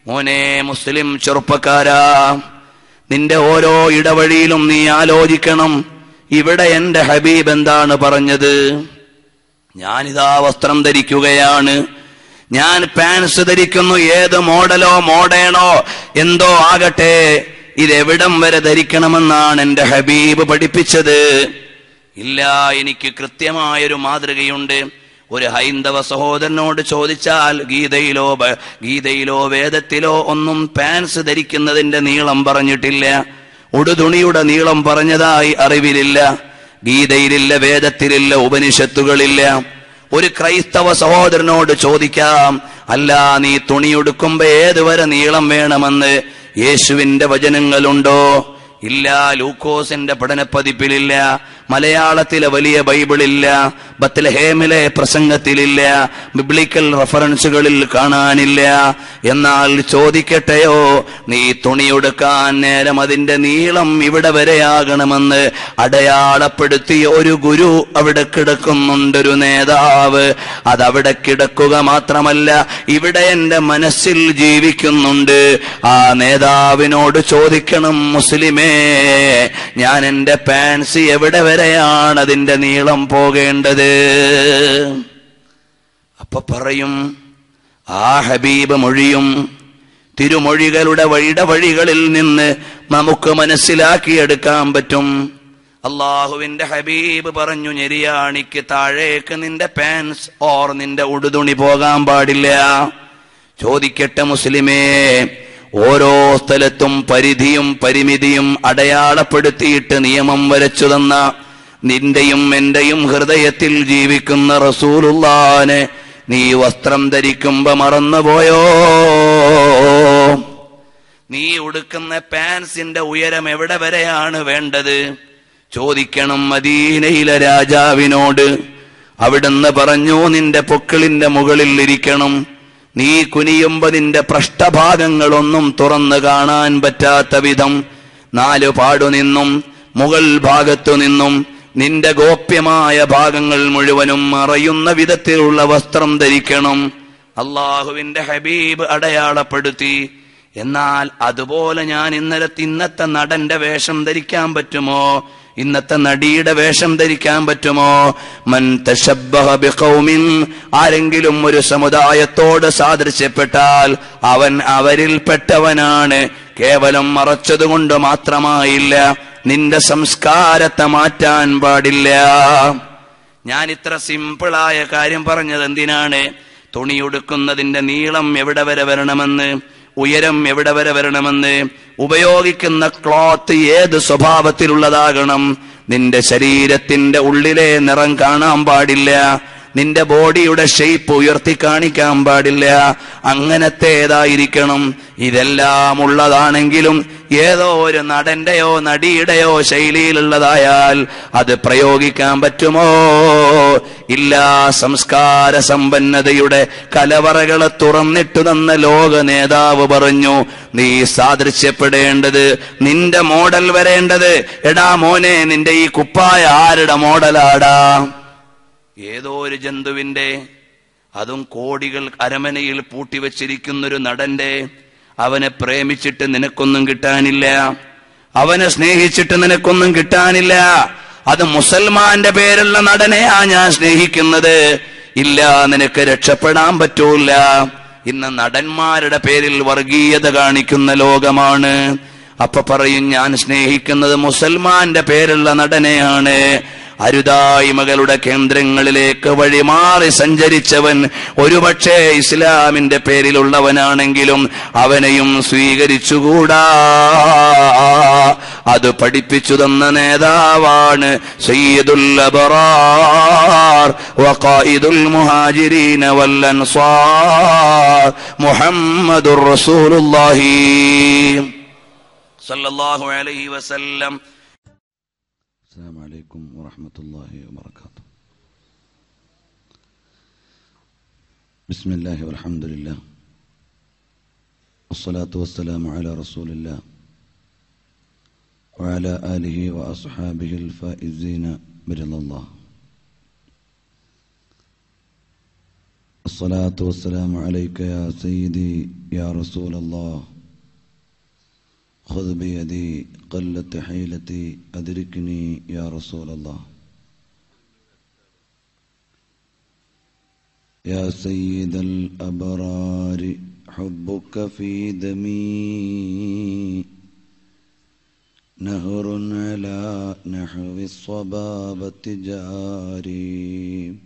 മോനെ മുസ്ലിം ചെറുപ്പക്കാരാ നിന്റെ ഓരോ ഇടവഴിയിലും നീ ആലോചിക്കണം ഇവിടെ എന്റെ ഹബീബ് എന്താണ് പറഞ്ഞത് ഞാനിതാ വസ്ത്രം ധരിക്കുകയാണ് ഞാൻ പാൻസ് ധരിക്കുന്നു ഏത് മോഡലോ മോഡേണോ എന്തോ ആകട്ടെ ഇതെവിടം വരെ ധരിക്കണമെന്നാണ് എന്റെ ഹബീബ് പഠിപ്പിച്ചത് ഇല്ല എനിക്ക് കൃത്യമായൊരു മാതൃകയുണ്ട് ഒരു ഹൈന്ദവ സഹോദരനോട് ചോദിച്ചാൽ ഗീതയിലോ ബ- ഗീതയിലോ വേദത്തിലോ ഒന്നും പാൻസ് ധരിക്കുന്നതിന്റെ നീളം പറഞ്ഞിട്ടില്ല ഉടുതുണിയുടെ നീളം പറഞ്ഞതായി അറിവിലില്ല ഗീതയിലില്ല വേദത്തിലില്ല ഉപനിഷത്തുകളില്ല ഒരു ക്രൈസ്തവ സഹോദരനോട് ചോദിക്കാം അല്ല നീ തുണിയുടുക്കുമ്പോ ഏതുവരെ നീളം വേണമെന്ന് യേശുവിന്റെ വചനങ്ങളുണ്ടോ ഇല്ല ലൂക്കോസിന്റെ പഠനപ്പതിപ്പിലില്ല മലയാളത്തിലെ വലിയ ബൈബിളില്ല ബത്ലഹേമിലെ പ്രസംഗത്തിലില്ല ബിബ്ലിക്കൽ റഫറൻസുകളിൽ കാണാനില്ല എന്നാൽ ചോദിക്കട്ടെയോ നീ തുണിയെടുക്കാൻ നേരം അതിന്റെ നീളം ഇവിടെ വരെയാകണമെന്ന് അടയാളപ്പെടുത്തിയ ഒരു ഗുരു അവിടെ കിടക്കുന്നുണ്ടൊരു നേതാവ് അതവിടെ കിടക്കുക മാത്രമല്ല ഇവിടെ എന്റെ മനസ്സിൽ ജീവിക്കുന്നുണ്ട് ആ നേതാവിനോട് ചോദിക്കണം മുസ്ലിമേ ഞാൻ എന്റെ പാൻസ് എവിടെ വരെയാണ് അതിന്റെ നീളം പോകേണ്ടത് അപ്പൊ പറയും ആ ഹബീബ് മൊഴിയും തിരുമൊഴികളുടെ വഴിയുടെ വഴികളിൽ നിന്ന് നമുക്ക് മനസ്സിലാക്കിയെടുക്കാൻ പറ്റും അള്ളാഹുവിന്റെ ഹബീബ് പറഞ്ഞു ഞെരിയാണിക്ക് താഴേക്ക് നിന്റെ പാൻസ് ഓർ നിന്റെ ഉടുതുണി പോകാൻ പാടില്ല ചോദിക്കട്ടെ മുസ്ലിമേ ഓരോ സ്ഥലത്തും പരിധിയും പരിമിതിയും അടയാളപ്പെടുത്തിയിട്ട് നിയമം വരച്ചു തന്ന നിന്റെയും എന്റെയും ഹൃദയത്തിൽ ജീവിക്കുന്ന റസൂലുള്ളാനെ നീ വസ്ത്രം ധരിക്കുമ്പോ മറന്നുപോയോ നീ ഉടുക്കുന്ന പാൻസിന്റെ ഉയരം എവിടെ വരെയാണ് വേണ്ടത് ചോദിക്കണം മദീനയിലെ രാജാവിനോട് അവിടുന്ന് പറഞ്ഞു നിന്റെ പൊക്കിളിന്റെ മുകളിൽ ഇരിക്കണം നീ കുനിയുമ്പോ നിന്റെ പൃഷ്ഠഭാഗങ്ങളൊന്നും തുറന്നു കാണാൻ പറ്റാത്ത വിധം നാലു പാടു നിന്നും മുകൾ ഭാഗത്തു നിന്നും നിന്റെ ഗോപ്യമായ ഭാഗങ്ങൾ മുഴുവനും മറയുന്ന വിധത്തിലുള്ള വസ്ത്രം ധരിക്കണം അള്ളാഹുവിന്റെ ഹബീബ് അടയാളപ്പെടുത്തി എന്നാൽ അതുപോലെ ഞാൻ ഇന്നലെ ഇന്നത്തെ നടന്റെ വേഷം ധരിക്കാൻ പറ്റുമോ ഇന്നത്തെ നടിയുടെ വേഷം ധരിക്കാൻ പറ്റുമോ മൻ തശബ്ബഹ ബിഖൗമിൻ ആരെങ്കിലും ഒരു സമുദായത്തോട് സാദൃശ്യപ്പെട്ടാൽ അവൻ അവരിൽ പെട്ടവനാണ് കേവലം മറച്ചതുകൊണ്ട് മാത്രമായില്ല നിന്റെ സംസ്കാരത്തെ മാറ്റാൻ പാടില്ല ഞാൻ ഇത്ര സിമ്പിളായ കാര്യം പറഞ്ഞത് എന്തിനാണ് തുണിയുടുക്കുന്നതിന്റെ നീളം എവിടെ വരെ വരണമെന്ന് ഉയരം എവിടെ വരെ വരണമെന്ന് ഉപയോഗിക്കുന്ന ക്ലോത്ത് ഏത് സ്വഭാവത്തിലുള്ളതാകണം നിന്റെ ശരീരത്തിന്റെ ഉള്ളിലെ നിറം കാണാൻ പാടില്ല നിന്റെ ബോഡിയുടെ ഷേപ്പ് ഉയർത്തി കാണിക്കാൻ പാടില്ല അങ്ങനത്തേതായിരിക്കണം ഇതെല്ലാം ഉള്ളതാണെങ്കിലും ഏതോ ഒരു നടന്റെയോ നടിയുടെയോ ശൈലിയിലുള്ളതായാൽ അത് പ്രയോഗിക്കാൻ പറ്റുമോ ഇല്ല സംസ്കാര സമ്പന്നതയുടെ കലവറകളെ തുറന്നിട്ടു തന്ന ലോക നേതാവ് പറഞ്ഞു നീ സാദൃശ്യപ്പെടേണ്ടത് നിന്റെ മോഡൽ വരേണ്ടത് എടാ മോനെ നിന്റെ ഈ കുപ്പായ ആരുടെ മോഡലാടാ ഏതോ ഒരു ജന്തുവിന്റെ അതും കോടികൾ അരമനയിൽ പൂട്ടിവെച്ചിരിക്കുന്നൊരു നടന്റെ അവനെ പ്രേമിച്ചിട്ട് നിനക്കൊന്നും കിട്ടാനില്ല അവനെ സ്നേഹിച്ചിട്ട് നിനക്കൊന്നും കിട്ടാനില്ല അത് മുസൽമാന്റെ പേരുള്ള നടനെയാ ഞാൻ സ്നേഹിക്കുന്നത് ഇല്ല നിനക്ക് രക്ഷപ്പെടാൻ പറ്റൂല ഇന്ന് നടന്മാരുടെ പേരിൽ വർഗീയത കാണിക്കുന്ന ലോകമാണ് അപ്പൊ പറയും ഞാൻ സ്നേഹിക്കുന്നത് മുസൽമാന്റെ പേരുള്ള നടനെയാണ് അരുതായ്മകളുടെ കേന്ദ്രങ്ങളിലേക്ക് വഴിമാറി സഞ്ചരിച്ചവൻ ഒരുപക്ഷെ ഇസ്ലാമിന്റെ പേരിലുള്ളവനാണെങ്കിലും അവനെയും സ്വീകരിച്ചുകൂടാ അത് പഠിപ്പിച്ചു തന്ന നേതാവാണ് സയ്യിദുൽ അബറാർ വഖായിദുൽ മുഹാജിരീന വൽ അൻസാർ മുഹമ്മദുർ റസൂലുള്ളാഹി സല്ലല്ലാഹു അലൈഹി വസല്ലം السلام عليكم ورحمة الله وبركاته بسم الله والحمد لله والصلاة والسلام على رسول الله وعلى آله وأصحابه الفائزين برضا الله والصلاة والسلام عليك يا سيدي يا رسول الله خذ بيدي قلت حيلتي أدركني يا رسول الله يا سيد الأبرار حبك في دمي نهر على نحو الصبابة جاري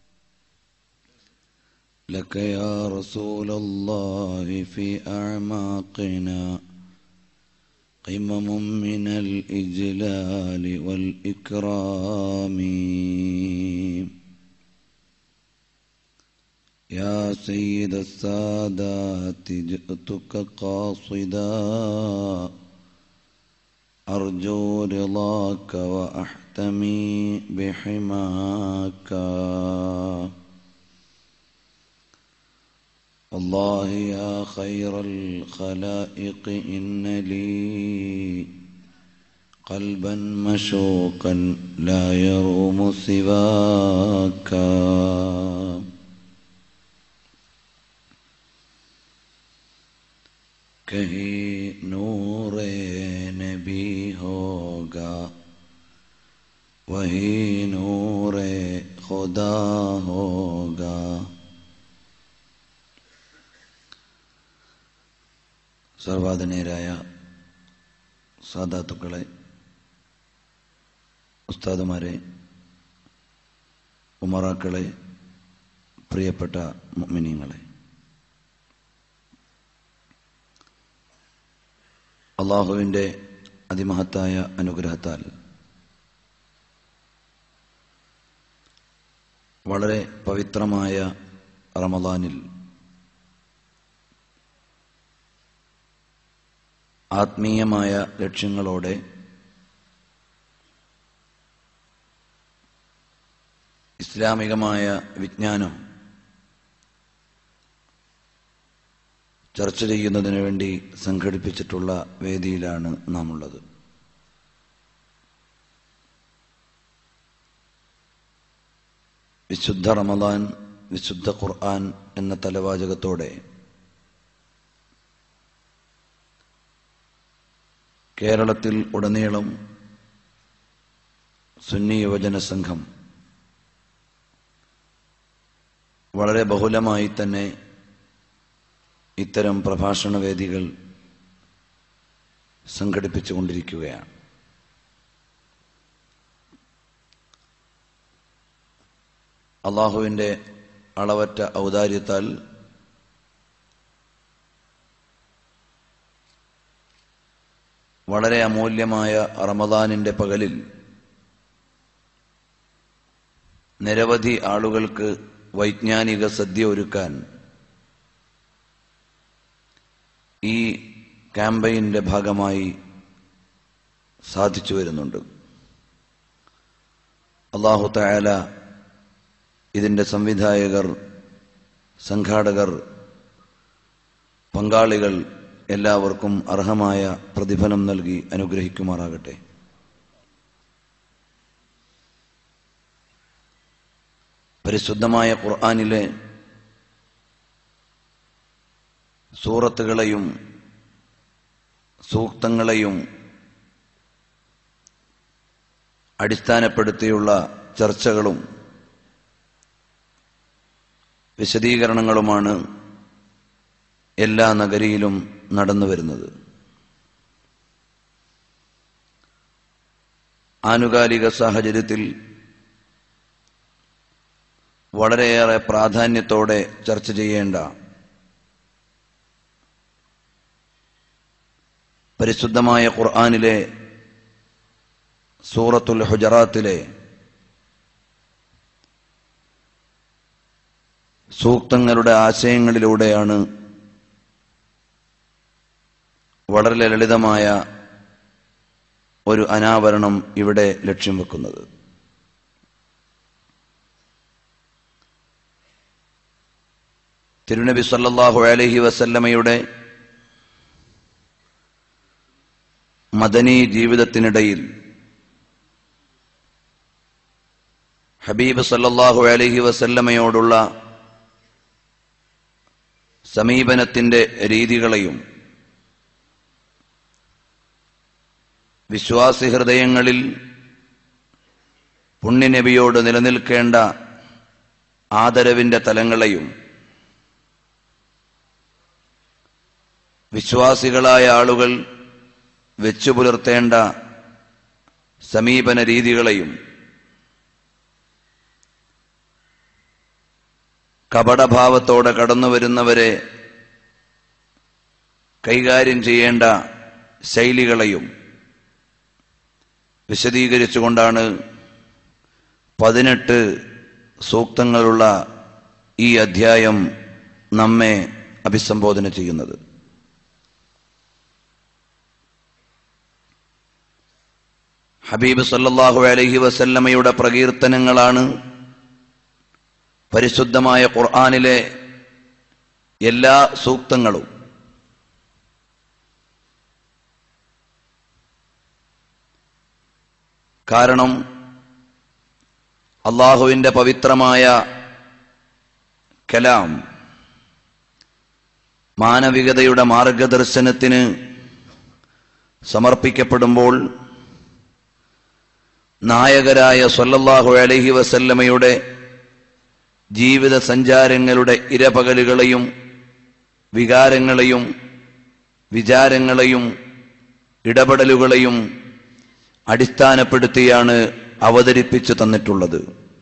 لك يا رسول الله في أعماقنا قمم من الإجلال والإكرام يا سيد السادات جئتك قاصدا أرجو رضاك وأحتمي بحماك والله يا خير الخلائق إن لي قلبا مشوقا لا يروم سواك कहीं नूर नबी होगा वही नूर खुदा होगा സർവാധനീയരായ സാധാത്തുക്കളെ ഉസ്താദുമാരെ ഉമറാക്കളെ പ്രിയപ്പെട്ട മിനിങ്ങളെ അള്ളാഹുവിൻ്റെ അതിമഹത്തായ അനുഗ്രഹത്താൽ വളരെ പവിത്രമായ റമദാനിൽ ആത്മീയമായ ലക്ഷ്യങ്ങളോടെ ഇസ്ലാമികമായ വിജ്ഞാനം ചർച്ച ചെയ്യുന്നതിന് വേണ്ടി സംഘടിപ്പിച്ചിട്ടുള്ള വേദിയിലാണ് നാം ഉള്ളത് വിശുദ്ധ റമദാൻ വിശുദ്ധ ഖുർആൻ എന്ന തലവാചകത്തോടെ കേരളത്തിൽ ഉടനീളം സുന്നി യുവജന സംഘം വളരെ ബഹുലമായി തന്നെ ഇത്തരം പ്രഭാഷണ വേദികൾ സംഘടിപ്പിച്ചുകൊണ്ടിരിക്കുകയാണ് അള്ളാഹുവിൻ്റെ അളവറ്റ ഔദാര്യത്താൽ വളരെ അമൂല്യമായ റമദാനിൻ്റെ പകലിൽ നിരവധി ആളുകൾക്ക് വൈജ്ഞാനിക സദ്യ ഒരുക്കാൻ ഈ ക്യാമ്പയിൻ്റെ ഭാഗമായി സാധിച്ചു വരുന്നുണ്ട് അള്ളാഹു തയാല ഇതിൻ്റെ സംവിധായകർ സംഘാടകർ പങ്കാളികൾ എല്ലാവർക്കും അർഹമായ പ്രതിഫലം നൽകി അനുഗ്രഹിക്കുമാറാകട്ടെ പരിശുദ്ധമായ ഖുർആാനിലെ സൂറത്തുകളെയും സൂക്തങ്ങളെയും അടിസ്ഥാനപ്പെടുത്തിയുള്ള ചർച്ചകളും വിശദീകരണങ്ങളുമാണ് എല്ലാ നഗരിയിലും നടന്നു വരുന്നത് ആനുകാലിക സാഹചര്യത്തിൽ വളരെയേറെ പ്രാധാന്യത്തോടെ ചർച്ച ചെയ്യേണ്ട പരിശുദ്ധമായ ഖുർആാനിലെ സൂറത്തുൽ ഹുജറാത്തിലെ സൂക്തങ്ങളുടെ ആശയങ്ങളിലൂടെയാണ് വളരെ ലളിതമായ ഒരു അനാവരണം ഇവിടെ ലക്ഷ്യം വെക്കുന്നത് തിരുനബി സല്ലല്ലാഹു അലൈഹി വസല്ലമയുടെ മദനി ജീവിതത്തിനിടയിൽ ഹബീബ് സല്ലല്ലാഹു അലൈഹി വസല്ലമയോടുള്ള സമീപനത്തിന്റെ രീതികളെയും വിശ്വാസി ഹൃദയങ്ങളിൽ പുണ്യനബിയോട് നിലനിൽക്കേണ്ട ആദരവിന്റെ തലങ്ങളെയും വിശ്വാസികളായ ആളുകൾ വെച്ചു പുലർത്തേണ്ട സമീപന രീതികളെയും കപടഭാവത്തോടെ കടന്നുവരുന്നവരെ കൈകാര്യം ചെയ്യേണ്ട ശൈലികളെയും വിശദീകരിച്ചുകൊണ്ടാണ് പതിനെട്ട് സൂക്തങ്ങളുള്ള ഈ അധ്യായം നമ്മെ അഭിസംബോധന ചെയ്യുന്നത് ഹബീബ് സല്ലല്ലാഹു അലൈഹി വസല്ലമയുടെ പ്രകീർത്തനങ്ങളാണ് പരിശുദ്ധമായ ഖുർആനിലെ എല്ലാ സൂക്തങ്ങളും കാരണം അള്ളാഹുവിന്റെ പവിത്രമായ കലാം മാനവികതയുടെ മാർഗദർശനത്തിന് സമർപ്പിക്കപ്പെടുമ്പോൾ നായകരായ സല്ലല്ലാഹു അലൈഹി വസല്ലമയുടെ ജീവിത സഞ്ചാരങ്ങളുടെ ഇരപകലുകളെയും വികാരങ്ങളെയും വിചാരങ്ങളെയും ഇടപെടലുകളെയും അടിസ്ഥാനപ്പെടുത്തിയാണ് അവതരിപ്പിച്ചു തന്നിട്ടുള്ളത്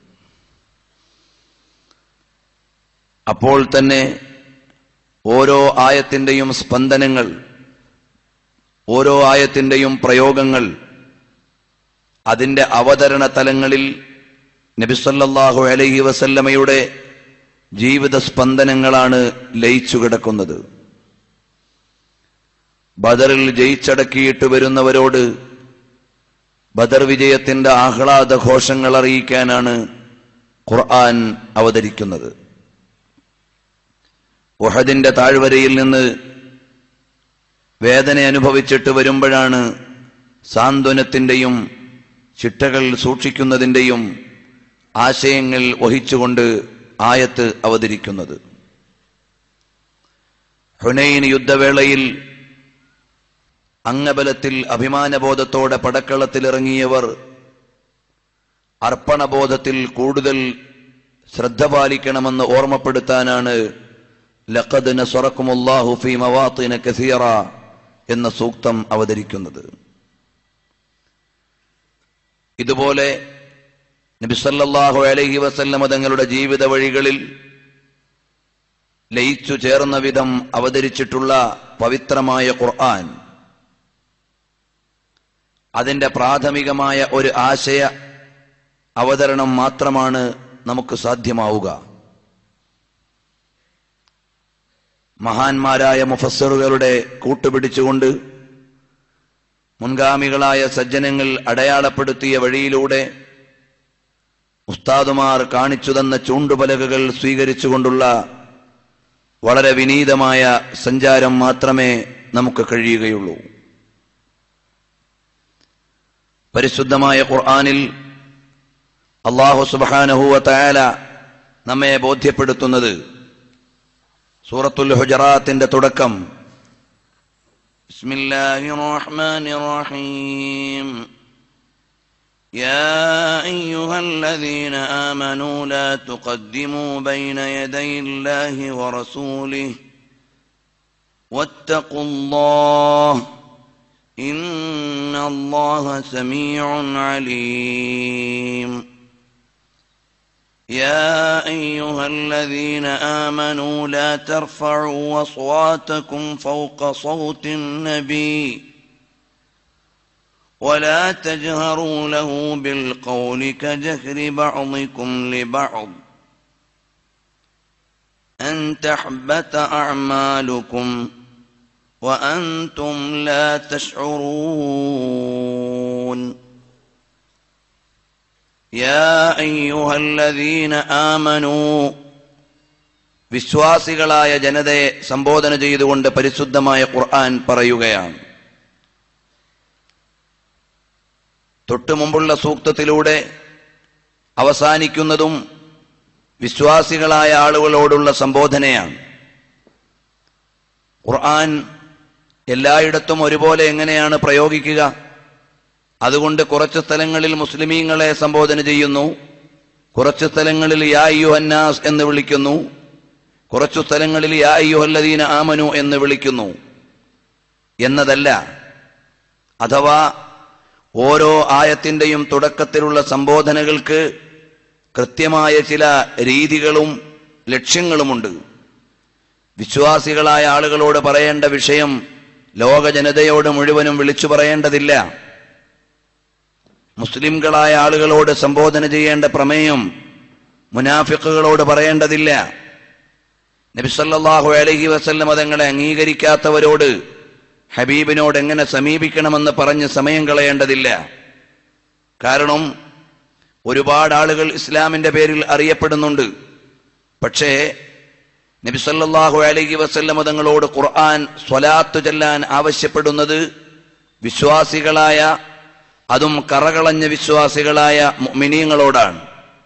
അപ്പോൾ തന്നെ ഓരോ ആയത്തിന്റെയും സ്പന്ദനങ്ങൾ ഓരോ ആയത്തിന്റെയും പ്രയോഗങ്ങൾ അതിന്റെ അവതരണ തലങ്ങളിൽ നബിസല്ലാഹു അലൈഹി വസല്ലമയുടെ ജീവിത സ്പന്ദനങ്ങളാണ് ലയിച്ചു കിടക്കുന്നത് ബദറിൽ ജയിച്ചടക്കിയിട്ട് വരുന്നവരോട് ബദർ വിജയത്തിന്റെ ആഹ്ലാദ ഘോഷങ്ങൾ അറിയിക്കാനാണ് ഖുർആൻ അവതരിക്കുന്നത് ഉഹദിന്റെ താഴ്വരയിൽ നിന്ന് വേദന അനുഭവിച്ചിട്ട് വരുമ്പോഴാണ് സാന്ത്വനത്തിന്റെയും ചിട്ടകൾ സൂക്ഷിക്കുന്നതിന്റെയും ആശയങ്ങൾ വഹിച്ചുകൊണ്ട് ആയത്ത് അവതരിക്കുന്നത് ഹുനൈൻ യുദ്ധവേളയിൽ അംഗബലത്തിൽ അഭിമാനബോധത്തോടെ പടക്കളത്തിലിറങ്ങിയവർ അർപ്പണബോധത്തിൽ കൂടുതൽ ശ്രദ്ധ പാലിക്കണമെന്ന് ഓർമ്മപ്പെടുത്താനാണ് ലഖദ് നസറക്കുമുല്ലാഹു ഫീ മവാത്തിന കസീറ എന്ന സൂക്തം അവതരിക്കുന്നത് ഇതുപോലെ നബിസല്ലാഹു അലൈഹി വസല്ലമ തങ്ങളുടെ ജീവിത വഴികളിൽ ലയിച്ചു ചേർന്ന വിധം അവതരിച്ചിട്ടുള്ള പവിത്രമായ ഖുർആൻ അതിന്റെ പ്രാഥമികമായ ഒരു ആശയ അവതരണം മാത്രമാണ് നമുക്ക് സാധ്യമാവുക മഹാന്മാരായ മുഫസ്സറുകളുടെ കൂട്ടുപിടിച്ചുകൊണ്ട് മുൻഗാമികളായ സജ്ജനങ്ങൾ അടയാളപ്പെടുത്തിയ വഴിയിലൂടെ ഉസ്താദുമാർ കാണിച്ചു തന്ന ചൂണ്ടുപലകകൾ സ്വീകരിച്ചുകൊണ്ടുള്ള വളരെ വിനീതമായ സഞ്ചാരം മാത്രമേ നമുക്ക് കഴിയുകയുള്ളൂ പരിശുദ്ധമായ ഖുർആനിൽ അള്ളാഹു സുബാനഹുവ തയാല നമ്മെ ബോധ്യപ്പെടുത്തുന്നത് സൂറത്തുൽ ഹുജറാത്തിന്റെ തുടക്കം ബിസ്മില്ലാഹിർ റഹ്മാനിർ റഹീം يا أيها الذين آمنوا لا تقدموا بين يدي الله ورسوله واتقوا الله إن الله سميع عليم يا أيها الذين آمنوا لا ترفعوا أصواتكم فوق صوت النبي ولا تجهروا له بالقول كجهر بعضكم لبعض أن تحبط أعمالكم وأنتم لا تشعرون يا أيها الذين آمنوا വിശ്വാസികളായ ജനതയെ സംബോധന ചെയ്തുകൊണ്ട് പരിശുദ്ധമായ ഖുർആൻ പറയുകയാണ് തൊട്ടു മുമ്പുള്ള സൂക്തത്തിലൂടെ അവസാനിക്കുന്നതും വിശ്വാസികളായ ആളുകളോടുള്ള സംബോധനയാണ് ഖുർആൻ എല്ലായിടത്തും ഒരുപോലെ എങ്ങനെയാണ് പ്രയോഗിക്കുക അതുകൊണ്ട് കുറച്ച് സ്ഥലങ്ങളിൽ മുസ്ലിമീങ്ങളെ സംബോധന ചെയ്യുന്നു കുറച്ച് സ്ഥലങ്ങളിൽ യാ യുഹന്നാസ് എന്ന് വിളിക്കുന്നു കുറച്ചു സ്ഥലങ്ങളിൽ യാ യുഹല്ലദീന ആമനു എന്ന് വിളിക്കുന്നു എന്നതല്ല അഥവാ ഓരോ ആയത്തിന്റെയും തുടക്കത്തിലുള്ള സംബോധനകൾക്ക് കൃത്യമായ ചില രീതികളും ലക്ഷ്യങ്ങളുമുണ്ട് വിശ്വാസികളായ ആളുകളോട് പറയേണ്ട വിഷയം ലോക ജനതയോട് മുഴുവനും വിളിച്ചു പറയേണ്ടതില്ല മുസ്ലിംകളായ ആളുകളോട് സംബോധന ചെയ്യേണ്ട പ്രമേയം മുനാഫിക്കുകളോട് പറയേണ്ടതില്ല നബിസല്ലാഹു അലഹി വസല്ലം തങ്ങളെ അംഗീകരിക്കാത്തവരോട് ഹബീബിനോട് എങ്ങനെ സമീപിക്കണമെന്ന് പറഞ്ഞ് സമയം കളയേണ്ടതില്ല കാരണം ഒരുപാട് ആളുകൾ ഇസ്ലാമിന്റെ പേരിൽ അറിയപ്പെടുന്നുണ്ട് പക്ഷേ നബിസല്ലാഹു അലഹി വസല്ലം തങ്ങളോട് ഖുർആൻ സ്വലാത്തു ചെല്ലാൻ ആവശ്യപ്പെടുന്നത് വിശ്വാസികളായ അതും കറകളഞ്ഞ വിശ്വാസികളായ മിനിയങ്ങളോടാണ്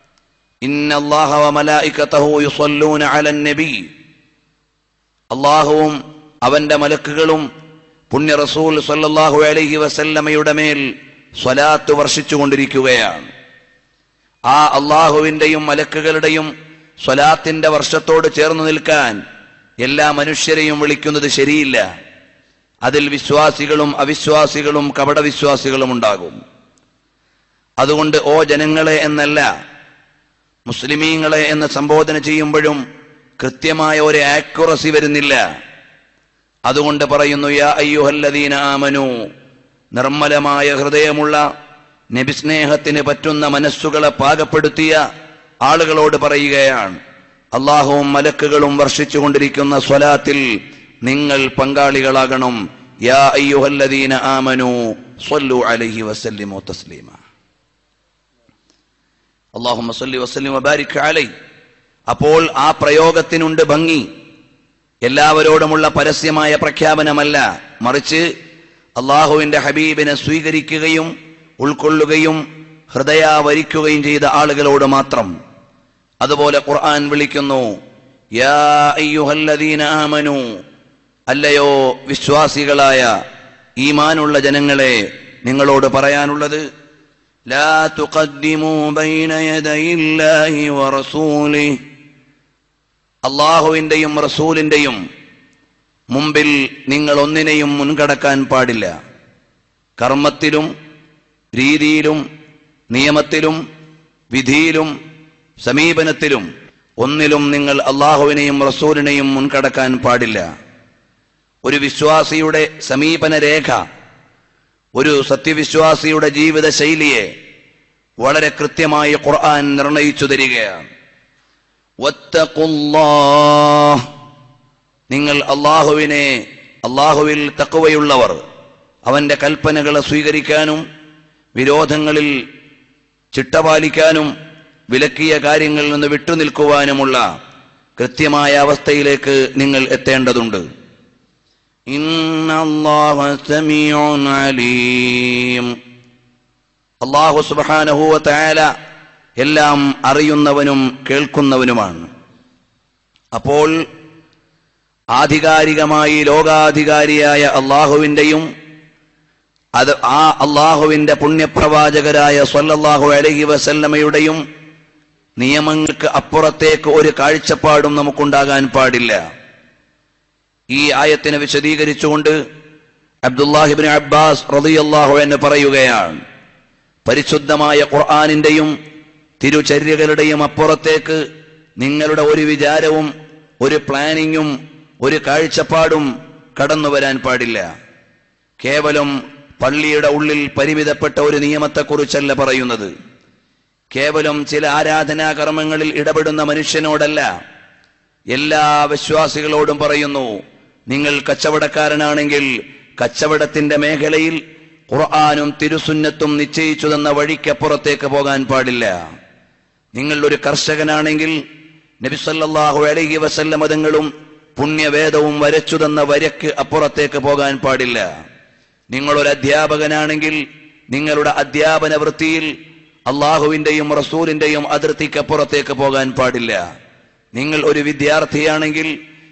അള്ളാഹുവും അവന്റെ മലക്കുകളും പുണ്യ റസൂൽ സല്ലാഹു അലഹി വസല്ലമയുടെ മേൽ സ്വലാത്ത് വർഷിച്ചുകൊണ്ടിരിക്കുകയാണ് ആ അള്ളാഹുവിന്റെയും മലക്കുകളുടെയും സ്വലാത്തിന്റെ വർഷത്തോട് ചേർന്ന് നിൽക്കാൻ എല്ലാ മനുഷ്യരെയും വിളിക്കുന്നത് ശരിയില്ല അതിൽ വിശ്വാസികളും അവിശ്വാസികളും കപടവിശ്വാസികളും ഉണ്ടാകും അതുകൊണ്ട് ഓ ജനങ്ങളെ എന്നല്ല മുസ്ലിമീങ്ങളെ എന്ന് സംബോധന ചെയ്യുമ്പോഴും കൃത്യമായ ഒരു ആക്യുറസി വരുന്നില്ല അതുകൊണ്ട് പറയുന്നു യാ അയ്യുഹല്ലദീന ആമനു നിർമ്മലമായ ഹൃദയമുള്ള നബിസ്നേഹത്തിന് പറ്റുന്ന മനസ്സുകളെ പാകപ്പെടുത്തിയ ആളുകളോട് പറയുകയാണ് അള്ളാഹുവും മലക്കുകളും വർഷിച്ചുകൊണ്ടിരിക്കുന്ന സ്വലാത്തിൽ നിങ്ങൾ പങ്കാളികളാകണം യാ അയ്യുഹല്ലദീന ആമനു സ്വല്ലു അലൈഹി വസല്ലിമു തസ്ലീമ അള്ളാഹുമ്മ സല്ലി വസല്ലിം വബാരിക് അലൈ അപ്പോൾ ആ പ്രയോഗത്തിനുണ്ട് ഭംഗി എല്ലാവരോടുമുള്ള പരസ്യമായ പ്രഖ്യാപനമല്ല മറിച്ച് അള്ളാഹുവിന്റെ ഹബീബിനെ സ്വീകരിക്കുകയും ഉൾക്കൊള്ളുകയും ഹൃദയാവരിക്കുകയും ചെയ്ത ആളുകളോട് മാത്രം അതുപോലെ ഖുർആൻ വിളിക്കുന്നു യാ അയ്യുഹല്ലദീന ആമനു അല്ലയോ വിശ്വാസികളായ ഈമാനുള്ള ജനങ്ങളെ നിങ്ങളോട് പറയാനുള്ളത് ലാ തുഖദ്ദിമൂ ബൈന യദയില്ലാഹി വറസൂലിഹി അള്ളാഹുവിന്റെയും റസൂലിന്റെയും മുമ്പിൽ നിങ്ങൾ ഒന്നിനെയും മുൻകടക്കാൻ പാടില്ല കർമ്മത്തിലും രീതിയിലും നിയമത്തിലും വിധിയിലും സമീപനത്തിലും ഒന്നിലും നിങ്ങൾ അള്ളാഹുവിനെയും റസൂലിനെയും മുൻകടക്കാൻ പാടില്ല ഒരു വിശ്വാസിയുടെ സമീപന രേഖ ഒരു സത്യവിശ്വാസിയുടെ ജീവിത ശൈലിയെ വളരെ കൃത്യമായി ഖുർആൻ നിർണയിച്ചു തരികയാണ് വത്തഖുല്ലാഹ്. നിങ്ങൾ അള്ളാഹുവിനെ അള്ളാഹുവിൽ തക്കവയുള്ളവർ അവന്റെ കൽപ്പനകളെ സ്വീകരിക്കാനും വിരോധങ്ങളിൽ ചിട്ടപാലിക്കാനും വിലക്കിയ കാര്യങ്ങളിൽ നിന്ന് വിട്ടുനിൽക്കുവാനുമുള്ള കൃത്യമായ അവസ്ഥയിലേക്ക് നിങ്ങൾ എത്തേണ്ടതുണ്ട് ഇന്നല്ലാഹ സമീഉൻ അലീം അള്ളാഹു സുബ്ഹാനഹു വ തആല എല്ലാം അറിയുന്നവനും കേൾക്കുന്നവനുമാണ് അപ്പോൾ ആധികാരികമായി ലോകാധികാരിയായ അള്ളാഹുവിന്റെയും അത് ആ അള്ളാഹുവിന്റെ പുണ്യപ്രവാചകരായ സ്വല്ലല്ലാഹു അലൈഹി വസല്ലമയുടെയും നിയമങ്ങൾക്ക് അപ്പുറത്തേക്ക് ഒരു കാഴ്ചപ്പാടും നമുക്കുണ്ടാകാൻ പാടില്ല ഈ ആയത്തിനെ വിശദീകരിച്ചുകൊണ്ട് അബ്ദുല്ലാഹിബിൻ അബ്ബാസ് റളിയല്ലാഹു എന്ന് പറയുകയാണ് പരിശുദ്ധമായ ഖുർആാനിന്റെയും തിരുചര്യകളുടെയും അപ്പുറത്തേക്ക് നിങ്ങളുടെ ഒരു വിചാരവും ഒരു പ്ലാനിങ്ങും ഒരു കാഴ്ചപ്പാടും കടന്നു വരാൻ പാടില്ല കേവലം പള്ളിയുടെ ഉള്ളിൽ പരിമിതപ്പെട്ട ഒരു നിയമത്തെക്കുറിച്ചല്ല പറയുന്നത് കേവലം ചില ആരാധനാ കർമ്മങ്ങളിൽ ഇടപെടുന്ന മനുഷ്യനോടല്ല എല്ലാ വിശ്വാസികളോടും പറയുന്നു നിങ്ങൾ കച്ചവടക്കാരനാണെങ്കിൽ കച്ചവടത്തിന്റെ മേഖലയിൽ ഖുർആാനും തിരുസുന്നത്തും നിശ്ചയിച്ചു തന്ന വഴിക്കപ്പുറത്തേക്ക് പോകാൻ പാടില്ല നിങ്ങൾ ഒരു കർഷകനാണെങ്കിൽ നബിസല്ലാഹു അലഹി വസല്ല മതങ്ങളും പുണ്യവേദവും വരച്ചു തന്ന വരക്ക് അപ്പുറത്തേക്ക് പോകാൻ പാടില്ല നിങ്ങളൊരു അധ്യാപകനാണെങ്കിൽ നിങ്ങളുടെ അധ്യാപന വൃത്തിയിൽ അള്ളാഹുവിന്റെയും റസൂലിന്റെയും അതിർത്തിക്കപ്പുറത്തേക്ക് പോകാൻ പാടില്ല നിങ്ങൾ ഒരു വിദ്യാർത്ഥിയാണെങ്കിൽ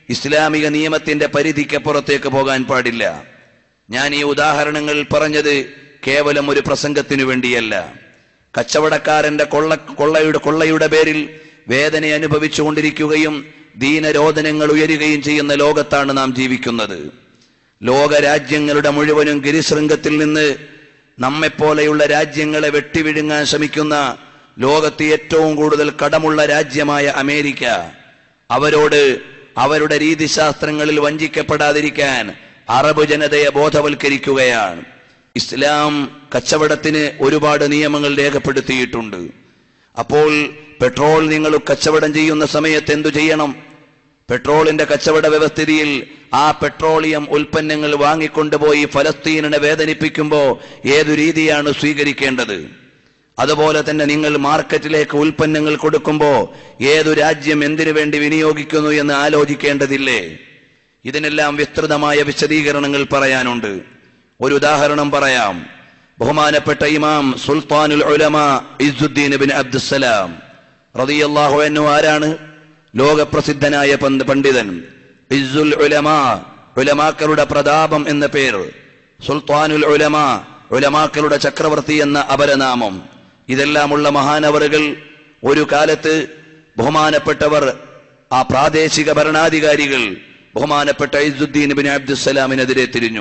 ഇസ്ലാമിക നിയമത്തിന്റെ പരിധിക്കപ്പുറത്തേക്ക് പോകാൻ പാടില്ല ഞാൻ ഈ ഉദാഹരണങ്ങൾ പറഞ്ഞത് കേവലം ഒരു പ്രസംഗത്തിനു വേണ്ടിയല്ല കച്ചവടക്കാരന്റെ കൊള്ള കൊള്ളയുടെ കൊള്ളയുടെ പേരിൽ വേദന അനുഭവിച്ചുകൊണ്ടിരിക്കുകയും ദീനരോധനങ്ങൾ ഉയരുകയും ചെയ്യുന്ന ലോകത്താണ് നാം ജീവിക്കുന്നത് ലോകരാജ്യങ്ങളുടെ മുഴുവനും ഗിരിശൃംഗത്തിൽ നിന്ന് നമ്മെപ്പോലെയുള്ള രാജ്യങ്ങളെ വെട്ടിവിഴുങ്ങാൻ ശ്രമിക്കുന്ന ലോകത്ത് ഏറ്റവും കൂടുതൽ കടമുള്ള രാജ്യമായ അമേരിക്ക അവരോട് അവരുടെ രീതിശാസ്ത്രങ്ങളിൽ വഞ്ചിക്കപ്പെടാതിരിക്കാൻ അറബ് ജനതയെ ബോധവൽക്കരിക്കുകയാണ് ഇസ്ലാം കച്ചവടത്തിന് ഒരുപാട് നിയമങ്ങൾ രേഖപ്പെടുത്തിയിട്ടുണ്ട് അപ്പോൾ പെട്രോൾ നിങ്ങൾ കച്ചവടം ചെയ്യുന്ന സമയത്ത് എന്തു ചെയ്യണം പെട്രോളിന്റെ കച്ചവട വ്യവസ്ഥിതിയിൽ ആ പെട്രോളിയം ഉൽപ്പന്നങ്ങൾ വാങ്ങിക്കൊണ്ടുപോയി ഫലസ്തീനിനെ വേദനിപ്പിക്കുമ്പോ ഏതു രീതിയാണ് സ്വീകരിക്കേണ്ടത് അതുപോലെ തന്നെ നിങ്ങൾ മാർക്കറ്റിലേക്ക് ഉൽപ്പന്നങ്ങൾ കൊടുക്കുമ്പോ ഏതു രാജ്യം എന്തിനു വേണ്ടി വിനിയോഗിക്കുന്നു എന്ന് ആലോചിക്കേണ്ടതില്ലേ ഇതിനെല്ലാം വിസ്തൃതമായ വിശദീകരണങ്ങൾ പറയാനുണ്ട് ഒരു ഉദാഹരണം പറയാം ബഹുമാനപ്പെട്ട ഇമാം സുൽത്താനുൽ ഉലമ ഇസുദ്ദീൻ ബിൻ അബ്ദുസലാം റളിയല്ലാഹു അൻഹു ആരാണ് ലോകപ്രസിദ്ധനായ പന്ത് പണ്ഡിതൻ ഇസുൽ ഉലമ ഉലമാക്കളുടെ പ്രതാപം എന്ന പേര് സുൽത്താനുൽ ഉലമ ഉലമാക്കളുടെ ചക്രവർത്തി എന്ന അപരനാമം ഇതെല്ലാമുള്ള മഹാനവറുകൾ ഒരു കാലത്ത് ബഹുമാനപ്പെട്ടവർ ആ പ്രാദേശിക ഭരണാധികാരികൾ ബഹുമാനപ്പെട്ട ഇസുദ്ദീൻ ബിൻ അബ്ദുസലാമിനെതിരെ തിരിഞ്ഞു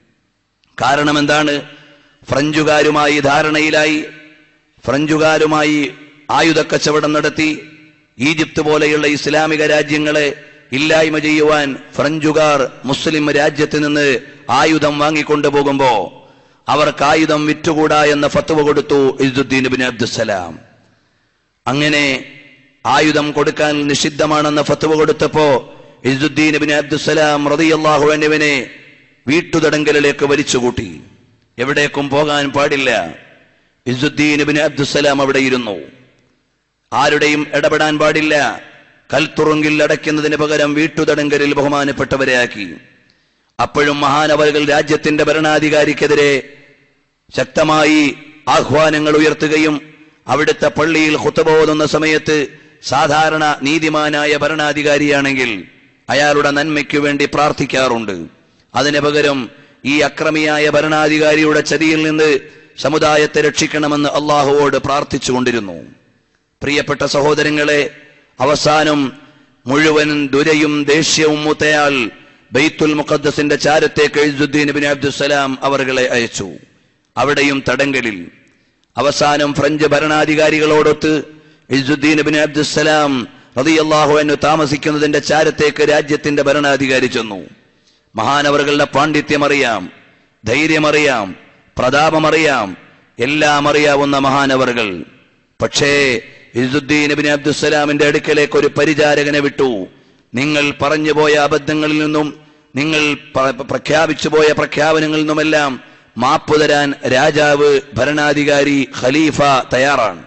കാരണം എന്താണ് ഫ്രഞ്ചുകാരുമായി ധാരണയിലായി ഫ്രഞ്ചുകാരുമായി ആയുധ കച്ചവടം നടത്തി ഈജിപ്ത് പോലെയുള്ള ഇസ്ലാമിക രാജ്യങ്ങളെ ഇല്ലായ്മ ചെയ്യുവാൻ ഫ്രഞ്ചുകാർ മുസ്ലിം രാജ്യത്ത് നിന്ന് ആയുധം വാങ്ങിക്കൊണ്ടുപോകുമ്പോ അവർക്ക് ആയുധം വിറ്റുകൂടാ എന്ന ഫത്വ കൊടുത്തു ഇസുദ്ദീൻ ബിൻ അബ്ദുസലാം അങ്ങനെ ആയുധം കൊടുക്കാൻ നിഷിദ്ധമാണെന്ന ഫത്വ കൊടുത്തപ്പോ ഇസുദ്ദീൻ ബിൻ അബ്ദുസലാം റതിയല്ലാഹു എന്നിവനെ വീട്ടുതടങ്കലിലേക്ക് വലിച്ചുകൂട്ടി എവിടേക്കും പോകാൻ പാടില്ല ഇസുദ്ദീൻ ബിൻ അബ്ദുസലാം അവിടെ ഇരുന്നു ആരുടെയും ഇടപെടാൻ പാടില്ല കൽത്തുറുങ്കിൽ അടയ്ക്കുന്നതിന് പകരം വീട്ടുതടങ്കലിൽ ബഹുമാനപ്പെട്ടവരെ ആക്കി അപ്പോഴും മഹാനവറുകൾ രാജ്യത്തിന്റെ ഭരണാധികാരിക്കെതിരെ ശക്തമായി ആഹ്വാനങ്ങൾ ഉയർത്തുകയും അവിടുത്തെ പള്ളിയിൽ ഹുത്തബോധുന്ന സമയത്ത് സാധാരണ നീതിമാനായ ഭരണാധികാരിയാണെങ്കിൽ അയാളുടെ നന്മയ്ക്കു വേണ്ടി പ്രാർത്ഥിക്കാറുണ്ട് അതിന് പകരം ഈ അക്രമിയായ ഭരണാധികാരിയുടെ ചതിയിൽ നിന്ന് സമുദായത്തെ രക്ഷിക്കണമെന്ന് അള്ളാഹുവോട് പ്രാർത്ഥിച്ചുകൊണ്ടിരുന്നു പ്രിയപ്പെട്ട സഹോദരങ്ങളെ അവസാനം മുഴുവൻ ദുരയും ദേഷ്യവും മൂത്തയാൾ ബെയ്ത്തുൽ മുഖദ്ദസിന്റെ ചാരത്തേക്ക് ഇസുദ്ദീൻ ബിൻ അബ്ദുസലാം അവർകളെ അയച്ചു അവിടെയും തടങ്കലിൽ അവസാനം ഫ്രഞ്ച് ഭരണാധികാരികളോടൊത്ത് ഇസുദ്ദീൻ ബിൻ അബ്ദുസലാം റളിയല്ലാഹു അൻഹു താമസിക്കുന്നതിന്റെ ചാരത്തേക്ക് രാജ്യത്തിന്റെ ഭരണാധികാരി ചെന്നു മഹാനവറുകളുടെ പാണ്ഡിത്യം അറിയാം ധൈര്യമറിയാം പ്രതാപമറിയാം എല്ലാം അറിയാവുന്ന മഹാനവറുകൾ പക്ഷേ ഇസുദ്ദീൻ ബിൻ അബ്ദുസലാമിന്റെ അടുക്കലേക്ക് ഒരു പരിചാരകനെ വിട്ടു നിങ്ങൾ പറഞ്ഞുപോയ അബദ്ധങ്ങളിൽ നിന്നും നിങ്ങൾ പ്ര- പ്രഖ്യാപിച്ചു പോയ പ്രഖ്യാപനങ്ങളിൽ നിന്നുമെല്ലാം മാപ്പ് തരാൻ രാജാവ് ഭരണാധികാരി ഖലീഫ തയ്യാറാണ്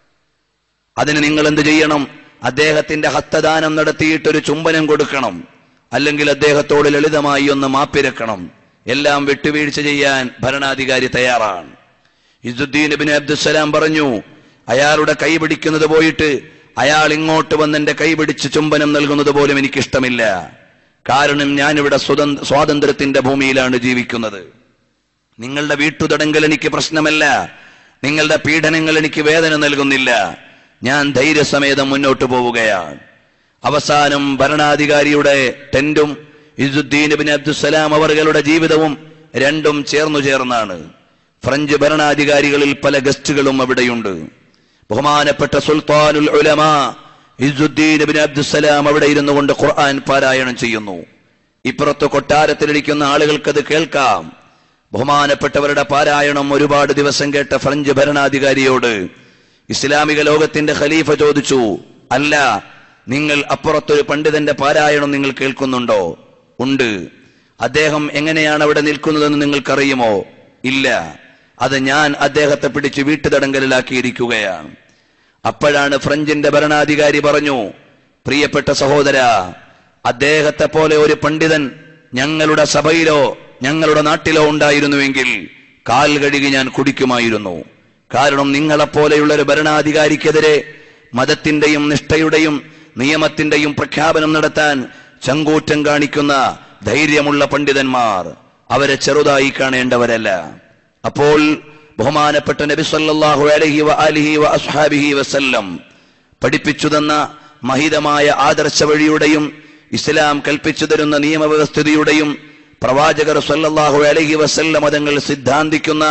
അതിന് നിങ്ങൾ എന്ത് ചെയ്യണം അദ്ദേഹത്തിന്റെ ഹസ്തദാനം നടത്തിയിട്ടൊരു ചുംബനം കൊടുക്കണം അല്ലെങ്കിൽ അദ്ദേഹത്തോട് ലളിതമായി ഒന്ന് മാപ്പിരക്കണം എല്ലാം വിട്ടുവീഴ്ച ചെയ്യാൻ ഭരണാധികാരി തയ്യാറാണ് ഇസുദ്ദീൻ ബിൻ അബ്ദുസലാം പറഞ്ഞു അയാളുടെ കൈ പിടിക്കുന്നത് പോയിട്ട് അയാൾ ഇങ്ങോട്ട് വന്ന് എന്റെ കൈ പിടിച്ച് ചുംബനം നൽകുന്നത് പോലും എനിക്കിഷ്ടമില്ല കാരണം ഞാനിവിടെ സ്വതന്ത്ര സ്വാതന്ത്ര്യത്തിന്റെ ഭൂമിയിലാണ് ജീവിക്കുന്നത് നിങ്ങളുടെ വീട്ടുതടങ്കൽ എനിക്ക് പ്രശ്നമല്ല നിങ്ങളുടെ പീഡനങ്ങൾ എനിക്ക് വേദന നൽകുന്നില്ല ഞാൻ ധൈര്യസമേതം മുന്നോട്ട് പോവുകയാണ് അവസാനം ഭരണാധികാരിയുടെ ടെന്റും ഇസുദ്ദീൻ ബിൻ അബ്ദുസലാം അവറുകളുടെ ജീവിതവും രണ്ടും ചേർന്നു ചേർന്നാണ് ഫ്രഞ്ച് ഭരണാധികാരികളിൽ പല ഗസ്റ്റുകളും അവിടെയുണ്ട് ബഹുമാനപ്പെട്ട സുൽത്താനുൽ ഉലമ ഇസുദ്ദീൻ ബിൻ അബ്ദുസലാം അവിടെ ഇരുന്നു കൊണ്ട് ഖുർആൻ പാരായണം ചെയ്യുന്നു ഇപ്പുറത്ത് കൊട്ടാരത്തിലിരിക്കുന്ന ആളുകൾക്കത് കേൾക്കാം ബഹുമാനപ്പെട്ടവരുടെ പാരായണം ഒരുപാട് ദിവസം കേട്ട ഫ്രഞ്ച് ഭരണാധികാരിയോട് ഇസ്ലാമിക ലോകത്തിന്റെ ഖലീഫ ചോദിച്ചു അല്ല നിങ്ങൾ അപ്പുറത്തൊരു പണ്ഡിതന്റെ പാരായണം നിങ്ങൾ കേൾക്കുന്നുണ്ടോ ഉണ്ട് അദ്ദേഹം എങ്ങനെയാണ് അവിടെ നിൽക്കുന്നതെന്ന് നിങ്ങൾക്കറിയുമോ ഇല്ല അത് ഞാൻ അദ്ദേഹത്തെ പിടിച്ച് വീട്ടുതടങ്കലിലാക്കിയിരിക്കുകയാണ് അപ്പോഴാണ് ഫ്രഞ്ചിന്റെ ഭരണാധികാരി പറഞ്ഞു പ്രിയപ്പെട്ട സഹോദര അദ്ദേഹത്തെ പോലെ ഒരു പണ്ഡിതൻ ഞങ്ങളുടെ സഭയിലോ ഞങ്ങളുടെ നാട്ടിലോ ഉണ്ടായിരുന്നുവെങ്കിൽ കാൽ കഴുകി ഞാൻ കുടിക്കുമായിരുന്നു കാരണം നിങ്ങളെപ്പോലെയുള്ള ഒരു ഭരണാധികാരിക്കെതിരെ മതത്തിന്റെയും നിഷ്ഠയുടെയും നിയമത്തിന്റെയും പ്രഖ്യാപനം നടത്താൻ ചങ്കൂറ്റം കാണിക്കുന്ന ധൈര്യമുള്ള പണ്ഡിതന്മാർ അവരെ ചെറുതായി കാണേണ്ടവരല്ല അപ്പോൾ ബഹുമാനപ്പെട്ട നബി സല്ലല്ലാഹു അലൈഹി വ ആലിഹി വ അസ്ഹാബിഹി വസല്ലം പഠിപ്പിച്ചു തന്ന മഹിതമായ ആദർശ വഴിയുടെയും ഇസ്ലാം കൽപ്പിച്ചു തരുന്ന നിയമവ്യവസ്ഥിതിയുടെയും പ്രവാചകർ സല്ലല്ലാഹു അലൈഹി വസല്ലം മതങ്ങൾ സിദ്ധാന്തിക്കുന്ന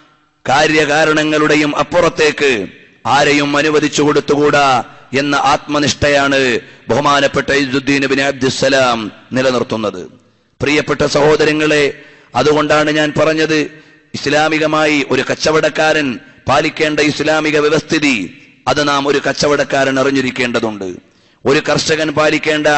കാര്യകാരണങ്ങളുടെയും അപ്പുറത്തേക്ക് ആരെയും അനുവദിച്ചു കൊടുത്തുകൂടാ എന്ന ആത്മനിഷ്ഠയാണ് ബഹുമാനപ്പെട്ട ഇസുദ്ദീൻ ബിൻ അബ്ദുസലാം നിലനിർത്തുന്നത് പ്രിയപ്പെട്ട സഹോദരങ്ങളെ അതുകൊണ്ടാണ് ഞാൻ പറഞ്ഞത് ഇസ്ലാമികമായി ഒരു കച്ചവടക്കാരൻ പാലിക്കേണ്ട ഇസ്ലാമിക വ്യവസ്ഥിതി അത് നാം ഒരു കച്ചവടക്കാരൻ അറിഞ്ഞിരിക്കേണ്ടതുണ്ട് ഒരു കർഷകൻ പാലിക്കേണ്ട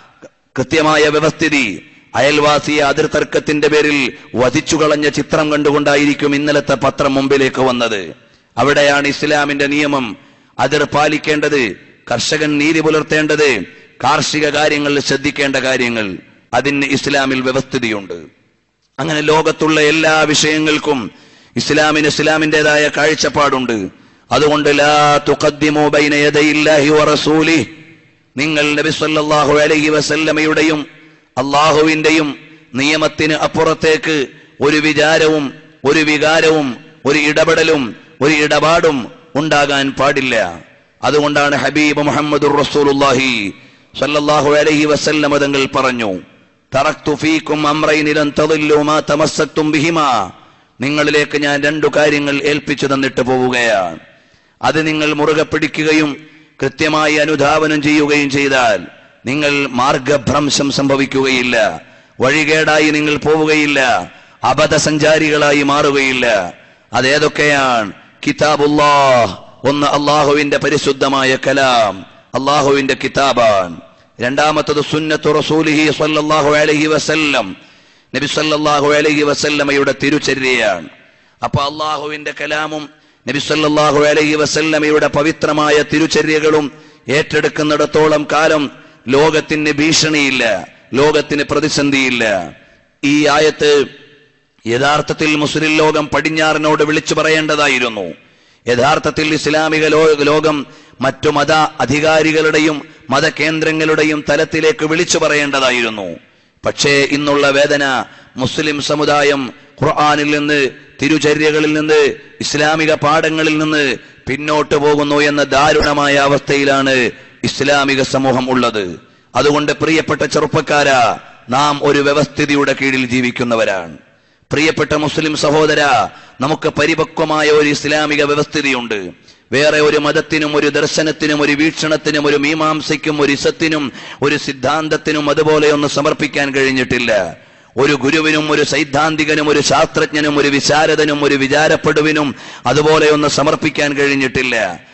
കൃത്യമായ വ്യവസ്ഥിതി അയൽവാസിയെ അതിർത്തർക്കത്തിന്റെ പേരിൽ വധിച്ചു കളഞ്ഞ ചിത്രം കണ്ടുകൊണ്ടായിരിക്കും ഇന്നലത്തെ പത്രം മുമ്പിലേക്ക് വന്നത് അവിടെയാണ് ഇസ്ലാമിന്റെ നിയമം അതിർ പാലിക്കേണ്ടത് കർഷകൻ നീതി പുലർത്തേണ്ടത് കാർഷിക കാര്യങ്ങളിൽ ശ്രദ്ധിക്കേണ്ട കാര്യങ്ങൾ അതിന് ഇസ്ലാമിൽ വ്യവസ്ഥിതിയുണ്ട് അങ്ങനെ ലോകത്തുള്ള എല്ലാ വിഷയങ്ങൾക്കും ഇസ്ലാമിന് ഇസ്ലാമിൻ്റെതായ കാഴ്ചപ്പാടുണ്ട് അതുകൊണ്ട് ലാ തുഖദ്ദിമു ബൈന യദയില്ലാഹി വറസൂലിഹി നിങ്ങൾ നബി സല്ലല്ലാഹു അലൈഹി വസല്ലമയുടെയും അള്ളാഹുവിന്റെയും നിയമത്തിന് അപ്പുറത്തേക്ക് ഒരു വിചാരവും ഒരു വികാരവും ഒരു ഇടപെടലും ഒരു ഇടപാടും ഉണ്ടാകാൻ പാടില്ല അതുകൊണ്ടാണ് ഹബീബ് മുഹമ്മദുർ റസൂലുള്ളാഹി സല്ലല്ലാഹു അലൈഹി വസല്ലമ തങ്ങൾ പറഞ്ഞു തറക്തു ഫീക്കും അംറൈനി ലൻ തദില്ലു മാ തമസ്സക്തും ബിഹിമാ നിങ്ങളിലേക്ക് ഞാൻ രണ്ടു കാര്യങ്ങൾ ഏൽപ്പിച്ചു തന്നിട്ട് പോവുകയാണ് അത് നിങ്ങൾ മുറുകെ പിടിക്കുകയും കൃത്യമായി അനുധാവനം ചെയ്യുകയും ചെയ്താൽ നിങ്ങൾ മാർഗഭ്രംശം സംഭവിക്കുകയില്ല വഴികേടായി നിങ്ങൾ പോവുകയില്ല അബദ്ധസഞ്ചാരികളായി മാറുകയില്ല അതേതൊക്കെയാണ് കിതാബുല്ലാഹ് ഒന്ന് അള്ളാഹുവിന്റെ പരിശുദ്ധമായ കലാം അള്ളാഹുവിന്റെ കിതാബാൻ രണ്ടാമത്തത് സുന്നത്തു റസൂലിഹി സല്ലല്ലാഹു അലൈഹി വസല്ലം നബി സല്ലല്ലാഹു അലൈഹി വസല്ലമയുടെ തിരുചര്യയാണ് അപ്പൊ അള്ളാഹുവിന്റെ കലാമും നബി സല്ലല്ലാഹു അലൈഹി വസല്ലമയുടെ പവിത്രമായ തിരുചര്യകളും ഏറ്റെടുക്കുന്നിടത്തോളം കാലം ലോകത്തിന് ഭീഷണിയില്ല ലോകത്തിന് പ്രതിസന്ധിയില്ല ഈ ആയത്ത് യഥാർത്ഥത്തിൽ മുസ്ലിം ലോകം പടിഞ്ഞാറിനോട് വിളിച്ചു പറയേണ്ടതായിരുന്നു യഥാർത്ഥത്തിൽ ഇസ്ലാമിക ലോ- ലോകം മറ്റു മത അധികാരികളുടെയും മതകേന്ദ്രങ്ങളുടെയും തലത്തിലേക്ക് വിളിച്ചു പറയേണ്ടതായിരുന്നു പക്ഷേ ഇന്നുള്ള വേദന മുസ്ലിം സമുദായം ഖുർആനിൽ നിന്ന് തിരുചര്യകളിൽ നിന്ന് ഇസ്ലാമിക പാഠങ്ങളിൽ നിന്ന് പിന്നോട്ട് പോകുന്നു എന്ന ദാരുണമായ അവസ്ഥയിലാണ് ഇസ്ലാമിക സമൂഹം ഉള്ളത് അതുകൊണ്ട് പ്രിയപ്പെട്ട ചെറുപ്പക്കാരാ നാം ഒരു വ്യവസ്ഥിതിയുടെ കീഴിൽ ജീവിക്കുന്നവരാണ് പ്രിയപ്പെട്ട മുസ്ലിം സഹോദര നമുക്ക് പരിപക്വമായ ഒരു ഇസ്ലാമിക വ്യവസ്ഥിതിയുണ്ട് വേറെ ഒരു മതത്തിനും ഒരു ദർശനത്തിനും ഒരു വീക്ഷണത്തിനും ഒരു മീമാംസയ്ക്കും ഒരു ഇസത്തിനും ഒരു സിദ്ധാന്തത്തിനും അതുപോലെ ഒന്ന് സമർപ്പിക്കാൻ കഴിഞ്ഞിട്ടില്ല ഒരു ഗുരുവിനും ഒരു സൈദ്ധാന്തികനും ഒരു ശാസ്ത്രജ്ഞനും ഒരു വിശാരദനും ഒരു വിചാരപ്പെടുവിനും അതുപോലെ ഒന്ന് സമർപ്പിക്കാൻ കഴിഞ്ഞിട്ടില്ല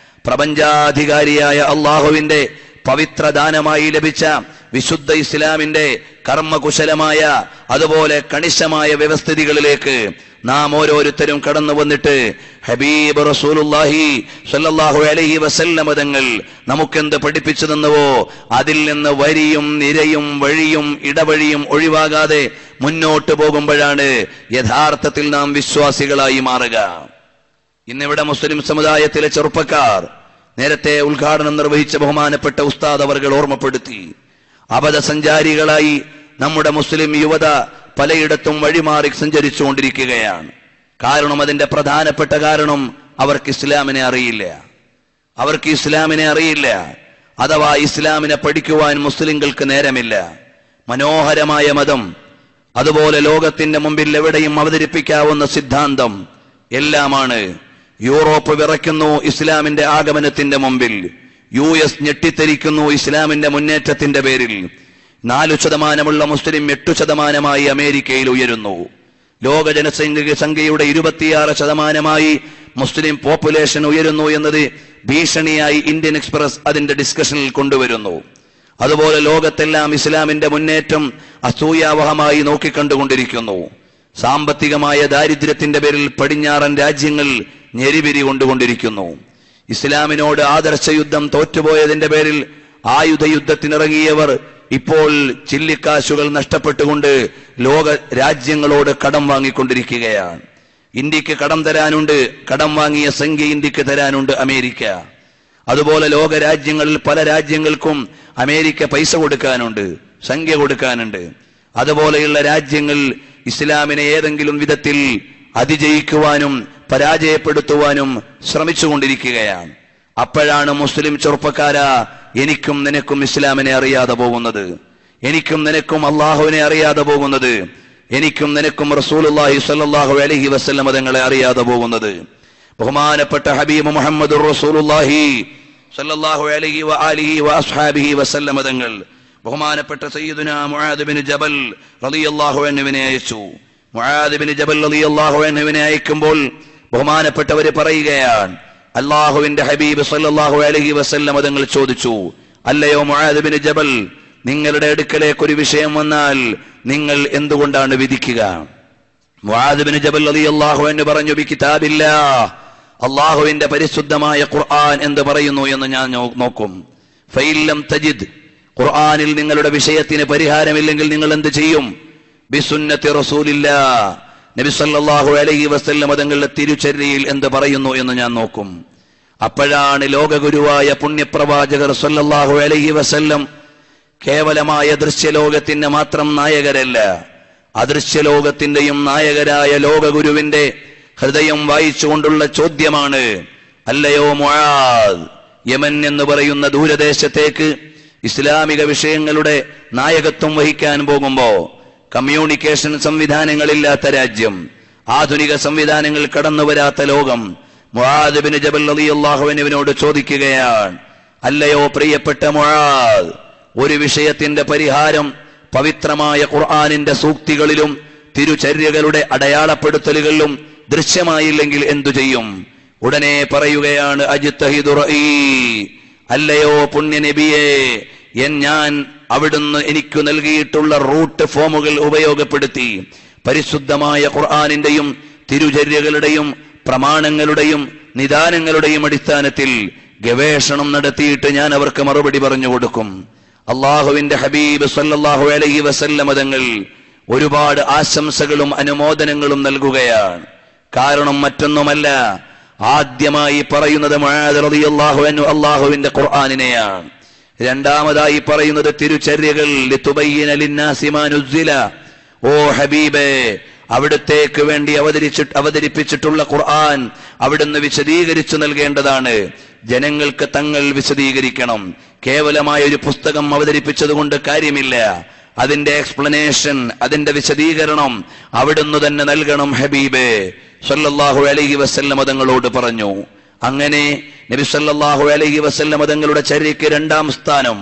പ്രപഞ്ചാധികാരിയായ അള്ളാഹുവിന്റെ പവിത്ര ദാനമായി ലഭിച്ച വിശുദ്ധ ഇസ്ലാമിന്റെ കർമ്മകുശലമായ അതുപോലെ കണിശമായ വ്യവസ്ഥിതികളിലേക്ക് നാം ഓരോരുത്തരും കടന്നു വന്നിട്ട് ഹബീബ് റസൂലുള്ളാഹി സ്വല്ലല്ലാഹു അലൈഹി വസല്ലമ തങ്ങൾ നമുക്കെന്ത് പഠിപ്പിച്ചു തന്നുവോ അതിൽ നിന്ന് വരിയും നിരയും വഴിയും ഇടവഴിയും ഒഴിവാകാതെ മുന്നോട്ട് പോകുമ്പോഴാണ് യഥാർത്ഥത്തിൽ നാം വിശ്വാസികളായി മാറുക ഇന്നിവിടെ മുസ്ലിം സമുദായത്തിലെ ചെറുപ്പക്കാർ നേരത്തെ ഉദ്ഘാടനം നിർവഹിച്ച ബഹുമാനപ്പെട്ട ഉസ്താദ് അവർകൾ ഓർമ്മപ്പെടുത്തി അബദ്ധസഞ്ചാരികളായി നമ്മുടെ മുസ്ലിം യുവത പലയിടത്തും വഴിമാറി സഞ്ചരിച്ചുകൊണ്ടിരിക്കുകയാണ് കാരണം അതിന്റെ പ്രധാനപ്പെട്ട കാരണം അവർക്ക് ഇസ്ലാമിനെ അറിയില്ല അവർക്ക് ഇസ്ലാമിനെ അറിയില്ല അഥവാ ഇസ്ലാമിനെ പഠിക്കുവാൻ മുസ്ലിങ്ങൾക്ക് നേരമില്ല മനോഹരമായ മതം അതുപോലെ ലോകത്തിന്റെ മുമ്പിൽ എവിടെയും അവതരിപ്പിക്കാവുന്ന സിദ്ധാന്തം എല്ലാമാണ് യൂറോപ്പ് വിറയ്ക്കുന്നു ഇസ്ലാമിന്റെ ആഗമനത്തിന്റെ മുമ്പിൽ യു എസ് ഞെട്ടിത്തെരിക്കുന്നു ഇസ്ലാമിന്റെ മുന്നേറ്റത്തിന്റെ പേരിൽ നാലു ശതമാനമുള്ള മുസ്ലിം എട്ടു ശതമാനമായി അമേരിക്കയിൽ ഉയരുന്നു ലോക ജനസംഖ്യ സംഖ്യയുടെ ഇരുപത്തിയാറ് ശതമാനമായി മുസ്ലിം പോപ്പുലേഷൻ ഉയരുന്നു എന്നത് ഭീഷണിയായി ഇന്ത്യൻ എക്സ്പ്രസ് അതിന്റെ ഡിസ്കഷനിൽ കൊണ്ടുവരുന്നു അതുപോലെ ലോകത്തെല്ലാം ഇസ്ലാമിന്റെ മുന്നേറ്റം അസൂയാവഹമായി നോക്കിക്കണ്ടുകൊണ്ടിരിക്കുന്നു സാമ്പത്തികമായ ദാരിദ്ര്യത്തിന്റെ പേരിൽ പടിഞ്ഞാറൻ രാജ്യങ്ങൾ ഞെരിപിരി കൊണ്ടുകൊണ്ടിരിക്കുന്നു ഇസ്ലാമിനോട് ആദർശ യുദ്ധം തോറ്റുപോയതിന്റെ പേരിൽ ആയുധ യുദ്ധത്തിനിറങ്ങിയവർ ഇപ്പോൾ ചില്ലിക്കാശുകൾ നഷ്ടപ്പെട്ടുകൊണ്ട് ലോക രാജ്യങ്ങളോട് കടം വാങ്ങിക്കൊണ്ടിരിക്കുകയാണ് ഇന്ത്യക്ക് കടം തരാനുണ്ട് കടം വാങ്ങിയ സംഖ്യ ഇന്ത്യക്ക് തരാനുണ്ട് അമേരിക്ക അതുപോലെ ലോക രാജ്യങ്ങളിൽ പല രാജ്യങ്ങൾക്കും അമേരിക്ക പൈസ കൊടുക്കാനുണ്ട് സംഖ്യ കൊടുക്കാനുണ്ട് അതുപോലെയുള്ള രാജ്യങ്ങൾ ഇസ്ലാമിനെ ഏതെങ്കിലും വിധത്തിൽ അതിജയിക്കുവാനും പരാജയപ്പെടുത്തുവാനും ശ്രമിച്ചുകൊണ്ടിരിക്കുകയാണ് അപ്പോഴാണ് മുസ്ലിം ചെറുപ്പക്കാരാ എനിക്കും നിനക്കും ഇസ്ലാമിനെ അറിയാതെ പോകുന്നത് എനിക്കും നിനക്കും അള്ളാഹുവിനെ അറിയാതെ പോകുന്നത് എനിക്കും നിനക്കും റസൂലുള്ളാഹി സ്വല്ലല്ലാഹു അലൈഹി വസല്ലം തങ്ങളെ അറിയാതെ പോകുന്നത് ബഹുമാനപ്പെട്ട ഹബീബ് മുഹമ്മദ് റസൂലുള്ളാഹി സ്വല്ലല്ലാഹു അലൈഹി വ ആലിഹി വ അസ്ഹാബിഹി വസല്ലം തങ്ങൾ ബഹുമാനപ്പെട്ട സയ്യിദുന മുആദ് ബിൻ ജബൽ റളിയല്ലാഹു അൻഹുവിനെ അയച്ചു മുആദ് ബിൻ ജബൽ റളിയല്ലാഹു അൻഹുവിനെ അയക്കുമ്പോൾ ബഹുമാനപ്പെട്ടവര് പറയുകയാണ് അള്ളാഹുവിന്റെ ഹബീബ് സല്ലല്ലാഹു അലൈഹി വസല്ലം തങ്ങൾ ചോദിച്ചു അല്ലയോ മുആദ് ബിൻ ജബൽ നിങ്ങളുടെ അടുക്കലേക്ക് ഒരു വിഷയം വന്നാൽ നിങ്ങൾ എന്തുകൊണ്ടാണ് വിധിക്കുക മുആദ് ബിൻ ജബൽ റളിയല്ലാഹു അൻഹു പറഞ്ഞു ബി കിതാബില്ലാ അള്ളാഹുവിന്റെ പരിശുദ്ധമായ ഖുർആൻ എന്ത് പറയുന്നു എന്ന് ഞാൻ നോ- നോക്കും ഫൈലം തജിദ് ഖുർആനിൽ നിങ്ങളുടെ വിഷയത്തിന് പരിഹാരമില്ലെങ്കിൽ നിങ്ങൾ എന്ത് ചെയ്യും ബിസുന്നത്തി റസൂലില്ലാ നബി സല്ലല്ലാഹു അലൈഹി വസല്ലം തങ്ങളുടെ തിരുചര്യയിൽ എന്ത് പറയുന്നു എന്ന് ഞാൻ നോക്കും അപ്പോഴാണ് ലോകഗുരുവായ പുണ്യപ്രവാചകർ സല്ലല്ലാഹു അലൈഹി വസല്ലം കേവലമായ ദൃശ്യലോകത്തിന്റെ മാത്രം നായകരല്ല അദൃശ്യലോകത്തിന്റെയും നായകരായ ലോകഗുരുവിന്റെ ഹൃദയം വായിച്ചുകൊണ്ടുള്ള ചോദ്യമാണ് അല്ലയോ മുആദ് യമൻ എന്ന് പറയുന്ന ദൂരദേശത്തേക്ക് ഇസ്ലാമിക വിഷയങ്ങളുടെ നായകത്വം വഹിക്കാൻ പോകുമ്പോ കമ്മ്യൂണിക്കേഷൻ സംവിധാനങ്ങളില്ലാത്ത രാജ്യം ആധുനിക സംവിധാനങ്ങൾ കടന്നു വരാത്ത ലോകം മുആദ് ബിൻ ജബൽ റളിയല്ലാഹുവിനോട് ചോദിക്കുകയാണ് അല്ലയോ പ്രിയപ്പെട്ട മുആദ് ഒരു വിഷയത്തിന്റെ പരിഹാരം പവിത്രമായ ഖുർആനിന്റെ സൂക്തികളിലും തിരുചര്യകളുടെ അടയാളപ്പെടുത്തലുകളിലും ദൃശ്യമായില്ലെങ്കിൽ എന്തു ചെയ്യും ഉടനെ പറയുകയാണ് അജിത്തഹിദു റഈ. അല്ലയോ പുണ്യ നബിയെ എൻ ഞാൻ അവിടുന്ന് എനിക്ക് നൽകിയിട്ടുള്ള റൂട്ട് ഫോമുകൾ ഉപയോഗപ്പെടുത്തി പരിശുദ്ധമായ ഖുർആനിന്റെയും തിരുചര്യകളുടെയും പ്രമാണങ്ങളുടെയും നിദാനങ്ങളുടെയും അടിസ്ഥാനത്തിൽ ഗവേഷണം നടത്തിയിട്ട് ഞാൻ അവർക്ക് മറുപടി പറഞ്ഞു കൊടുക്കും അള്ളാഹുവിന്റെ ഹബീബ് സല്ലല്ലാഹു അലൈഹി വസല്ലമ തങ്ങൾ ഒരുപാട് ആശംസകളും അനുമോദനങ്ങളും നൽകുകയാണ് കാരണം മറ്റൊന്നുമല്ല ആദ്യമായി പറയുന്നത് മുആദ് റളിയല്ലാഹു അൻഹു അള്ളാഹുവിന്റെ ഖുർആനിനെയാണ് രണ്ടാമതായി പറയുന്നത് തിരുചര്യകൾ ലിതുബയ്യിന ലിന്നാസി മാ നുസ്സില ഓ ഹബീബേ അവിടുത്തേക്ക് വേണ്ടി അവതരിച്ചിട്ട് അവതരിപ്പിച്ചിട്ടുള്ള ഖുർആൻ അവിടുന്ന് വിശദീകരിച്ചു നൽകേണ്ടതാണ് ജനങ്ങൾക്ക് തങ്ങൾ വിശദീകരിക്കണം കേവലമായ ഒരു പുസ്തകം അവതരിപ്പിച്ചത് കൊണ്ട് കാര്യമില്ല അതിന്റെ എക്സ്പ്ലനേഷൻ അതിന്റെ വിശദീകരണം അവിടുന്ന് തന്നെ നൽകണം ഹബീബേ സല്ലല്ലാഹു അലൈഹി വസല്ലം തങ്ങളോട് പറഞ്ഞു അങ്ങനെ നബി സല്ലല്ലാഹു അലൈഹി വസല്ലം തങ്ങളുടെ ചര്യയ്ക്ക് രണ്ടാം സ്ഥാനം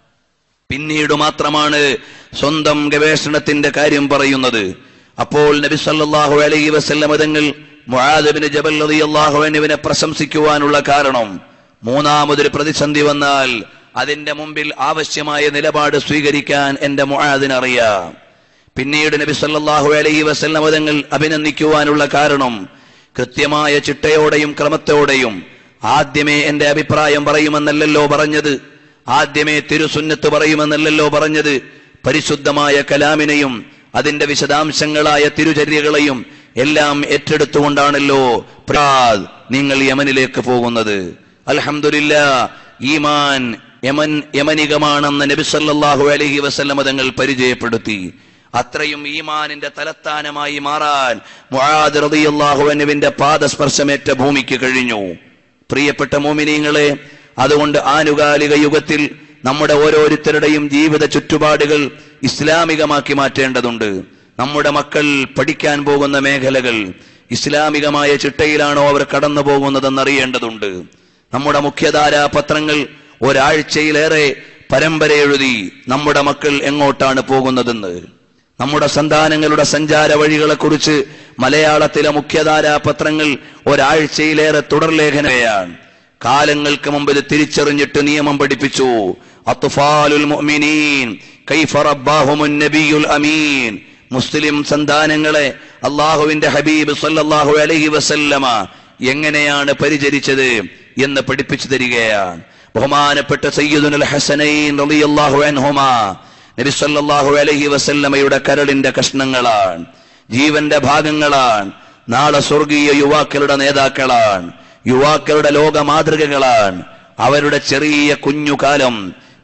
പിന്നീട് മാത്രമാണ് സ്വന്തം ഗവേഷണത്തിന്റെ കാര്യം പറയുന്നത് അപ്പോൾ നബി സല്ലല്ലാഹു അലൈഹി വസല്ലം തങ്ങൾ മുആദ് ബിൻ ജബൽ റളിയല്ലാഹു അൻഹുവിനെ പ്രശംസിക്കുവാനുള്ള കാരണം മൂന്നാമതൊരു പ്രതിസന്ധി വന്നാൽ അതിന്റെ മുമ്പിൽ ആവശ്യമായ നിലപാട് സ്വീകരിക്കാൻ എന്റെ മുആദിന് അറിയാം പിന്നീട് നബി സല്ലല്ലാഹു അലൈഹി വസല്ലം തങ്ങൾ അഭിനന്ദിക്കുവാനുള്ള കാരണം കൃത്യമായ ചിട്ടയോടെയും ക്രമത്തോടെയും ആദ്യമേ എന്റെ അഭിപ്രായം പറയുമെന്നല്ലല്ലോ പറഞ്ഞത് ആദ്യമേ തിരുസുന്നത്ത് പറയുമെന്നല്ലല്ലോ പറഞ്ഞത് പരിശുദ്ധമായ കലാമിനെയും അതിന്റെ വിശദാംശങ്ങളായ തിരുചര്യകളെയും എല്ലാം ഏറ്റെടുത്തുകൊണ്ടാണല്ലോ പ്രാദ് നിങ്ങൾ യമനിലേക്ക് പോകുന്നത് അൽഹംദുലില്ല ഈമാൻ യമൻ യമനികമാണെന്ന് നബി സല്ലല്ലാഹു അലൈഹി വസല്ലമ തങ്ങൾ പരിചയപ്പെടുത്തി അത്രയും ഈമാനിന്റെ തലസ്ഥാനമായി മാറാൻ മുആദ് റളിയല്ലാഹു അൻഹുവിന്റെ പാദസ്പർശമേറ്റ ഭൂമിക്ക് കഴിഞ്ഞു പ്രിയപ്പെട്ട മോമിനീങ്ങളെ അതുകൊണ്ട് ആനുകാലിക യുഗത്തിൽ നമ്മുടെ ഓരോരുത്തരുടെയും ജീവിത ചുറ്റുപാടുകൾ ഇസ്ലാമികമാക്കി മാറ്റേണ്ടതുണ്ട് നമ്മുടെ മക്കൾ പഠിക്കാൻ പോകുന്ന മേഖലകൾ ഇസ്ലാമികമായ ചിട്ടയിലാണോ അവർ കടന്നു പോകുന്നതെന്ന് അറിയേണ്ടതുണ്ട് നമ്മുടെ മുഖ്യധാരാ പത്രങ്ങൾ ഒരാഴ്ചയിലേറെ പരമ്പര എഴുതി നമ്മുടെ മക്കൾ എങ്ങോട്ടാണ് പോകുന്നതെന്ന് നമ്മുടെ സന്താനങ്ങളുടെ സഞ്ചാര വഴികളെക്കുറിച്ച് മലയാളത്തിലെ മുഖ്യധാരാ പത്രങ്ങൾ ഒരാഴ്ചയിലേറെ തുടർലേഖനയാണ് കാലങ്ങൾക്ക് മുമ്പ് ഇത് തിരിച്ചറിഞ്ഞിട്ട് നിയമം പഠിപ്പിച്ചു അത്ഫാലുൽ മുഅ്മിനീൻ കൈഫ റബ്ബാഹുമുൻ നബിയുൽ അമീൻ മുസ്ലിം സന്താനങ്ങളെ അള്ളാഹുവിന്റെ ഹബീബ് സല്ലല്ലാഹു അലൈഹി വസല്ലമ എങ്ങനെയാണ് പരിചരിച്ചത് എന്ന് പഠിപ്പിച്ചു തരികയാണ് ബഹുമാനപ്പെട്ട സയ്യിദുൽ ഹസനൈൻ റളിയല്ലാഹു അൻഹുമാ നബി സല്ലല്ലാഹു അലൈഹി വസല്ലമയുടെ കരളിന്റെ കഷ്ണങ്ങളാണ് ജീവന്റെ ഭാഗങ്ങളാണ് നാളെ സ്വർഗീയ യുവാക്കളുടെ നേതാക്കളാണ് യുവാക്കളുടെ ലോക മാതൃകകളാണ് അവരുടെ ചെറിയ കുഞ്ഞുകാലം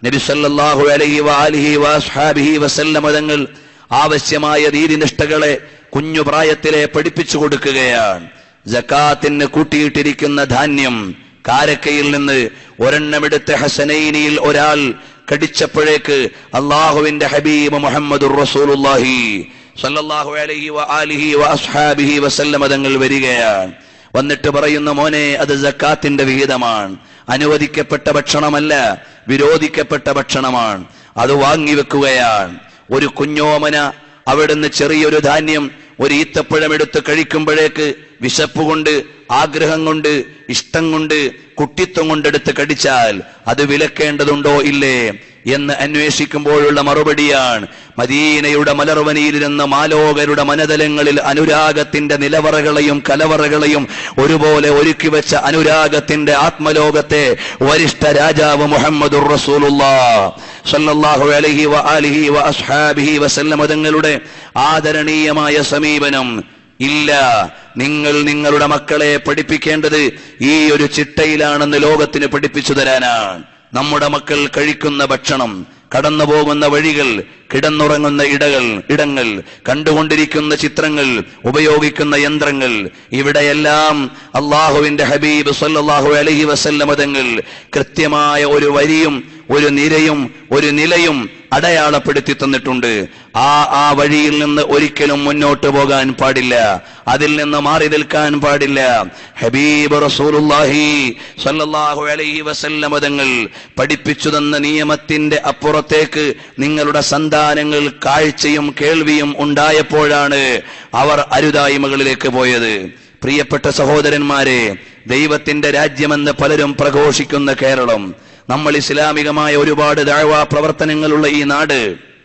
നബി സല്ലല്ലാഹു അലൈഹി വആലിഹി വഅസ്ഹാബിഹി വസല്ലമ തങ്ങൾ ആവശ്യമായ നീതിനിഷ്ഠകളെ കുഞ്ഞു പ്രായത്തിലെ പഠിപ്പിച്ചു കൊടുക്കുകയാണ് ജക്കാത്തിന് കൂട്ടിയിട്ടിരിക്കുന്ന ധാന്യം കാരക്കയിൽ നിന്ന് ഒരെണ്ണമെടുത്ത് ഹസനൈനിയിൽ ഒരാൾ കടിച്ചപ്പോഴേക്ക് അള്ളാഹുവിന്റെ ഹബീബ് മുഹമ്മദുർ റസൂലുള്ളാഹി സല്ലല്ലാഹു അലൈഹി വആലിഹി വഅസ്ഹാബിഹി വസല്ലമ തങ്ങൾ വരികയാണ് വന്നിട്ട് പറയുന്ന മോനെ അത് ജക്കാത്തിന്റെ വിഹിതമാണ് അനുവദിക്കപ്പെട്ട ഭക്ഷണമല്ല വിരോധിക്കപ്പെട്ട ഭക്ഷണമാണ് അത് വാങ്ങിവെക്കുകയാണ് ഒരു കുഞ്ഞോമന അവിടുന്ന് ചെറിയൊരു ധാന്യം ഒരു ഈത്തപ്പഴം എടുത്ത് കഴിക്കുമ്പോഴേക്ക് വിശപ്പ് കൊണ്ട് ആഗ്രഹം കൊണ്ട് ഇഷ്ടം കൊണ്ട് കുട്ടിത്വം കൊണ്ടെടുത്ത് കടിച്ചാൽ അത് വിലക്കേണ്ടതുണ്ടോ ഇല്ലേ എന്ന് അന്വേഷിക്കുമ്പോഴുള്ള മറുപടിയാണ് മദീനയുടെ മലർവനിയിലിരുന്ന മാലോകരുടെ മനതലങ്ങളിൽ അനുരാഗത്തിന്റെ നിലവറകളെയും കലവറകളെയും ഒരുപോലെ ഒരുക്കി വെച്ച അനുരാഗത്തിന്റെ ആത്മലോകത്തെ വരിഷ്ഠ രാജാവ് മുഹമ്മദുർ റസൂലുള്ളാ സല്ലല്ലാഹു അലൈഹി വ ആലിഹി വ അസ്ഹാബിഹി വസല്ലമ തങ്ങളുടെ ആദരണീയമായ സമീപനം ഇല്ല നിങ്ങൾ നിങ്ങളുടെ മക്കളെ പഠിപ്പിക്കേണ്ടത് ഈ ഒരു ചിട്ടയിലാണെന്ന് ലോകത്തിന് പഠിപ്പിച്ചു തരാനാണ് നമ്മുടെ മക്കൾ കഴിക്കുന്ന ഭക്ഷണം കടന്നു പോകുന്ന വഴികൾ കിടന്നുറങ്ങുന്ന ഇടകൾ ഇടങ്ങൾ കണ്ടുകൊണ്ടിരിക്കുന്ന ചിത്രങ്ങൾ ഉപയോഗിക്കുന്ന യന്ത്രങ്ങൾ ഇവിടെയെല്ലാം അള്ളാഹുവിന്റെ ഹബീബ് സല്ലല്ലാഹു അലൈഹി വസല്ലമ തങ്ങൾ കൃത്യമായ ഒരു വരിയും ഒരു നിരയും ഒരു നിലയും അടയാളപ്പെടുത്തി തന്നിട്ടുണ്ട് ആ ആ വഴിയിൽ നിന്ന് ഒരിക്കലും മുന്നോട്ട് പോകാൻ പാടില്ല അതിൽ നിന്ന് മാറി നിൽക്കാൻ പാടില്ല ഹബീബ് റസൂലുള്ളാഹി സല്ലല്ലാഹു അലൈഹി വസല്ലമ തങ്ങൾ പഠിപ്പിച്ചു തന്ന നിയമത്തിന്റെ അപ്പുറത്തേക്ക് നിങ്ങളുടെ സന്താനങ്ങൾ കാഴ്ചയും കേൾവിയും ഉണ്ടായപ്പോഴാണ് അവർ അരുതായ്മകളിലേക്ക് പോയത് പ്രിയപ്പെട്ട സഹോദരന്മാരെ ദൈവത്തിന്റെ രാജ്യമെന്ന് പലരും പ്രഘോഷിക്കുന്ന കേരളം നമ്മൾ ഇസ്ലാമികമായ ഒരുപാട് ദാഴ്വാ പ്രവർത്തനങ്ങളുള്ള ഈ നാട്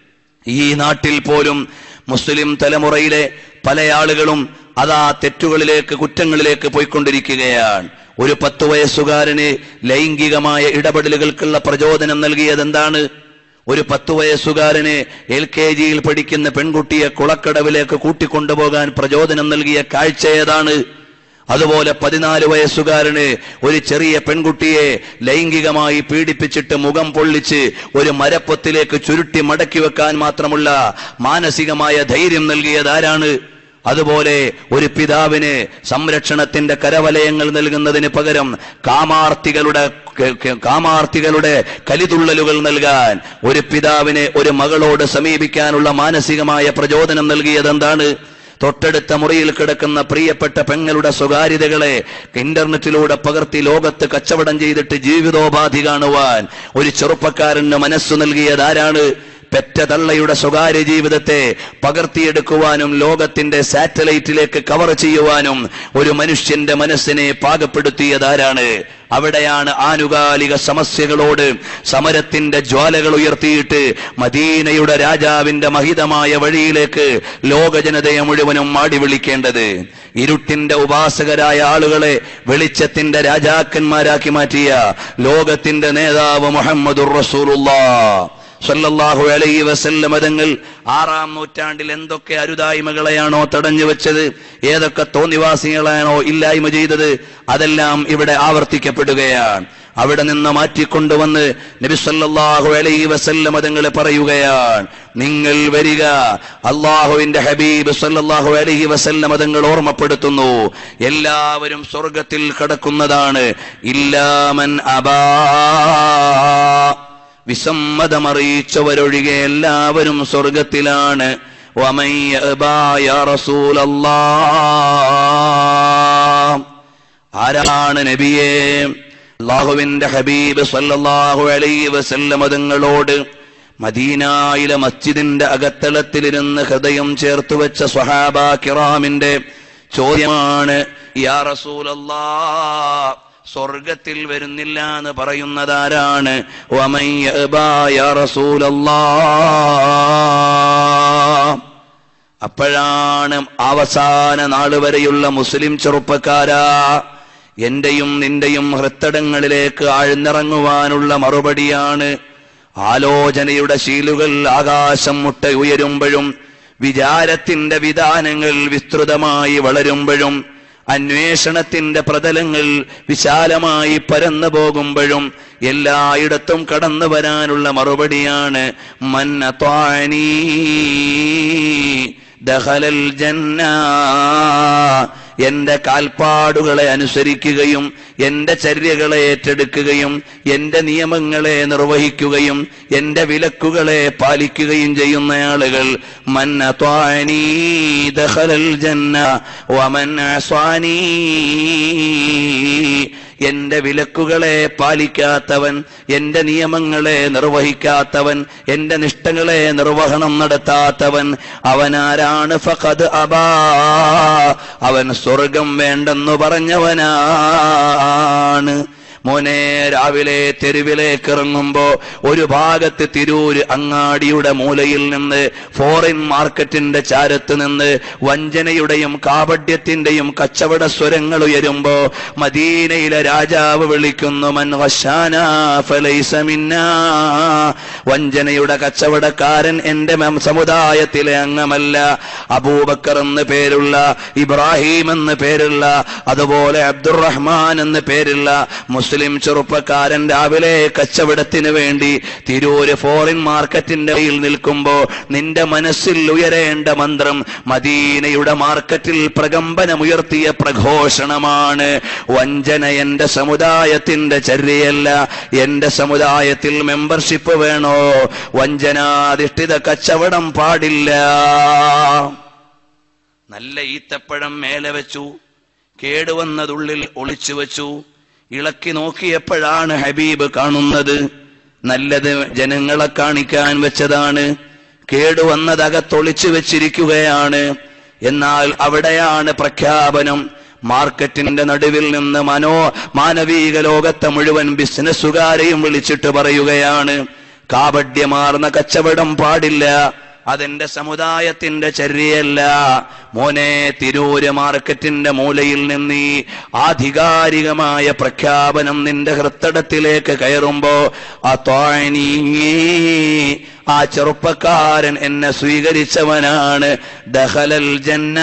ഈ നാട്ടിൽ പോലും മുസ്ലിം തലമുറയിലെ പല ആളുകളും അതാ തെറ്റുകളിലേക്ക് കുറ്റങ്ങളിലേക്ക് പോയിക്കൊണ്ടിരിക്കുകയാണ് ഒരു പത്തു വയസ്സുകാരന് ലൈംഗികമായ ഇടപെടലുകൾക്കുള്ള പ്രചോദനം നൽകിയത് എന്താണ് ഒരു പത്തു വയസ്സുകാരന് എൽ കെ ജിയിൽ പഠിക്കുന്ന പെൺകുട്ടിയെ കുളക്കടവിലേക്ക് കൂട്ടിക്കൊണ്ടുപോകാൻ പ്രചോദനം നൽകിയ കാഴ്ച ഏതാണ് അതുപോലെ പതിനാല് വയസ്സുകാരന് ഒരു ചെറിയ പെൺകുട്ടിയെ ലൈംഗികമായി പീഡിപ്പിച്ചിട്ട് മുഖം പൊള്ളിച്ച് ഒരു മരപ്പൊത്തിലേക്ക് ചുരുട്ടി മടക്കി വെക്കാൻ മാത്രമുള്ള മാനസികമായ ധൈര്യം നൽകിയത് ആരാണ് അതുപോലെ ഒരു പിതാവിന് സംരക്ഷണത്തിന്റെ കരവലയങ്ങൾ നൽകുന്നതിന് പകരം കാമാർത്തികളുടെ കാമാർത്തികളുടെ കലിതുള്ളലുകൾ നൽകാൻ ഒരു പിതാവിന് ഒരു മകളോട് സമീപിക്കാനുള്ള മാനസികമായ പ്രചോദനം നൽകിയത് എന്താണ് തൊട്ടടുത്ത മുറിയിൽ കിടക്കുന്ന പ്രിയപ്പെട്ട പെങ്ങളുടെ സ്വകാര്യതകളെ ഇന്റർനെറ്റിലൂടെ പകർത്തി ലോകത്ത് കച്ചവടം ചെയ്തിട്ട് ജീവിതോപാധി കാണുവാൻ ഒരു ചെറുപ്പക്കാരന് മനസ്സു നൽകിയത് ആരാണ് പെറ്റ തള്ളയുടെ സ്വകാര്യ ജീവിതത്തെ പകർത്തിയെടുക്കുവാനും ലോകത്തിന്റെ സാറ്റലൈറ്റിലേക്ക് കവർ ചെയ്യുവാനും ഒരു മനുഷ്യന്റെ മനസ്സിനെ പാകപ്പെടുത്തിയതാരാണ് അവിടെയാണ് ആനുകാലിക സമസ്യകളോട് സമരത്തിന്റെ ജ്വാലകൾ ഉയർത്തിയിട്ട് മദീനയുടെ രാജാവിന്റെ മഹിതമായ വഴിയിലേക്ക് ലോക ജനതയെ മുഴുവനും മാടി വിളിക്കേണ്ടത് ഇരുട്ടിന്റെ ഉപാസകരായ ആളുകളെ വെളിച്ചത്തിന്റെ രാജാക്കന്മാരാക്കി മാറ്റിയ ലോകത്തിന്റെ നേതാവ് മുഹമ്മദുർ റസൂലുള്ളാ സല്ലല്ലാഹു അലൈഹി വസല്ലമ തങ്ങൾ ആറാം നൂറ്റാണ്ടിൽ എന്തൊക്കെ അരുതായ്മകളെയാണോ തടഞ്ഞു വെച്ചത് ഏതൊക്കെ തോന്നിവാസികളാണോ ഇല്ലായ്മ ചെയ്തത് അതെല്ലാം ഇവിടെ ആവർത്തിക്കപ്പെടുകയാണ് അവിടെ നിന്ന് മാറ്റിക്കൊണ്ടുവന്ന് നബി സല്ലല്ലാഹു അലൈഹി വസല്ലമ തങ്ങൾ പറയുകയാണ് നിങ്ങൾ വരിക അള്ളാഹുവിന്റെ ഹബീബ് സല്ലല്ലാഹു അലൈഹി വസല്ലമ തങ്ങൾ ഓർമ്മപ്പെടുത്തുന്നു എല്ലാവരും സ്വർഗത്തിൽ കടക്കുന്നതാണ് ഇല്ലാമൻ അബാ വിസമ്മതമറിയിച്ചവരൊഴികെ എല്ലാവരും സ്വർഗത്തിലാണ് വമൻ യഅബാ യാ റസൂലല്ലാഹ്. ആരാണ് നബിയെ അള്ളാഹുവിന്റെ ഹബീബ് സല്ലല്ലാഹു അലൈഹി വസല്ലമ തങ്ങളോട് മദീനായിലെ മസ്ജിദിന്റെ അകത്തളത്തിലിരുന്ന് ഹൃദയം ചേർത്ത് വെച്ച സ്വഹാബ കിറാമിന്റെ ചോദ്യമാണ് യാ റസൂലല്ലാ സ്വർഗത്തിൽ വരുന്നില്ല എന്ന് പറയുന്നതാരാണ് വമൻ യഅബാ യാ റസൂലല്ലാ അപ്പോഴാണ് അവസാന നാൾ വരെയുള്ള മുസ്ലിം ചെറുപ്പക്കാരാ എന്റെയും നിന്റെയും ഹൃത്തടങ്ങളിലേക്ക് ആഴ്ന്നിറങ്ങുവാനുള്ള മറുപടിയാണ് ആലോചനയുടെ ശീലുകൾ ആകാശം മുട്ട ഉയരുമ്പോഴും വിചാരത്തിന്റെ വിധാനങ്ങൾ വിസ്തൃതമായി വളരുമ്പോഴും അന്വേഷണത്തിന്റെ പ്രതലങ്ങൾ വിശാലമായി പരന്നു പോകുമ്പോഴും എല്ലായിടത്തും കടന്നു വരാനുള്ള മറുപടിയാണ് മന്നത്വാനീ ദഹലൽ ജന്ന എന്റെ കാൽപ്പാടുകളെ അനുസരിക്കുകയും എന്റെ ചര്യകളെ ഏറ്റെടുക്കുകയും എന്റെ നിയമങ്ങളെ നിർവഹിക്കുകയും എന്റെ വിലക്കുകളെ പാലിക്കുകയും ചെയ്യുന്ന ആളുകൾ മന്നത്വാനീ ദഹലൽ ജന്ന വമൻ അസ്വാനീ എന്റെ വിലക്കുകളെ പാലിക്കാത്തവൻ എന്റെ നിയമങ്ങളെ നിർവഹിക്കാത്തവൻ എന്റെ നിഷ്ഠകളെ നിർവഹണം നടത്താത്തവൻ അവനാരാണ് ഫഖദ് അബാ അവൻ സ്വർഗം വേണ്ടെന്നു പറഞ്ഞവനാണ് മോനെ രാവിലെ തെരുവിലേക്ക് ഇറങ്ങുമ്പോ ഒരു ഭാഗത്ത് തിരൂര് അങ്ങാടിയുടെ മൂലയിൽ നിന്ന് ഫോറിൻ മാർക്കറ്റിന്റെ ചാരത്ത് നിന്ന് വഞ്ചനയുടെയും കാപട്യത്തിന്റെയും കച്ചവട സ്വരങ്ങൾ ഉയരുമ്പോ മദീനയിലെ രാജാവ് വിളിക്കുന്നു മൻ വശാന ഫലൈസ മിന്നാ വഞ്ചനയുടെ കച്ചവടക്കാരൻ എന്റെ മം- സമുദായത്തിലെ അംഗമല്ല അബൂബക്കർ എന്ന് പേരുള്ള ഇബ്രാഹിം എന്ന് പേരുള്ള അതുപോലെ അബ്ദുറഹ്മാൻ എന്ന് പേരുള്ള മുസ്ലിം ചെറുപ്പക്കാരൻ രാവിലെ കച്ചവടത്തിന് വേണ്ടി തിരൂര് ഫോറിൻ മാർക്കറ്റിന്റെ കയ്യിൽ നിൽക്കുമ്പോ നിന്റെ മനസ്സിൽ ഉയരേണ്ട മന്ത്രം മദീനയുടെ മാർക്കറ്റിൽ പ്രകമ്പനമുയർത്തിയ പ്രഘോഷണമാണ് വഞ്ചന എന്റെ സമുദായത്തിന്റെ ചര്യയല്ല എന്റെ സമുദായത്തിൽ മെമ്പർഷിപ്പ് വേണോ വഞ്ചനാധിഷ്ഠിത കച്ചവടം പാടില്ല നല്ല ഈത്തപ്പഴം മേലെ വെച്ചു കേടുവന്നതുള്ളിൽ ഒളിച്ചു വെച്ചു ഇളക്കി നോക്കിയപ്പോഴാണ് ഹബീബ് കാണുന്നത് നല്ലത് ജനങ്ങളെ കാണിക്കാൻ വെച്ചതാണ് കേടുവന്നതകത്തൊളിച്ചു വെച്ചിരിക്കുകയാണ് എന്നാൽ അവിടെയാണ് പ്രഖ്യാപനം മാർക്കറ്റിന്റെ നടുവിൽ നിന്ന് മനോ മാനവീക ലോകത്തെ മുഴുവൻ ബിസിനസ്സുകാരെയും വിളിച്ചിട്ട് പറയുകയാണ് കാപഡ്യമാർന്ന കച്ചവടം പാടില്ല അതെന്റെ സമുദായത്തിന്റെ ചര്യയല്ല മോനെ തിരൂര് മാർക്കറ്റിന്റെ മൂലയിൽ നിന്ന് ഈ ആധികാരികമായ പ്രഖ്യാപനം നിന്റെ ഹൃത്തടത്തിലേക്ക് കയറുമ്പോ ആ തോഴനീ ആ ചെറുപ്പക്കാരൻ എന്നെ സ്വീകരിച്ചവനാണ് ദഹലൽ ജന്ന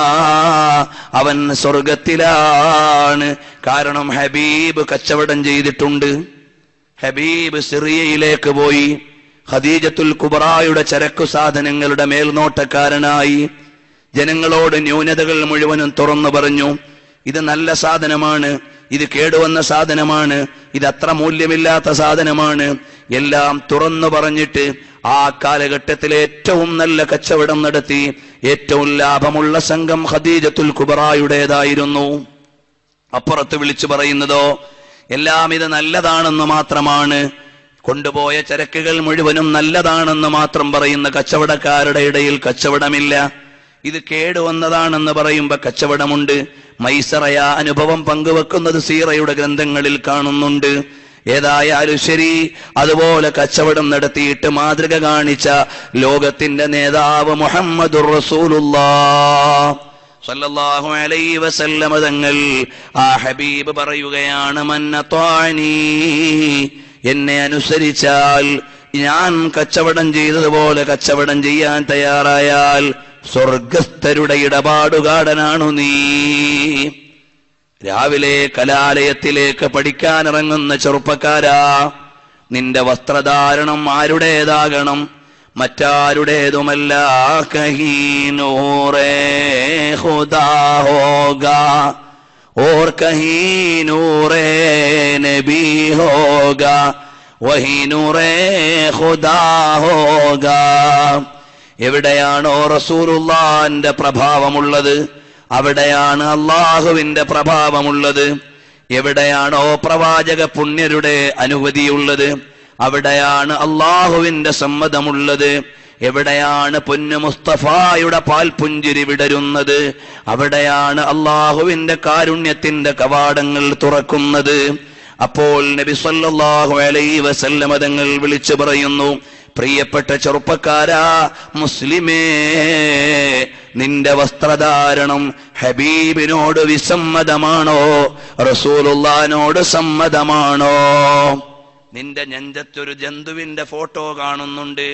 അവൻ സ്വർഗത്തിലാണ് കാരണം ഹബീബ് കച്ചവടം ചെയ്തിട്ടുണ്ട് ഹബീബ് സിറിയയിലേക്ക് പോയി ഖദീജത്തുൽ കുബറായുടെ ചരക്കു സാധനങ്ങളുടെ മേൽനോട്ടക്കാരനായി ജനങ്ങളോട് ന്യൂനതകൾ മുഴുവനും തുറന്നു പറഞ്ഞു ഇത് നല്ല സാധനമാണ് ഇത് കേടുവന്ന സാധനമാണ് ഇത് അത്ര മൂല്യമില്ലാത്ത സാധനമാണ് എല്ലാം തുറന്നു പറഞ്ഞിട്ട് ആ കാലഘട്ടത്തിലെ ഏറ്റവും നല്ല കച്ചവടം നടത്തി ഏറ്റവും ലാഭമുള്ള സംഘം ഖദീജത്തുൽ കുബറായുടേതായിരുന്നു അപ്പുറത്ത് വിളിച്ചു പറയുന്നതോ എല്ലാം ഇത് നല്ലതാണെന്ന് മാത്രമാണ് കൊണ്ടുപോയ ചരക്കുകൾ മുഴുവനും നല്ലതാണെന്ന് മാത്രം പറയുന്ന കച്ചവടക്കാരുടെ ഇടയിൽ കച്ചവടമില്ല ഇത് കേടുവന്നതാണെന്ന് പറയുമ്പോ കച്ചവടമുണ്ട് മൈസറയ അനുഭവം പങ്കുവെക്കുന്നത് സീറയുടെ ഗ്രന്ഥങ്ങളിൽ കാണുന്നുണ്ട് ഏതായാലും ശരി അതുപോലെ കച്ചവടം നടത്തിയിട്ട് മാതൃക കാണിച്ച ലോകത്തിന്റെ നേതാവ് മുഹമ്മദുർ റസൂലുള്ളാഹ് സല്ലല്ലാഹു അലൈഹി വസല്ലമ തങ്ങൾ ആ ഹബീബ് പറയുകയാണ് മന്നത്വാനി എന്നെ അനുസരിച്ചാൽ ഞാൻ കച്ചവടം ചെയ്തതുപോലെ കച്ചവടം ചെയ്യാൻ തയ്യാറായാൽ സ്വർഗസ്ഥരുടെ ഇടപാടുകാടനാണു നീ രാവിലെ കലാലയത്തിലേക്ക് പഠിക്കാനിറങ്ങുന്ന ചെറുപ്പക്കാരാ നിന്റെ വസ്ത്രധാരണം ആരുടേതാകണം മറ്റാരുടേതുമല്ല കഹീനൂറേ ഹുദാ ഹോഗ ഓർ കഹീനൂറേ നബി ഹോഗ വഹി നൂറേ ഹുദാ ഹോഗ എവിടെയാണോ റസൂലുള്ളാന്റെ പ്രഭാവമുള്ളത് അവിടെയാണ് അള്ളാഹുവിന്റെ പ്രഭാവമുള്ളത് എവിടെയാണോ പ്രവാചക പുണ്യരുടെ അനുമതിയുള്ളത് അവിടെയാണ് അള്ളാഹുവിന്റെ സമ്മതമുള്ളത് എവിടെയാണ് പൊന്നു മുസ്തഫായുടെ പാൽപുഞ്ചിരി വിടരുന്നത് അവിടെയാണ് അള്ളാഹുവിന്റെ കാരുണ്യത്തിന്റെ കവാടങ്ങൾ തുറക്കുന്നത് അപ്പോൾ നബി സല്ലല്ലാഹു അലൈഹി വസല്ലമ തങ്ങൾ വിളിച്ചു പറയുന്നു പ്രിയപ്പെട്ട ചെറുപ്പക്കാരാ മുസ്ലിമേ നിന്റെ വസ്ത്രധാരണം ഹബീബിനോട് വിസമ്മതമാണോ റസൂലുള്ളാനോട് സമ്മതമാണോ നിന്റെ നെഞ്ചത്തൊരു ജന്തുവിന്റെ ഫോട്ടോ കാണുന്നുണ്ട്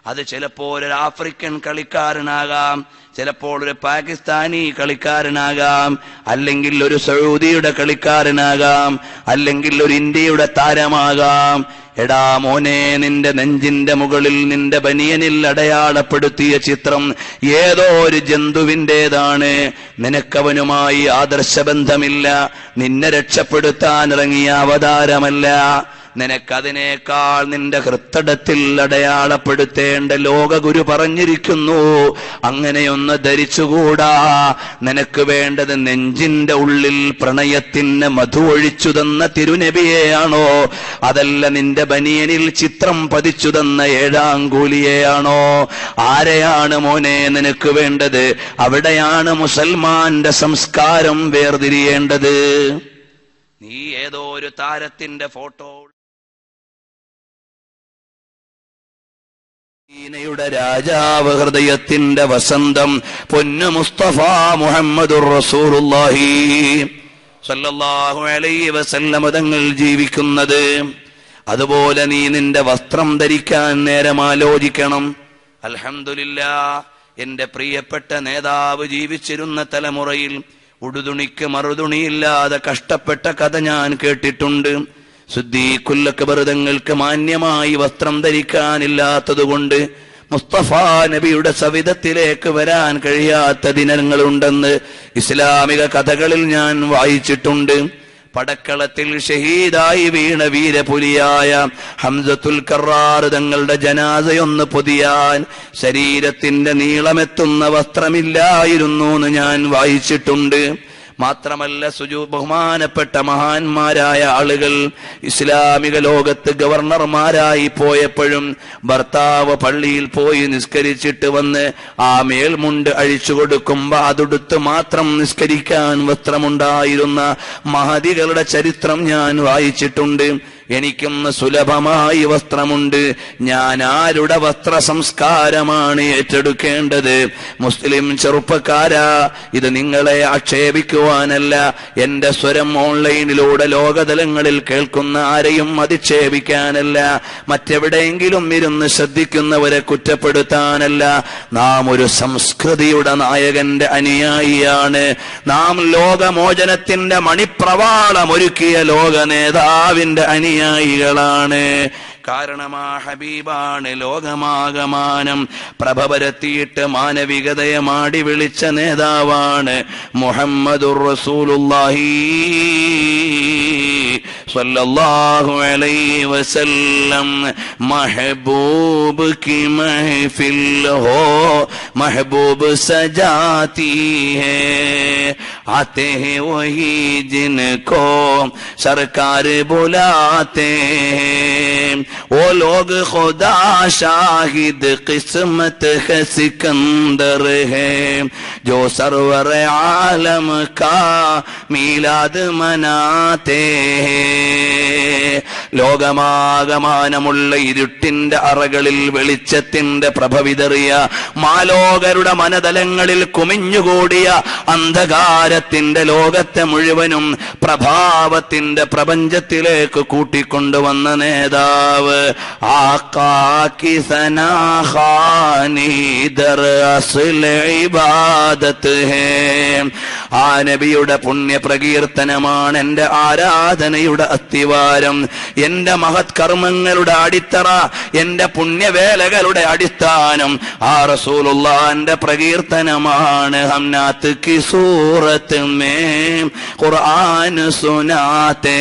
അത് ചിലപ്പോൾ ഒരു ആഫ്രിക്കൻ കളിക്കാരനാകാം ചിലപ്പോൾ ഒരു പാകിസ്ഥാനി കളിക്കാരനാകാം അല്ലെങ്കിൽ ഒരു സൗദിയുടെ കളിക്കാരനാകാം അല്ലെങ്കിൽ ഒരു ഇന്ത്യയുടെ താരമാകാം എടാ മോനെ നിന്റെ നെഞ്ചിന്റെ മുകളിൽ നിന്റെ ബനിയനിൽ അടയാളപ്പെടുത്തിയ ചിത്രം ഏതോ ഒരു ജന്തുവിൻ്റെതാണ് നിനക്കവനുമായി ആദർശബന്ധമില്ല നിന്നെ രക്ഷപ്പെടുത്താൻ ഇറങ്ങിയ അവതാരമല്ല നിനക്കതിനേക്കാൾ നിന്റെ ഹൃത്തടത്തിൽ അടയാളപ്പെടുത്തേണ്ട ലോകഗുരു പറഞ്ഞിരിക്കുന്നു അങ്ങനെയൊന്ന് ധരിച്ചുകൂടാ നിനക്ക് വേണ്ടത് നെഞ്ചിന്റെ ഉള്ളിൽ പ്രണയത്തിന് മധു ഒഴിച്ചു തന്ന തിരുനബിയെയാണോ അതല്ല നിന്റെ ബനിയനിൽ ചിത്രം പതിച്ചു തന്ന ഏഴാം കൂലിയെയാണോ ആരെയാണ് മോനെ നിനക്ക് വേണ്ടത് അവിടെയാണ് മുസൽമാന്റെ സംസ്കാരം വേർതിരിയേണ്ടത് നീ ഏതോ ഒരു താരത്തിന്റെ ഫോട്ടോ മദീനയുടെ രാജാവ് ഹൃദയത്തിന്റെ വസന്തം പൊന്നു മുസ്തഫ മുഹമ്മദുർ റസൂലുള്ളാഹി സല്ലല്ലാഹു അലൈഹി വസല്ലമ തങ്ങൾ ജീവിക്കുന്നത് അതുപോലെ നീ നിന്റെ വസ്ത്രം ധരിക്കാൻ നേരം ആലോചിക്കണം അൽഹംദുലില്ലാ എന്റെ പ്രിയപ്പെട്ട നേതാവ് ജീവിച്ചിരുന്ന തലമുറയിൽ ഉടുതുണിക്ക് മറുതുണിയില്ലാതെ കഷ്ടപ്പെട്ട കഥ ഞാൻ കേട്ടിട്ടുണ്ട് ശുദ്ധീക്കുല്ലക്കബറുതങ്ങൾക്ക് മാന്യമായി വസ്ത്രം ധരിക്കാനില്ലാത്തതുകൊണ്ട് മുസ്തഫ നബിയുടെ സവിധത്തിലേക്ക് വരാൻ കഴിയാത്ത ദിനങ്ങളുണ്ടെന്ന് ഇസ്ലാമിക കഥകളിൽ ഞാൻ വായിച്ചിട്ടുണ്ട് പടക്കളത്തിൽ ഷഹീദായി വീണ വീരപുലിയായ ഹംസത്തുൽ കറാർ തങ്ങളുടെ ജനാസയൊന്ന് പൊതിയാൻ ശരീരത്തിന്റെ നീളമെത്തുന്ന വസ്ത്രമില്ലായിരുന്നു എന്ന് ഞാൻ വായിച്ചിട്ടുണ്ട് മാത്രമല്ല സുജു ബഹുമാനപ്പെട്ട മഹാന്മാരായ ആളുകൾ ഇസ്ലാമിക ലോകത്ത് ഗവർണർമാരായി പോയപ്പോഴും ഭർത്താവ് പള്ളിയിൽ പോയി നിസ്കരിച്ചിട്ട് വന്ന് ആ മേൽമുണ്ട് അഴിച്ചു കൊടുക്കുമ്പോ അതെടുത്ത് മാത്രം നിസ്കരിക്കാൻ വസ്ത്രമുണ്ടായിരുന്ന മഹതികളുടെ ചരിത്രം ഞാൻ വായിച്ചിട്ടുണ്ട് എനിക്കും സുലഭമായി വസ്ത്രമുണ്ട് ഞാൻ ആരുടെ വസ്ത്ര സംസ്കാരമാണ് ഏറ്റെടുക്കേണ്ടത് മുസ്ലിം ചെറുപ്പക്കാരാ ഇത് നിങ്ങളെ ആക്ഷേപിക്കുവാനല്ല എന്റെ സ്വരം ഓൺലൈനിലൂടെ ലോകതലങ്ങളിൽ കേൾക്കുന്ന ആരെയും അധിക്ഷേപിക്കാനല്ല മറ്റെവിടെയെങ്കിലും ഇരുന്ന് ശ്രദ്ധിക്കുന്നവരെ കുറ്റപ്പെടുത്താനല്ല നാം ഒരു സംസ്കൃതിയുടെ നായകന്റെ അനുയായിയാണ് നാം ലോകമോചനത്തിന്റെ മണിപ്രവാളം ഒരുക്കിയ ലോക നേതാവിന്റെ അനുയായികളാണ് കാരണം ആ ഹബീബാണ് ലോകമാകമാനം പ്രഭ പരത്തിയിട്ട് മാനവികതയെ മാടി വിളിച്ച നേതാവാണ് മുഹമ്മദുർ റസൂലുള്ളാഹി സല്ലല്ലാഹു അലൈഹി വസല്ലം महबूब की महफिल हो महबूब सजाती है आते हैं वही जिनको सरकार बुलाते हैं वो लोग खुदा शाहिद किस्मत है सिकंदर है जो सरवर आलम का मीलाद मनाते हैं ലോകമാകമാനമുള്ള ഇരുട്ടിന്റെ അറകളിൽ വെളിച്ചത്തിന്റെ പ്രഭ വിതറിയ മാലോകരുടെ മനതലങ്ങളിൽ കുമിഞ്ഞുകൂടിയ അന്ധകാരത്തിന്റെ ലോകത്തെ മുഴുവനും പ്രഭാവത്തിന്റെ പ്രപഞ്ചത്തിലേക്ക് കൂട്ടിക്കൊണ്ടുവന്ന നേതാവ് ആക്കാക്കി സനാഹാനീദർ അസ്ല ഇബാദത്ത് ഹേ ആ നബിയുടെ പുണ്യ പ്രകീർത്തനമാണ് എന്റെ ആരാധനയുടെ അത്തിവാരം എന്റെ മഹത് കർമ്മങ്ങളുടെ അടിത്തറ എന്റെ പുണ്യവേലകളുടെ അടിസ്ഥാനം ആ റസൂലുള്ളാന്റെ പ്രകീർത്തനമാണ് ഹംനാത്ത് കി സൂറത്ത് മേ ഖുർആൻ സുനാത്തേ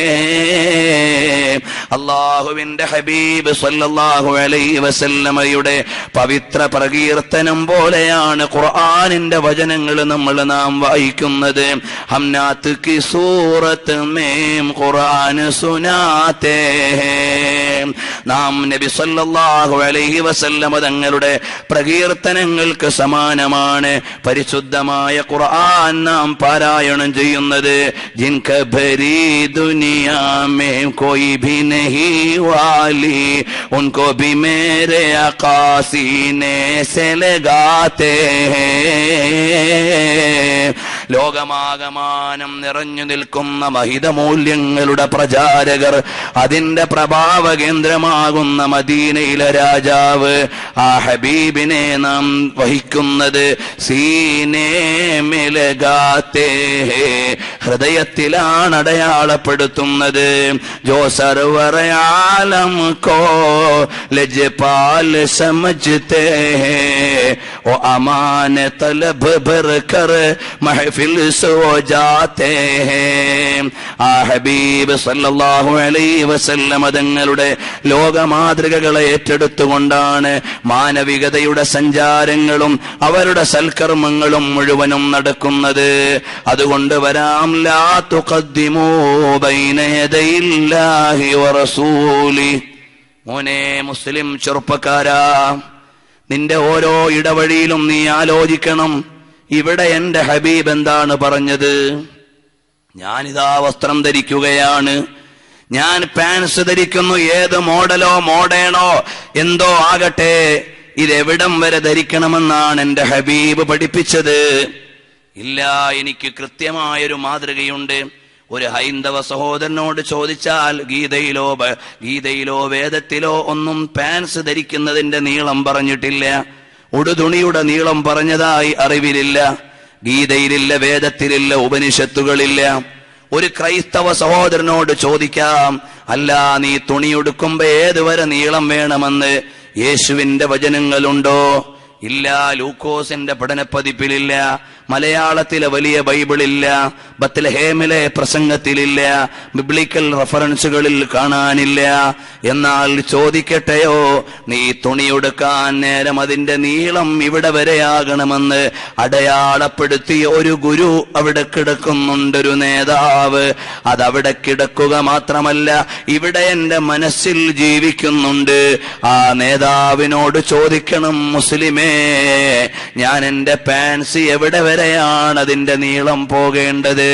അള്ളാഹുവിന്റെ ഹബീബ് സല്ലല്ലാഹു അലൈഹി വസല്ലമയുടെ പവിത്ര പ്രകീർത്തനം പോലെയാണ് ഖുർആനിന്റെ വചനങ്ങൾ നമ്മൾ നാം വായിക്കുന്നത് ഹംനാത്ത് കി സൂറത്ത് മേം ഖുർആൻ സുനാത്തേ നാം നബി സല്ലല്ലാഹു അലൈഹി വസല്ലമ തങ്ങളുടെ പ്രകീർത്തനങ്ങൾക്ക് സമാനമാണ് പരിശുദ്ധമായ ഖുർആൻ നാം പാരായണം ചെയ്യുന്നത് ജിൻക ഭരി ദുനിയാ മേ കോയി ഭി നഹി വാലി ഉनको भी मेरे आका सीने से लगाते हैं ലോകമാകമാനം നിറഞ്ഞു നിൽക്കുന്ന മഹിതമൂല്യങ്ങളുടെ പ്രചാരകർ അതിന്റെ പ്രഭാവ കേന്ദ്രമാകുന്ന മദീനയിലെ രാജാവ് ആ ഹബീബിനെ നാം വഹിക്കുന്നത് സീനേ മിലഗാത്തേ ഹൃദയത്തിലാണ് അടയാളപ്പെടുത്തുന്നത് ജോ സർവറയാലം കോ ലജ്പാൽ സമജ്തേ ഓ അമാന തലബ് ഭർ കർ മഹഫിൽ സോ ജാത്തേ ആ ഹബീബ് സല്ലല്ലാഹു അലൈഹി വസല്ലമ തങ്ങളുടെ ലോകമാതൃകകളെ ഏറ്റെടുത്തുകൊണ്ടാണ് മാനവികതയുടെ സഞ്ചാരങ്ങളും അവരുടെ സൽക്കർമ്മങ്ങളും മുഴുവനും നടക്കുന്നത് അതുകൊണ്ട് വരാം ലാ തുഖദ്ദിമൂ ബൈന യദയില്ലാഹി വറസൂലി മോനെ മുസ്ലിം ചെറുപ്പക്കാരാ നിന്റെ ഓരോ ഇടവഴിയിലും നീ ആലോചിക്കണം ഇവിടെ എന്റെ ഹബീബ് എന്താണ് പറഞ്ഞത് ഞാനിതാ വസ്ത്രം ധരിക്കുകയാണ് ഞാൻ പാൻസ് ധരിക്കുന്നു ഏത് മോഡലോ മോഡേണോ എന്തോ ആകട്ടെ ഇതെവിടം വരെ ധരിക്കണമെന്നാണ് എന്റെ ഹബീബ് പഠിപ്പിച്ചത് ഇല്ല എനിക്ക് കൃത്യമായൊരു മാതൃകയുണ്ട് ഒരു ഹൈന്ദവ സഹോദരനോട് ചോദിച്ചാൽ ഗീതയിലോ ബ- ഗീതയിലോ വേദത്തിലോ ഒന്നും പാൻസ് ധരിക്കുന്നതിന്റെ നീളം പറഞ്ഞിട്ടില്ല ഉടുതുണിയുടെ നീളം പറഞ്ഞതായി അറിവിലില്ല ഗീതയിലില്ല വേദത്തിലില്ല ഉപനിഷത്തുകളില്ല ഒരു ക്രൈസ്തവ സഹോദരനോട് ചോദിക്കാം അല്ല നീ തുണിയുടുക്കുമ്പോ ഏതുവരെ നീളം വേണമെന്ന് യേശുവിന്റെ വചനങ്ങളുണ്ടോ ഇല്ല ലൂക്കോസിന്റെ പഠനപ്പതിപ്പിലില്ല മലയാളത്തിലെ വലിയ ബൈബിളില്ല ബത്ലഹേമിലെ പ്രസംഗത്തിലില്ല ബിബ്ലിക്കൽ റഫറൻസുകളിൽ കാണാനില്ല എന്നാൽ ചോദിക്കട്ടെയോ നീ തുണിയെടുക്കാൻ നേരം അതിന്റെ നീളം ഇവിടെ വരെയാകണമെന്ന് അടയാളപ്പെടുത്തിയ ഒരു ഗുരു അവിടെ കിടക്കുന്നുണ്ടൊരു നേതാവ് അതവിടെ കിടക്കുക മാത്രമല്ല ഇവിടെ എന്റെ മനസ്സിൽ ജീവിക്കുന്നുണ്ട് ആ നേതാവിനോട് ചോദിക്കണം മുസ്ലിമേ ഞാൻ എന്റെ പാൻസ് എവിടെ വരെയാണ് അതിന്റെ നീളം പോകേണ്ടത്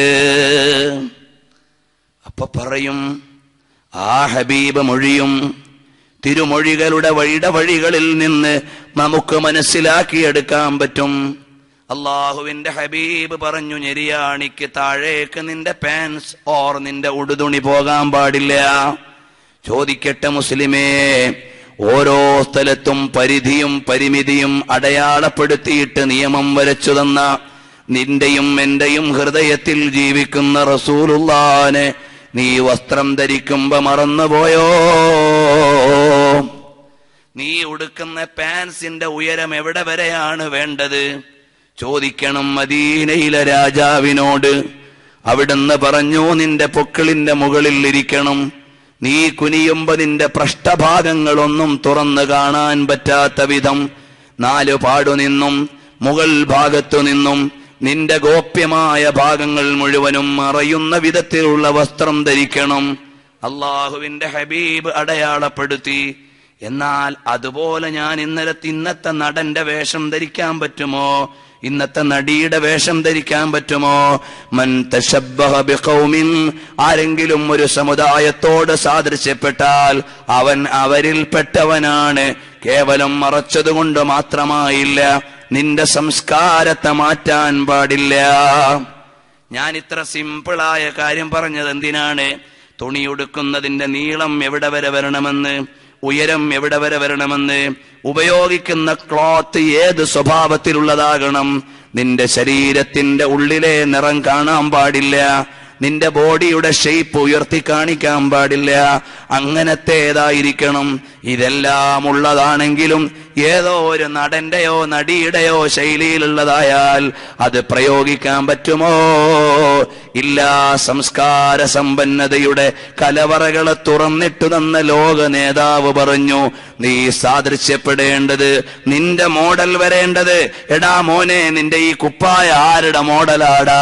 അപ്പൊ പറയും ആ ഹബീബ് മൊഴിയും തിരുമൊഴികളുടെ വഴിയുടെ വഴികളിൽ നിന്ന് നമുക്ക് മനസ്സിലാക്കിയെടുക്കാൻ പറ്റും അള്ളാഹുവിന്റെ ഹബീബ് പറഞ്ഞു ഞെരിയാണിക്ക് താഴേക്ക് നിന്റെ പാൻസ് ഓർ നിന്റെ ഉടുതുണി പോകാൻ പാടില്ല ചോദിക്കട്ടെ മുസ്ലിമേ ഓരോ സ്ഥലത്തും പരിധിയും പരിമിതിയും അടയാളപ്പെടുത്തിയിട്ട് നിയമം വരച്ചു തന്ന നിന്റെയും എന്റെയും ഹൃദയത്തിൽ ജീവിക്കുന്ന റസൂലുള്ളാനെ നീ വസ്ത്രം ധരിക്കുമ്പോ മറന്നുപോയോ നീ ഉടുക്കുന്ന പാൻസിന്റെ ഉയരം എവിടെ വരെയാണ് വേണ്ടത് ചോദിക്കണം മദീനയിലെ രാജാവിനോട് അവിടുന്ന് പറഞ്ഞു നിന്റെ പൊക്കിളിന്റെ മുകളിൽ ഇരിക്കണം നീ കുനിയുമ്പോ നിന്റെ പൃഷ്ഠഭാഗങ്ങളൊന്നും തുറന്നു കാണാൻ പറ്റാത്ത വിധം നാലു പാടുനിന്നും മുകൾ ഭാഗത്തു നിന്നും നിന്റെ ഗോപ്യമായ ഭാഗങ്ങൾ മുഴുവനും മറയുന്ന വിധത്തിലുള്ള വസ്ത്രം ധരിക്കണം അള്ളാഹുവിന്റെ ഹബീബ് അടയാളപ്പെടുത്തി എന്നാൽ അതുപോലെ ഞാൻ ഇന്നലെ ഇന്നത്തെ നടന്റെ വേഷം ധരിക്കാൻ പറ്റുമോ ഇന്നത്തെ നടിയുടെ വേഷം ധരിക്കാൻ പറ്റുമോ മൻ തശബ്ബഹ ബിഖൗമിൻ ആരെങ്കിലും ഒരു സമുദായത്തോട് സാദൃശ്യപ്പെട്ടാൽ അവൻ അവരിൽപ്പെട്ടവനാണ് കേവലം മറച്ചതുകൊണ്ട് മാത്രമായില്ല നിന്റെ സംസ്കാരത്തെ മാറ്റാൻ പാടില്ല ഞാൻ ഇത്ര സിമ്പിളായ കാര്യം പറഞ്ഞത് എന്തിനാണ് തുണിയുടുക്കുന്നതിന്റെ നീളം എവിടെ വരെ വരണമെന്ന് ഉയരം എവിടെ വരെ വരണമെന്ന് ഉപയോഗിക്കുന്ന ക്ലോത്ത് ഏത് സ്വഭാവത്തിലുള്ളതാകണം നിന്റെ ശരീരത്തിന്റെ ഉള്ളിലെ നിറം കാണാൻ പാടില്ല നിന്റെ ബോഡിയുടെ ഷേപ്പ് ഉയർത്തി കാണിക്കാൻ പാടില്ല അങ്ങനത്തേതായിരിക്കണം ഇതെല്ലാം ഉള്ളതാണെങ്കിലും ഏതോ ഒരു നടന്റെയോ നടിയുടെയോ ശൈലിയിലുള്ളതായാൽ അത് പ്രയോഗിക്കാൻ പറ്റുമോ ഇല്ല സംസ്കാര സമ്പന്നതയുടെ കലവറകളെ തുറന്നിട്ടു തന്ന ലോക നേതാവ് പറഞ്ഞു നീ സാദൃശ്യപ്പെടേണ്ടത് നിന്റെ മോഡൽ വരേണ്ടത് എടാ മോനെ നിന്റെ ഈ കുപ്പായ ആരുടെ മോഡലാടാ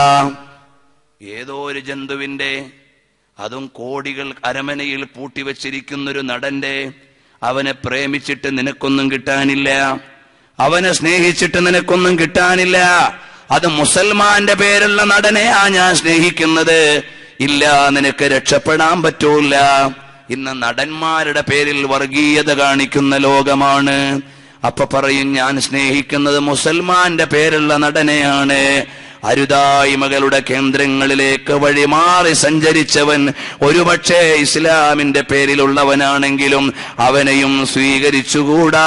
ഏതോ ഒരു ജന്തുവിന്റെ അതും കോടികൾ അരമനയിൽ പൂട്ടിവെച്ചിരിക്കുന്നൊരു നടന്റെ അവനെ പ്രേമിച്ചിട്ട് നിനക്കൊന്നും കിട്ടാനില്ല അവനെ സ്നേഹിച്ചിട്ട് നിനക്കൊന്നും കിട്ടാനില്ല അത് മുസൽമാന്റെ പേരുള്ള നടനെയാ ഞാൻ സ്നേഹിക്കുന്നത് ഇല്ല നിനക്ക് രക്ഷപ്പെടാൻ പറ്റൂല ഇന്ന് നടന്മാരുടെ പേരിൽ വർഗീയത കാണിക്കുന്ന ലോകമാണ് അപ്പൊ പറയും ഞാൻ സ്നേഹിക്കുന്നത് മുസൽമാന്റെ പേരുള്ള നടനെയാണ് അരുതായ്മകളുടെ കേന്ദ്രങ്ങളിലേക്ക് വഴിമാറി സഞ്ചരിച്ചവൻ ഒരുപക്ഷെ ഇസ്ലാമിന്റെ പേരിലുള്ളവനാണെങ്കിലും അവനെയും സ്വീകരിച്ചുകൂടാ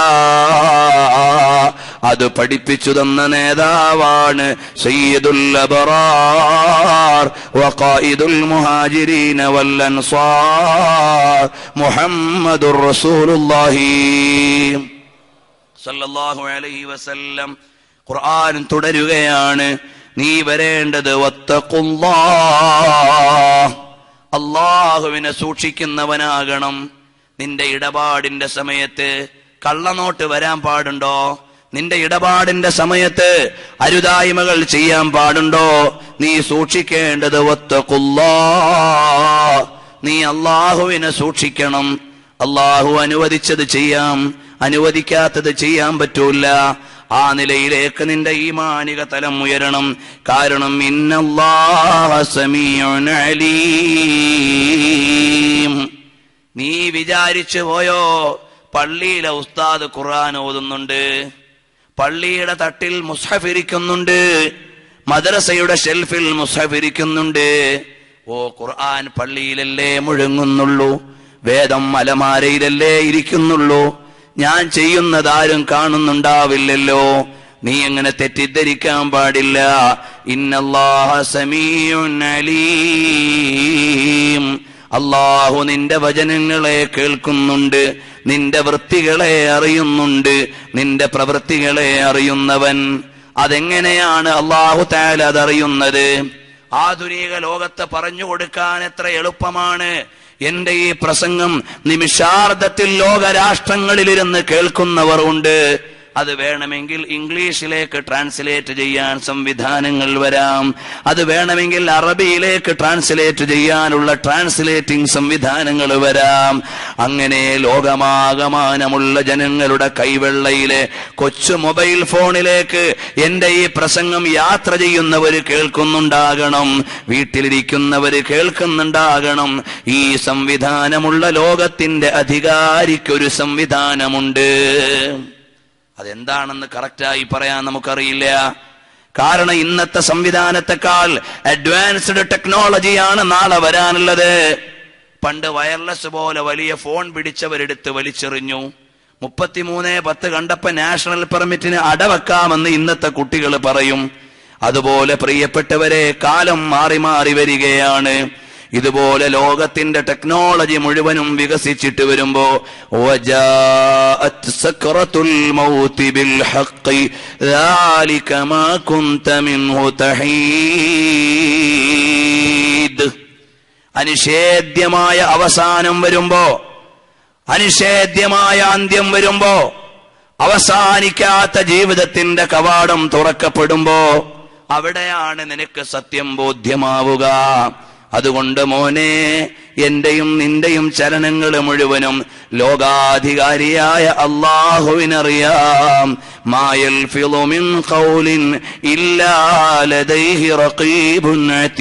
അത് പഠിപ്പിച്ചു തന്ന നേതാവാണ് സയ്യിദുൽ അബറാർ വഖായിദുൽ മുഹാജിരീന വൽ അൻസാർ മുഹമ്മദുർ റസൂലുള്ളാഹി സല്ലല്ലാഹു അലൈഹി വസല്ലം ഖുർആൻ തുടരുകയാണ് നീ വരേണ്ടത് വത്തഖുല്ലാഹ് അള്ളാഹുവിനെ സൂക്ഷിക്കുന്നവനാകണം നിന്റെ ഇടപാടിന്റെ സമയത്ത് കള്ളനോട്ട് വരാൻ പാടുണ്ടോ നിന്റെ ഇടപാടിന്റെ സമയത്ത് അരുതായ്മകൾ ചെയ്യാൻ പാടുണ്ടോ നീ സൂക്ഷിക്കേണ്ടത് വത്തഖുല്ലാഹ് നീ അള്ളാഹുവിനെ സൂക്ഷിക്കണം അള്ളാഹു അനുവദിച്ചത് ചെയ്യാം അനുവദിക്കാത്തത് ചെയ്യാൻ പറ്റൂല ആ നിലയിലേക്ക് നിന്റെ ഈമാനിക തലം ഉയരണം കാരണം ഇന്നല്ലാഹ സമീഉൻ അലീം നീ വിചാരിച്ചു പോയോ പള്ളിയിലെ ഉസ്താദ് ഖുർആൻ ഓതുന്നുണ്ട് പള്ളിയുടെ തട്ടിൽ മുസ്ഹഫ് ഇരിക്കുന്നുണ്ട് മദ്രസയുടെ ഷെൽഫിൽ മുസ്ഹഫ് ഇരിക്കുന്നുണ്ട് ഓ ഖുർആൻ പള്ളിയിലല്ലേ മുഴങ്ങുന്നുള്ളൂ വേദം അലമാരയിലല്ലേ ഇരിക്കുന്നുള്ളൂ ഞാൻ ചെയ്യുന്നത് ആരും കാണുന്നുണ്ടാവില്ലല്ലോ നീ എങ്ങനെ തെറ്റിദ്ധരിക്കാൻ പാടില്ല ഇന്നല്ലാഹ സമീഉൻ അലീം അള്ളാഹു നിന്റെ വചനങ്ങളെ കേൾക്കുന്നുണ്ട് നിന്റെ വൃത്തികളെ അറിയുന്നുണ്ട് നിന്റെ പ്രവൃത്തികളെ അറിയുന്നവൻ അതെങ്ങനെയാണ് അള്ളാഹു താല അതറിയുന്നത് ആധുനിക ലോകത്ത് പറഞ്ഞു കൊടുക്കാൻ എത്ര എളുപ്പമാണ് എന്റെ ഈ പ്രസംഗം നിമിഷാർദ്ധത്തിൽ ലോകരാഷ്ട്രങ്ങളിലിരുന്ന് കേൾക്കുന്നവർ ഉണ്ട് അത് വേണമെങ്കിൽ ഇംഗ്ലീഷിലേക്ക് ട്രാൻസ്ലേറ്റ് ചെയ്യാൻ സംവിധാനങ്ങൾ വരാം അത് വേണമെങ്കിൽ അറബിയിലേക്ക് ട്രാൻസ്ലേറ്റ് ചെയ്യാനുള്ള ട്രാൻസ്ലേറ്റിംഗ് സംവിധാനങ്ങൾ വരാം അങ്ങനെ ലോകമാകമാനമുള്ള ജനങ്ങളുടെ കൈവെള്ളയിലെ കൊച്ചു മൊബൈൽ ഫോണിലേക്ക് എന്റെ ഈ പ്രസംഗം യാത്ര ചെയ്യുന്നവർ കേൾക്കുന്നുണ്ടാകണം വീട്ടിലിരിക്കുന്നവർ കേൾക്കുന്നുണ്ടാകണം ഈ സംവിധാനമുള്ള ലോകത്തിന്റെ അധികാരിക്കൊരു സംവിധാനമുണ്ട് അതെന്താണെന്ന് കറക്റ്റായി പറയാൻ നമുക്കറിയില്ല കാരണം ഇന്നത്തെ സംവിധാനത്തെക്കാൾ അഡ്വാൻസ്ഡ് ടെക്നോളജിയാണ് നാളെ വരാനുള്ളത് പണ്ട് വയർലെസ് പോലെ വലിയ ഫോൺ പിടിച്ചവരെടുത്ത് വലിച്ചെറിഞ്ഞു മുപ്പത്തിമൂന്ന് പത്ത് കണ്ടപ്പോ നാഷണൽ പെർമിറ്റിന് അടവെക്കാമെന്ന് ഇന്നത്തെ കുട്ടികൾ പറയും അതുപോലെ പ്രിയപ്പെട്ടവരെ കാലം മാറി മാറി വരികയാണ് ഇതുപോലെ ലോകത്തിന്റെ ടെക്നോളജി മുഴുവനും വികസിച്ചിട്ട് വരുമ്പോ وجاءت سكرة الموت بالحق ذلك ما كنت منه تحيد അനിഷേധ്യമായ അവസാനം വരുമ്പോ അനിഷേധ്യമായ അന്ത്യം വരുമ്പോ അവസാനിക്കാത്ത ജീവിതത്തിന്റെ കവാടം തുറക്കപ്പെടുമ്പോ അവിടെയാണ് നിനക്ക് സത്യം ബോധ്യമാവുക അതുകൊണ്ട് മോനെ എന്റെയും നിന്റെയും ചലനങ്ങൾ മുഴുവനും ലോകാധികാരിയായ അള്ളാഹുവിനറിയാം മായൽ ഫിലുമിൻ ഖൗലിൻ ഇല്ലാ ലദൈഹി റഖീബുൻ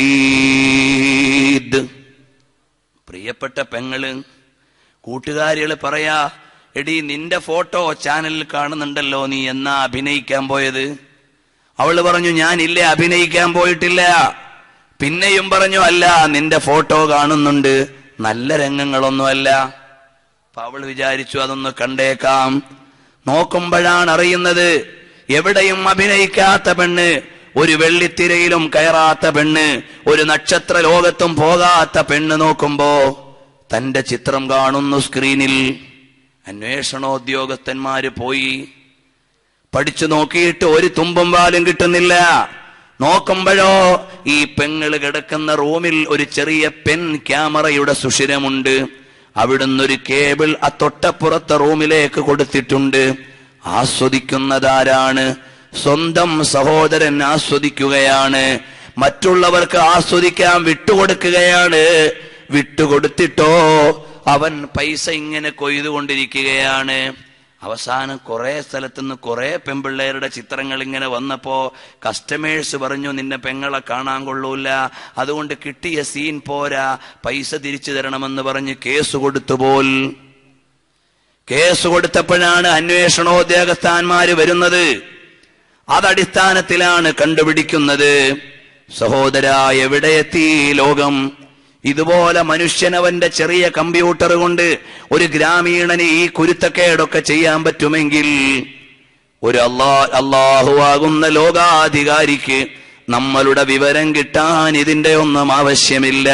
അതീദ് പ്രിയപ്പെട്ട പെങ്ങള് കൂട്ടുകാരികള് പറയാ എടി നിന്റെ ഫോട്ടോ ചാനലിൽ കാണുന്നുണ്ടല്ലോ നീ എന്നാ അഭിനയിക്കാൻ പോയത് അവള് പറഞ്ഞു ഞാൻ ഇല്ല അഭിനയിക്കാൻ പോയിട്ടില്ല പിന്നെയും പറഞ്ഞു അല്ല നിന്റെ ഫോട്ടോ കാണുന്നുണ്ട് നല്ല രംഗങ്ങളൊന്നുമല്ല അപ്പൊ അവൾ വിചാരിച്ചു അതൊന്ന് കണ്ടേക്കാം നോക്കുമ്പോഴാണ് അറിയുന്നത് എവിടെയും അഭിനയിക്കാത്ത പെണ്ണ് ഒരു വെള്ളിത്തിരയിലും കയറാത്ത പെണ്ണ് ഒരു നക്ഷത്ര ലോകത്തും പോകാത്ത പെണ്ണ് നോക്കുമ്പോ തന്റെ ചിത്രം കാണുന്നു സ്ക്രീനിൽ അന്വേഷണോദ്യോഗസ്ഥന്മാര് പോയി പഠിച്ചു നോക്കിയിട്ട് ഒരു തുമ്പും പാലും കിട്ടുന്നില്ല നോക്കുമ്പോഴോ ഈ പെങ്ങള് കിടക്കുന്ന റൂമിൽ ഒരു ചെറിയ പെൻ ക്യാമറയുടെ സുഷിരമുണ്ട് അവിടുന്ന് ഒരു കേബിൾ ആ തൊട്ടപ്പുറത്തെ റൂമിലേക്ക് കൊടുത്തിട്ടുണ്ട് ആസ്വദിക്കുന്നതാരാണ് സ്വന്തം സഹോദരൻ ആസ്വദിക്കുകയാണ് മറ്റുള്ളവർക്ക് ആസ്വദിക്കാൻ വിട്ടുകൊടുക്കുകയാണ് വിട്ടുകൊടുത്തിട്ടോ അവൻ പൈസ ഇങ്ങനെ കൊയ്തുകൊണ്ടിരിക്കുകയാണ് അവസാനം കുറെ സ്ഥലത്തുനിന്ന് കുറെ പെമ്പിള്ളേരുടെ ചിത്രങ്ങൾ ഇങ്ങനെ വന്നപ്പോ കസ്റ്റമേഴ്സ് പറഞ്ഞു നിന്നെ പെങ്ങളെ കാണാൻ കൊള്ളൂല അതുകൊണ്ട് കിട്ടിയ സീൻ പോരാ പൈസ തിരിച്ചു തരണമെന്ന് പറഞ്ഞ് കേസ് കൊടുത്തു പോൽ കേസ് കൊടുത്തപ്പോഴാണ് അന്വേഷണോദ്യോഗസ്ഥന്മാര് വരുന്നത് അതടിസ്ഥാനത്തിലാണ് കണ്ടുപിടിക്കുന്നത് സഹോദര എവിടെ എത്തി ഈ ലോകം ഇതുപോലെ മനുഷ്യനവന്റെ ചെറിയ കമ്പ്യൂട്ടർ കൊണ്ട് ഒരു ഗ്രാമീണന് ഈ കുരുത്തക്കേടൊക്കെ ചെയ്യാൻ പറ്റുമെങ്കിൽ ഒരു അള്ളാ അള്ളാഹുവാകുന്ന ലോകാധികാരിക്ക് നമ്മളുടെ വിവരം കിട്ടാൻ ഇതിന്റെ ഒന്നും ആവശ്യമില്ല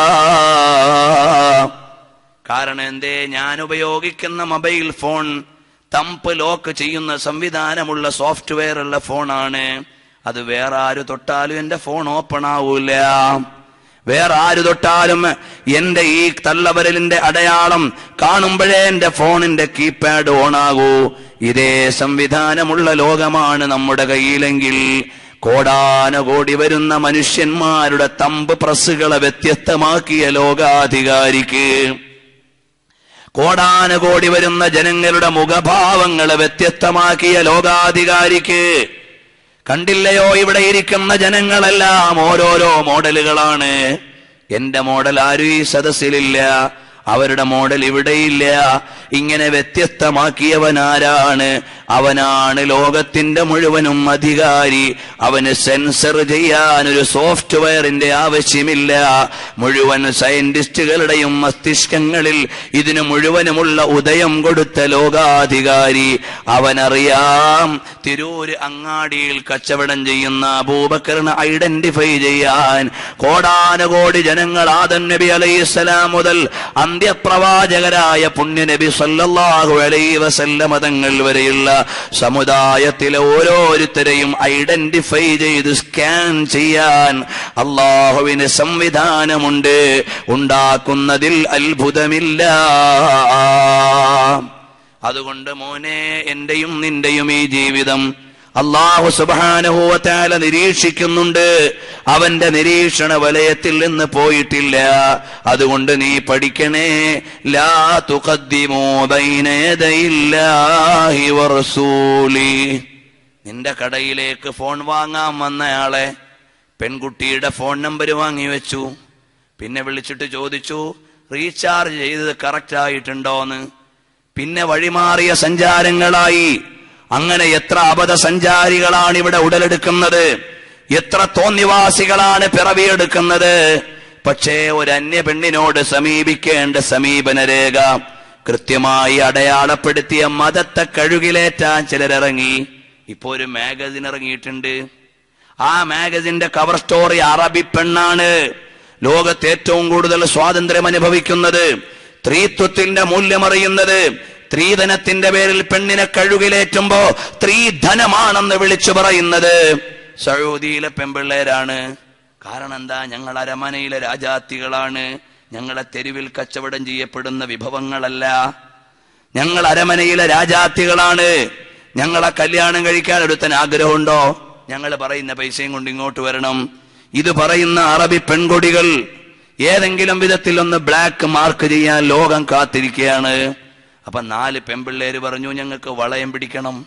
കാരണം എന്തേ ഞാൻ ഉപയോഗിക്കുന്ന മൊബൈൽ ഫോൺ തമ്പ് ലോക്ക് ചെയ്യുന്ന സംവിധാനമുള്ള സോഫ്റ്റ്വെയർ ഉള്ള ഫോണാണ് അത് വേറെ ആര് തൊട്ടാലും എന്റെ ഫോൺ ഓപ്പൺ ആവൂല വേറെ ആര് തൊട്ടാലും എന്റെ ഈ തള്ളവരലിന്റെ അടയാളം കാണുമ്പോഴേ എന്റെ ഫോണിന്റെ കീപാഡ് ഓണാകൂ ഇതേ സംവിധാനമുള്ള ലോകമാണ് നമ്മുടെ കയ്യിലെങ്കിൽ കോടാനകോടി വരുന്ന മനുഷ്യന്മാരുടെ തമ്പ് പ്രസ്സുകളെ വ്യത്യസ്തമാക്കിയ ലോകാധികാരിക്ക് കോടാനകോടി വരുന്ന ജനങ്ങളുടെ മുഖഭാവങ്ങളെ വ്യത്യസ്തമാക്കിയ ലോകാധികാരിക്ക് കണ്ടില്ലയോ ഇവിടെ ഇരിക്കുന്ന ജനങ്ങളെല്ലാം ഓരോരോ മോഡലുകളാണ് എന്റെ മോഡൽ ആരും ഈ സദസ്സിലില്ല അവരുടെ മോഡൽ ഇവിടെയില്ല ഇങ്ങനെ വ്യത്യസ്തമാക്കിയവനാരാണ് അവനാണ് ലോകത്തിന്റെ മുഴുവനും അധികാരി അവന് സെൻസർ ചെയ്യാൻ ഒരു സോഫ്റ്റ്വെയറിന്റെ ആവശ്യമില്ല മുഴുവൻ സയന്റിസ്റ്റുകളുടെയും മസ്തിഷ്കങ്ങളിൽ ഇതിനു മുഴുവനുമുള്ള ഉദയം കൊടുത്ത ലോകാധികാരി അവനറിയാം തിരൂര് അങ്ങാടിയിൽ കച്ചവടം ചെയ്യുന്ന അബൂബക്കറിനെ ഐഡന്റിഫൈ ചെയ്യാൻ കോടാനകോടി ജനങ്ങൾ ആദൻ നബി അലൈഹിസ്സലാം മുതൽ അന്ത്യപ്രവാചകരായ പുണ്യനബി സല്ലല്ലാഹു അലൈഹി വസല്ലമ തങ്ങൾ വരെയുള്ള സമുദായത്തിലെ ഓരോരുത്തരെയും ഐഡന്റിഫൈ ചെയ്ത് സ്കാൻ ചെയ്യാൻ അള്ളാഹുവിന് സംവിധാനമുണ്ട് ഉണ്ടാക്കുന്നതിൽ അത്ഭുതമില്ല അതുകൊണ്ട് മോനെ എന്റെയും നിന്റെയും ഈ ജീവിതം അള്ളാഹു സുബാനുഭവത്താല നിരീക്ഷിക്കുന്നുണ്ട് അവന്റെ നിരീക്ഷണ വലയത്തിൽ നിന്ന് പോയിട്ടില്ല അതുകൊണ്ട് നീ പഠിക്കണേ ലാ തുഖദ്ദിമൂ ബൈന യദയില്ലാഹി വറസൂലി നിന്റെ കടയിലേക്ക് ഫോൺ വാങ്ങാൻ വന്നയാളെ പെൺകുട്ടിയുടെ ഫോൺ നമ്പർ വാങ്ങി വെച്ചു പിന്നെ വിളിച്ചിട്ട് ചോദിച്ചു റീചാർജ് ചെയ്തത് കറക്റ്റ് ആയിട്ടുണ്ടോന്ന് പിന്നെ വഴിമാറിയ സഞ്ചാരങ്ങളായി അങ്ങനെ എത്ര അബദ്ധ സഞ്ചാരികളാണ് ഇവിടെ ഉടലെടുക്കുന്നത് എത്ര തോന്നിവാസികളാണ് പിറവിയെടുക്കുന്നത് പക്ഷേ ഒരു അന്യ പെണ്ണിനോട് സമീപിക്കേണ്ട സമീപന രേഖ കൃത്യമായി അടയാളപ്പെടുത്തിയ മതത്തെ കഴുകിലേറ്റാൻ ചിലരിറങ്ങി ഇപ്പോ ഒരു മാഗസിൻ ഇറങ്ങിയിട്ടുണ്ട് ആ മാഗസിന്റെ കവർ സ്റ്റോറി അറബി പെണ്ണാണ് ലോകത്ത് ഏറ്റവും കൂടുതൽ സ്വാതന്ത്ര്യം അനുഭവിക്കുന്നത് സ്ത്രീത്വത്തിന്റെ മൂല്യമറിയുന്നത് സ്ത്രീധനത്തിന്റെ പേരിൽ പെണ്ണിനെ കഴുകിലേറ്റുമ്പോ സ്ത്രീധനമാണെന്ന് വിളിച്ചു പറയുന്നത് സൗദിയിലെ പെൺപിള്ളേരാണ് കാരണം എന്താ ഞങ്ങൾ അരമനയിലെ രാജാത്തികളാണ് ഞങ്ങളെ തെരുവിൽ കച്ചവടം ചെയ്യപ്പെടുന്ന വിഭവങ്ങളല്ല ഞങ്ങൾ അരമനയിലെ രാജാത്തികളാണ് ഞങ്ങളെ കല്യാണം കഴിക്കാൻ ഒരുത്തൻ ആഗ്രഹമുണ്ടോ ഞങ്ങൾ പറയുന്ന പൈസയും കൊണ്ട് ഇങ്ങോട്ട് വരണം ഇത് പറയുന്ന അറബി പെൺകൊടികൾ ഏതെങ്കിലും വിധത്തിൽ ഒന്ന് ബ്ലാക്ക് മാർക്ക് ചെയ്യാൻ ലോകം കാത്തിരിക്കുകയാണ് അപ്പൊ നാല് പെൺപിള്ളേര് പറഞ്ഞു ഞങ്ങൾക്ക് വളയം പിടിക്കണം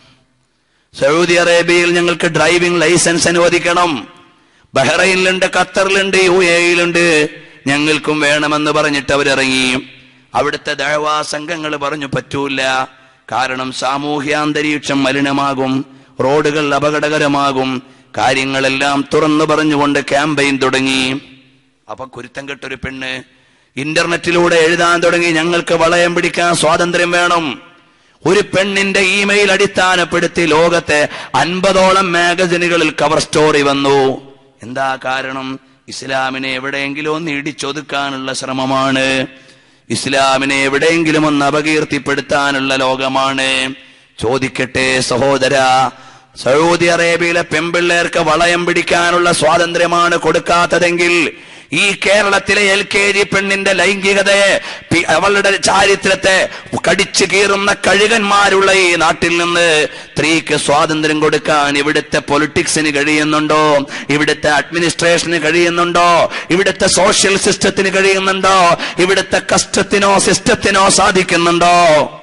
സൗദി അറേബ്യയിൽ ഞങ്ങൾക്ക് ഡ്രൈവിംഗ് ലൈസൻസ് അനുവദിക്കണം ബഹ്റൈനിലുണ്ട് ഖത്തറിലുണ്ട് യു എയിലുണ്ട് ഞങ്ങൾക്കും വേണമെന്ന് പറഞ്ഞിട്ട് അവരിറങ്ങി അവിടുത്തെ ദഴവാ സംഘങ്ങൾ പറഞ്ഞു പറ്റൂല കാരണം സാമൂഹ്യാന്തരീക്ഷം മലിനമാകും റോഡുകൾ അപകടകരമാകും കാര്യങ്ങളെല്ലാം തുറന്നു പറഞ്ഞുകൊണ്ട് ക്യാമ്പയിൻ തുടങ്ങി അപ്പൊ കുരുത്തം കെട്ടൊരു പെണ്ണ് ഇന്റർനെറ്റിലൂടെ എഴുതാൻ തുടങ്ങി ഞങ്ങൾക്ക് വളയം പിടിക്കാൻ സ്വാതന്ത്ര്യം വേണം ഒരു പെണ്ണിന്റെ ഇമെയിൽ അടിസ്ഥാനപ്പെടുത്തി ലോകത്തെ അൻപതോളം മാഗസിനുകളിൽ കവർ സ്റ്റോറി വന്നു എന്താ കാരണം ഇസ്ലാമിനെ എവിടെയെങ്കിലും ഒന്ന് ഇടിച്ചൊതുക്കാനുള്ള ശ്രമമാണ് ഇസ്ലാമിനെ എവിടെയെങ്കിലും ഒന്ന് അപകീർത്തിപ്പെടുത്താനുള്ള ലോകമാണ് ചോദിക്കട്ടെ സഹോദര സൗദി അറേബ്യയിലെ പെൺപിള്ളേർക്ക് വളയം പിടിക്കാനുള്ള സ്വാതന്ത്ര്യമാണ് കൊടുക്കാത്തതെങ്കിൽ ഈ കേരളത്തിലെ എൽ കെ ജി പെണ്ണിന്റെ ലൈംഗികതയെ പി- അവളുടെ ചാരിത്രത്തെ കടിച്ചു കീറുന്ന കഴുകന്മാരുള്ള ഈ നാട്ടിൽ നിന്ന് സ്ത്രീക്ക് സ്വാതന്ത്ര്യം കൊടുക്കാൻ ഇവിടുത്തെ പൊളിറ്റിക്സിന് കഴിയുന്നുണ്ടോ ഇവിടുത്തെ അഡ്മിനിസ്ട്രേഷന് കഴിയുന്നുണ്ടോ ഇവിടുത്തെ സോഷ്യൽ സിസ്റ്റത്തിന് കഴിയുന്നുണ്ടോ ഇവിടുത്തെ കഷ്ടത്തിനോ സിസ്റ്റത്തിനോ സാധിക്കുന്നുണ്ടോ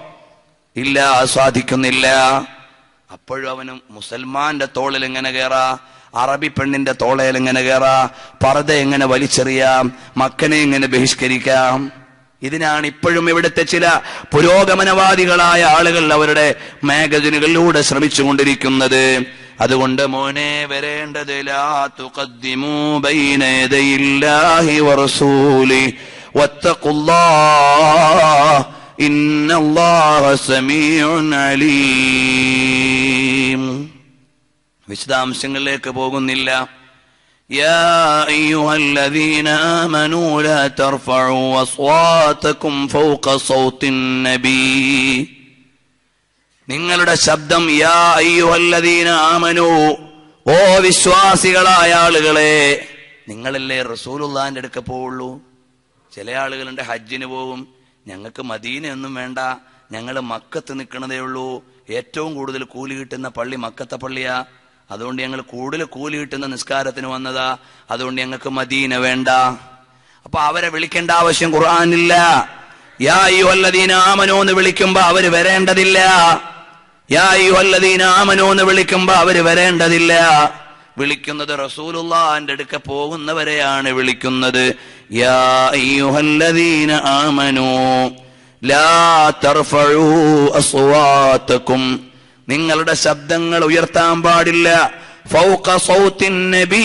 ഇല്ല സാധിക്കുന്നില്ല അപ്പോഴും അവന് മുസൽമാന്റെ തോളിൽ എങ്ങനെ കയറാ അറബി പെണ്ണിന്റെ തോളയിൽ എങ്ങനെ കയറാ പർദ്ദ എങ്ങനെ വലിച്ചെറിയാം മക്കനെ എങ്ങനെ ബഹിഷ്കരിക്കാം ഇതിനാണ് ഇപ്പോഴും ഇവിടുത്തെ ചില പുരോഗമനവാദികളായ ആളുകൾ അവരുടെ മാഗസിനുകളിലൂടെ ശ്രമിച്ചുകൊണ്ടിരിക്കുന്നത് അതുകൊണ്ട് മോനെ വരേണ്ടത് ലാ തുഖദ്ദിമൂ ബൈന യദയില്ലാഹി വറസൂലി വത്തഖുല്ലാഹ് ഇന്നല്ലാഹ സമീഉൻ അലീം വിശദാംശങ്ങളിലേക്ക് പോകുന്നില്ല يا أيها الذين آمنوا لا ترفعوا أصواتكم فوق صوت النبي നിങ്ങളുടെ ശബ്ദം യാ അയ്യുഹല്ലദീന ആമനു ഓ വിശ്വാസികളായ ആളുകളെ നിങ്ങളല്ലേ റസൂലുള്ളാന്റെ അടുക്ക പോവുള്ളൂ ചില ആളുകളുണ്ട് ഹജ്ജിന് പോവും ഞങ്ങൾക്ക് മദീനയൊന്നും വേണ്ട ഞങ്ങൾ മക്കത്ത് നിൽക്കണതേ ഉള്ളൂ ഏറ്റവും കൂടുതൽ കൂലി കിട്ടുന്ന പള്ളി മക്കത്തെ പള്ളിയാ അതുകൊണ്ട് ഞങ്ങൾ കൂടുതൽ കൂലി കിട്ടുന്ന നിസ്കാരത്തിന് വന്നതാ അതുകൊണ്ട് ഞങ്ങൾക്ക് മദീന വേണ്ട അപ്പൊ അവരെ വിളിക്കേണ്ട ആവശ്യം ഖുർആനില്ല യാ അയ്യുഹല്ലദീന ആമനു എന്ന് വിളിക്കുമ്പോ അവര് വരേണ്ടതില്ല യാ അയ്യുഹല്ലദീന ആമനു എന്ന് വിളിക്കുമ്പോ അവര് വരേണ്ടതില്ല വിളിക്കുന്നത് റസൂലുള്ളാന്റെ അടുക്ക പോകുന്നവരെയാണ് വിളിക്കുന്നത് യാ അയ്യുഹല്ലദീന ആമനു ലാ തർഫഉ അസ്വാതകും നിങ്ങളുടെ ശബ്ദങ്ങൾ ഉയർത്താൻ പാടില്ല ഫൗക സൗത്തിൻ നബീ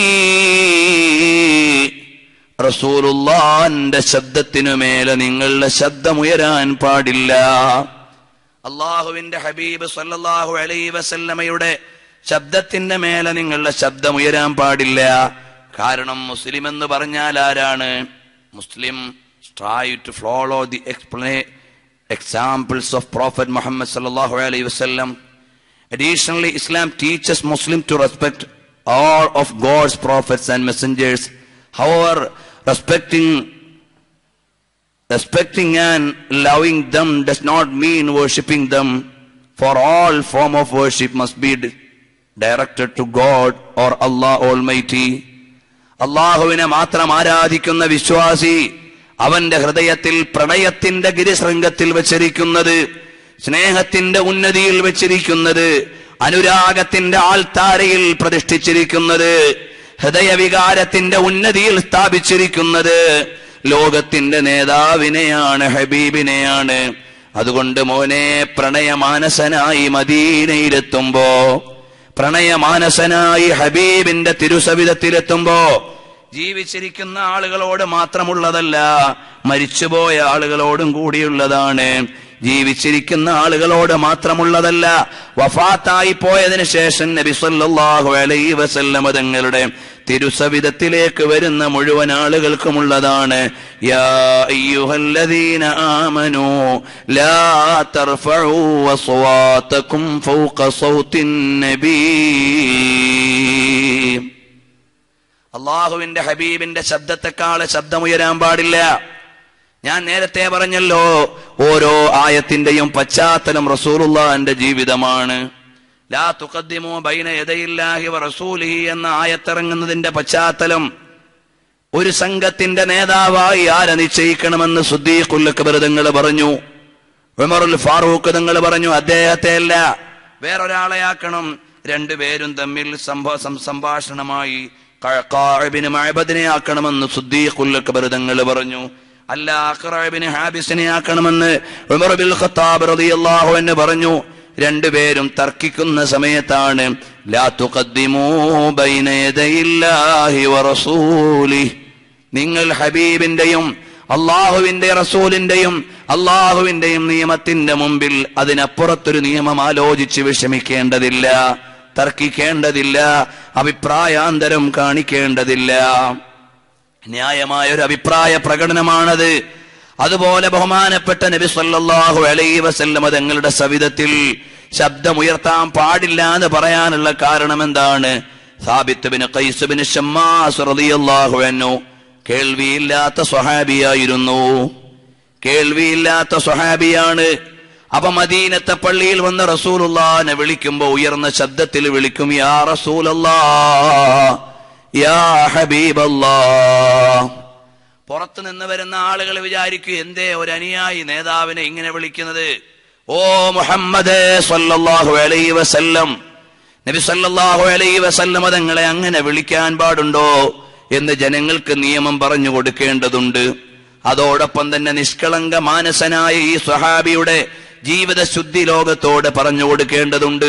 റസൂലുള്ളാന്റെ ശബ്ദത്തിനു മേലെ നിങ്ങളുടെ ശബ്ദമുയരാൻ പാടില്ല അള്ളാഹുവിന്റെ ഹബീബ് സല്ലല്ലാഹു അലൈഹി വസല്ലമയുടെ ശബ്ദത്തിന്റെ മേലെ നിങ്ങളുടെ ശബ്ദം ഉയരാൻ പാടില്ല കാരണം മുസ്ലിം എന്ന് പറഞ്ഞാൽ ആരാണ് Muslim try to follow the exemplary examples of prophet Muhammad സല്ലല്ലാഹു അലൈഹി വസല്ലം Additionally, Islam teaches Muslim to respect all of God's prophets and messengers. However, respecting respecting and loving them does not mean worshipping them. For all form of worship must be di- directed to God or Allah Almighty. അള്ളാഹുവിനെ മാത്രം ആരാധിക്കുന്ന വിശ്വാസി അവന്റെ ഹൃദയത്തിൽ പ്രണയത്തിന്റെ ഗിരിശൃംഗത്തിൽ വെച്ചിരിക്കുന്നത് സ്നേഹത്തിന്റെ ഉന്നതിയിൽ വെച്ചിരിക്കുന്നത് അനുരാഗത്തിന്റെ ആൾത്താരയിൽ പ്രതിഷ്ഠിച്ചിരിക്കുന്നത് ഹൃദയവികാരത്തിന്റെ ഉന്നതിയിൽ സ്ഥാപിച്ചിരിക്കുന്നത് ലോകത്തിന്റെ നേതാവിനെയാണ് ഹബീബിനെയാണ് അതുകൊണ്ട് മോനെ പ്രണയമാനസനായി മദീനയിലെത്തുമ്പോ പ്രണയമാനസനായി ഹബീബിന്റെ തിരുസവിധത്തിലെത്തുമ്പോ ജീവിച്ചിരിക്കുന്ന ആളുകളോട് മാത്രമുള്ളതല്ല മരിച്ചുപോയ ആളുകളോടും കൂടിയുള്ളതാണ് ജീവിച്ചിരിക്കുന്ന ആളുകളോട് മാത്രമുള്ളതല്ല വഫാത്തായി പോയതിനു ശേഷം നബി സല്ലല്ലാഹു അലൈഹി വസല്ലമ തങ്ങളുടെ തിരുസവിധത്തിലേക്ക് വരുന്ന മുഴുവൻ ആളുകൾക്കുമുള്ളതാണ് യാ അയ്യുഹല്ലദീന ആമനു ലാ തർഫഉ അസ്വാതകും ഫൗക സൗത്തിൻ നബീ അള്ളാഹുവിന്റെ ഹബീബിന്റെ ശബ്ദത്തെക്കാള് ശബ്ദമുയരാൻ പാടില്ല ഞാൻ നേരത്തെ പറഞ്ഞല്ലോ ഓരോ ആയത്തിന്റെയും പശ്ചാത്തലം റസൂലുള്ളാന്റെ ജീവിതമാണ് ലാ തുഖദ്ദിമു ബൈന യദയില്ലാഹി വ റസൂലിഹി എന്ന ആയത്തിറങ്ങുന്നതിന്റെ പശ്ചാത്തലം ഒരു സംഘത്തിന്റെ നേതാവായി ആരെ നിശ്ചയിക്കണമെന്ന് സുദ്ദീഖുല്ലക്ബർ തങ്ങൾ പറഞ്ഞു ഉമറുൽ ഫാറൂഖ് തങ്ങൾ പറഞ്ഞു അദ്ദേഹത്തെ അല്ല വേറൊരാളെ ആക്കണം രണ്ടുപേരും തമ്മിൽ സംഭ- സം- സംഭാഷണമായി ഖഅഖാഇബിന് മഅബദിനെ ആക്കണമെന്ന് സുദ്ദീഖുല്ലക്ബർ തങ്ങൾ പറഞ്ഞു അല്ല അഖ്റബിന് ഹാബിസിനെ ആക്കണമെന്ന് ഉമർ ബിൽ ഖത്താബ് റളിയല്ലാഹു അൻഹു പറഞ്ഞു രണ്ടുപേരും തർക്കിക്കുന്ന സമയത്താണ് ലാ തുഖദ്ദിമൂ ബൈന യദയില്ലാഹി വറസൂലിഹി നിങ്ങൾ ഹബീബിന്റെയും അള്ളാഹുവിന്റെ റസൂലിന്റെയും അള്ളാഹുവിന്റെയും നിയമത്തിന്റെ മുമ്പിൽ അതിനപ്പുറത്തൊരു നിയമം ആലോചിച്ച് വിഷമിക്കേണ്ടതില്ല തർക്കിക്കേണ്ടതില്ല അഭിപ്രായാന്തരം കാണിക്കേണ്ടതില്ല ന്യായമായ ഒരു അഭിപ്രായ പ്രകടനമാണത് അതുപോലെ ബഹുമാനപ്പെട്ട നബി സല്ലല്ലാഹു അലൈഹി വസല്ലമ തങ്ങളുടെ സവിധത്തിൽ ശബ്ദമുയർത്താൻ പാടില്ല എന്ന് പറയാനുള്ള കാരണം എന്താണ് Thabit bin Qais bin Shammas റളിയല്ലാഹു അൻഹു കേൾവിയില്ലാത്ത സ്വഹാബിയായിരുന്നു കേൾവിയില്ലാത്ത സ്വഹാബിയാണ് അപ്പൊ മദീനത്തെ പള്ളിയിൽ വന്ന റസൂലുള്ളാനെ വിളിക്കുമ്പോ ഉയർന്ന ശബ്ദത്തിൽ വിളിക്കും യാ റസൂലല്ലാ യാ ഹബീബല്ലാ പുറത്തു നിന്ന് വരുന്ന ആളുകൾ വിചാരിക്കും എന്തേ ഒരു അനുയായി നേതാവിനെ ഇങ്ങനെ വിളിക്കുന്നത് ഓ മുഹമ്മദ് സല്ലല്ലാഹു അലൈഹി വസല്ലം നബി സല്ലല്ലാഹു അലൈഹി വസല്ലം തങ്ങളെ അങ്ങനെ വിളിക്കാൻ പാടുണ്ടോ എന്ന് ജനങ്ങൾക്ക് നിയമം പറഞ്ഞു കൊടുക്കേണ്ടതുണ്ട് അതോടൊപ്പം തന്നെ നിഷ്കളങ്ക മാനസനായ ഈ സ്വഹാബിയുടെ ജീവിത ശുദ്ധി ലോകത്തോട് പറഞ്ഞു കൊടുക്കേണ്ടതുണ്ട്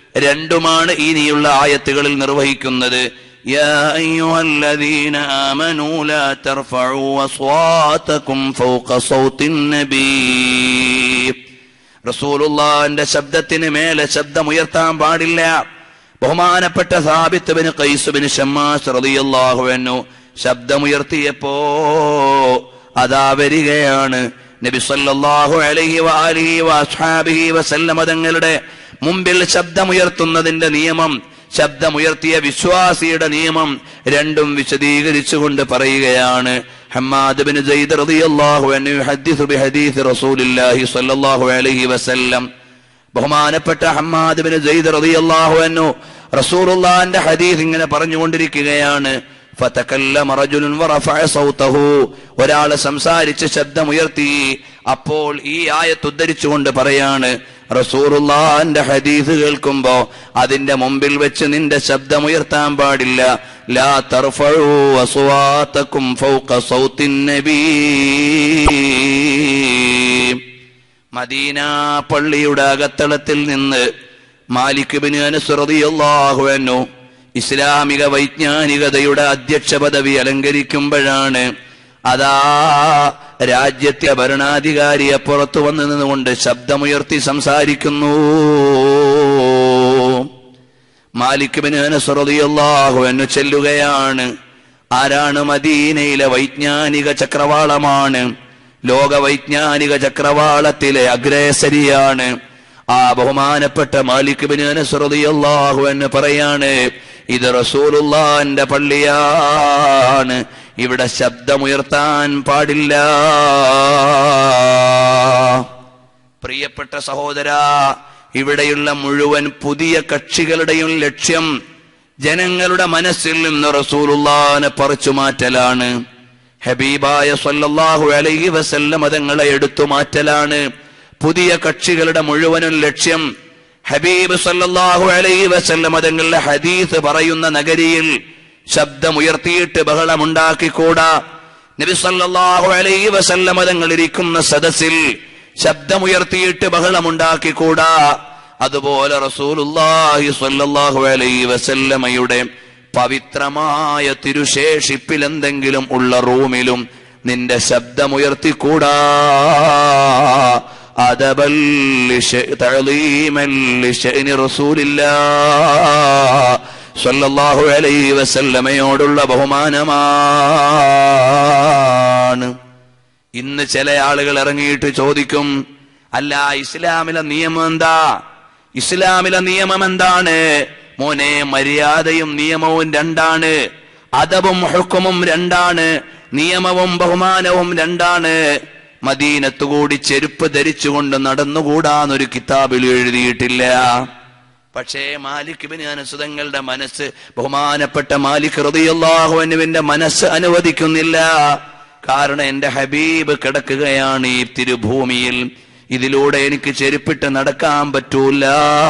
രണ്ടുമാണ് ഇനിയുള്ള ആയത്തുകളിൽ നിർവഹിക്കുന്നത് يا أيها الذين آمنوا لا ترفعوا أصواتكم فوق صوت النبي റസൂലുള്ളാന്റെ ശബ്ദത്തിന് മേലെ ശബ്ദമുയർത്താൻ പാടില്ല ബഹുമാനപ്പെട്ട Thabit bin Qais bin Shammas റളിയല്ലാഹു അൻഹു ശബ്ദമുയർത്തിയപ്പോ അതാ വരികയാണ് നബി സല്ലല്ലാഹു അലൈഹി വആലിഹി വഅസ്ഹാബിഹി വസല്ലമ തങ്ങളുടെ മുമ്പിൽ ശബ്ദമുയർത്തുന്നതിന്റെ നിയമം ശബ്ദമുയർത്തിയ വിശ്വാസിയുടെ നിയമം രണ്ടും വിശദീകരിച്ചുകൊണ്ട് പറയുകയാണ് ഹമ്മാദ് ബിൻ സയ്യിദ് റളിയല്ലാഹു അൻഹു യുഹദ്ദിസു ബിഹദീസ് റസൂലില്ലാഹി സ്വല്ലല്ലാഹു അലൈഹി വസല്ലം ബഹുമാനപ്പെട്ട ഹമ്മാദ് ബിൻ സയ്യിദ് റളിയല്ലാഹു അൻഹു റസൂലുള്ളാഹിന്റെ ഹദീസ് ഇങ്ങനെ പറഞ്ഞുകൊണ്ടിരിക്കുകയാണ് ഫതകല്ലമ റജുലുൻ വറഫഅ സൗതഹു ഒരാൾ സംസാരിച്ച് ശബ്ദമുയർത്തി അപ്പോൾ ഈ ആയത്ത് ഉദ്ധരിച്ചുകൊണ്ട് പറയാണ് റസൂറുള്ളാന്റെ ഹദീസ് കേൾക്കുമ്പോ അതിന്റെ മുമ്പിൽ വെച്ച് നിന്റെ ശബ്ദമുയർത്താൻ പാടില്ല ലാ തർഫഉ അസ്വാതക്കും ഫൗക സൗത്തിൻ നബീ മദീന പള്ളിയുടെ അകത്തളത്തിൽ നിന്ന് മാലിക് ബിൻ അനസ് റളിയല്ലാഹു അൻഹു ഇസ്ലാമിക വൈജ്ഞാനികതയുടെ അധ്യക്ഷ പദവി അലങ്കരിക്കുമ്പോഴാണ് അതാ രാജ്യത്തെ ഭരണാധികാരി അപ്പുറത്ത് വന്നു നിന്നുകൊണ്ട് ശബ്ദമുയർത്തി സംസാരിക്കുന്നു മാലിക് ബിൻ അനസ് റളിയല്ലാഹു അൻഹു ചെല്ലുകയാണ് ആരാണ് മദീനയിലെ വൈജ്ഞാനിക ചക്രവാളമാണ് ലോക വൈജ്ഞാനിക ചക്രവാളത്തിലെ അഗ്രേസരിയാണ് ആ ബഹുമാനപ്പെട്ട മാലിക് ബിൻ അനസ് റളിയല്ലാഹു അൻഹു പറയാണ് ഇത് റസൂലുള്ളാന്റെ പള്ളിയാണ് ഇവിടെ ശബ്ദമുയർത്താൻ പാടില്ല പ്രിയപ്പെട്ട സഹോദര ഇവിടെയുള്ള മുഴുവൻ പുതിയ കക്ഷികളുടെയും ലക്ഷ്യം ജനങ്ങളുടെ മനസ്സിൽ നിന്ന് റസൂലുള്ളാനെ പറിച്ചു മാറ്റലാണ് ഹബീബായ സല്ലല്ലാഹു അലൈഹി വസല്ലം മതങ്ങളെ എടുത്തു മാറ്റലാണ് പുതിയ കക്ഷികളുടെ മുഴുവനും ലക്ഷ്യം ഹബീബ് സല്ലല്ലാഹു അലൈഹി വസല്ലം മതങ്ങളുടെ ഹദീസ് പറയുന്ന നഗരിയിൽ ശബ്ദമുയർത്തിയിട്ട് ബഹളമുണ്ടാക്കിക്കൂടാ നബി സല്ലല്ലാഹു അലൈഹി വസല്ലം മതങ്ങൾ ഇരിക്കുന്ന സദസ്സിൽ ശബ്ദമുയർത്തിയിട്ട് ബഹളമുണ്ടാക്കിക്കൂടാ അതുപോലെ റസൂലുള്ളാഹി സ്വല്ലല്ലാഹു അലൈഹി വസല്ലമയുടെ പവിത്രമായ തിരുശേഷിപ്പിൽ എന്തെങ്കിലും ഉള്ള റൂമിലും നിന്റെ ശബ്ദമുയർത്തിക്കൂടാ അദബൽ ലിശ- തഅളീമൻ ലിശഅനി റസൂലില്ലാ സ്വല്ലല്ലാഹു അലൈഹി വസല്ലമയോടുള്ള ബഹുമാനമാണ് ഇന്ന് ചില ആളുകൾ ഇറങ്ങിയിട്ട് ചോദിക്കും അല്ല ഇസ്ലാമിലെ നിയമം എന്താ ഇസ്ലാമിലെ നിയമം എന്താണ് മോനെ മര്യാദയും നിയമവും രണ്ടാണ് അദബും ഹുക്കുമും രണ്ടാണ് നിയമവും ബഹുമാനവും രണ്ടാണ് മദീനത്തുകൂടി ചെരുപ്പ് ധരിച്ചുകൊണ്ട് നടന്നുകൂടാന്നൊരു കിതാബിൽ എഴുതിയിട്ടില്ല പക്ഷേ മാലിക് ബിൻ അനസുതങ്ങളുടെ മനസ്സ് ബഹുമാനപ്പെട്ട മാലിക് റളിയല്ലാഹുവിന്റെ മനസ്സ് അനുവദിക്കുന്നില്ല കാരണം എന്റെ ഹബീബ് കിടക്കുകയാണ് ഈ തിരുഭൂമിയിൽ ഇതിലൂടെ എനിക്ക് ചെരുപ്പിട്ട് നടക്കാൻ പറ്റൂല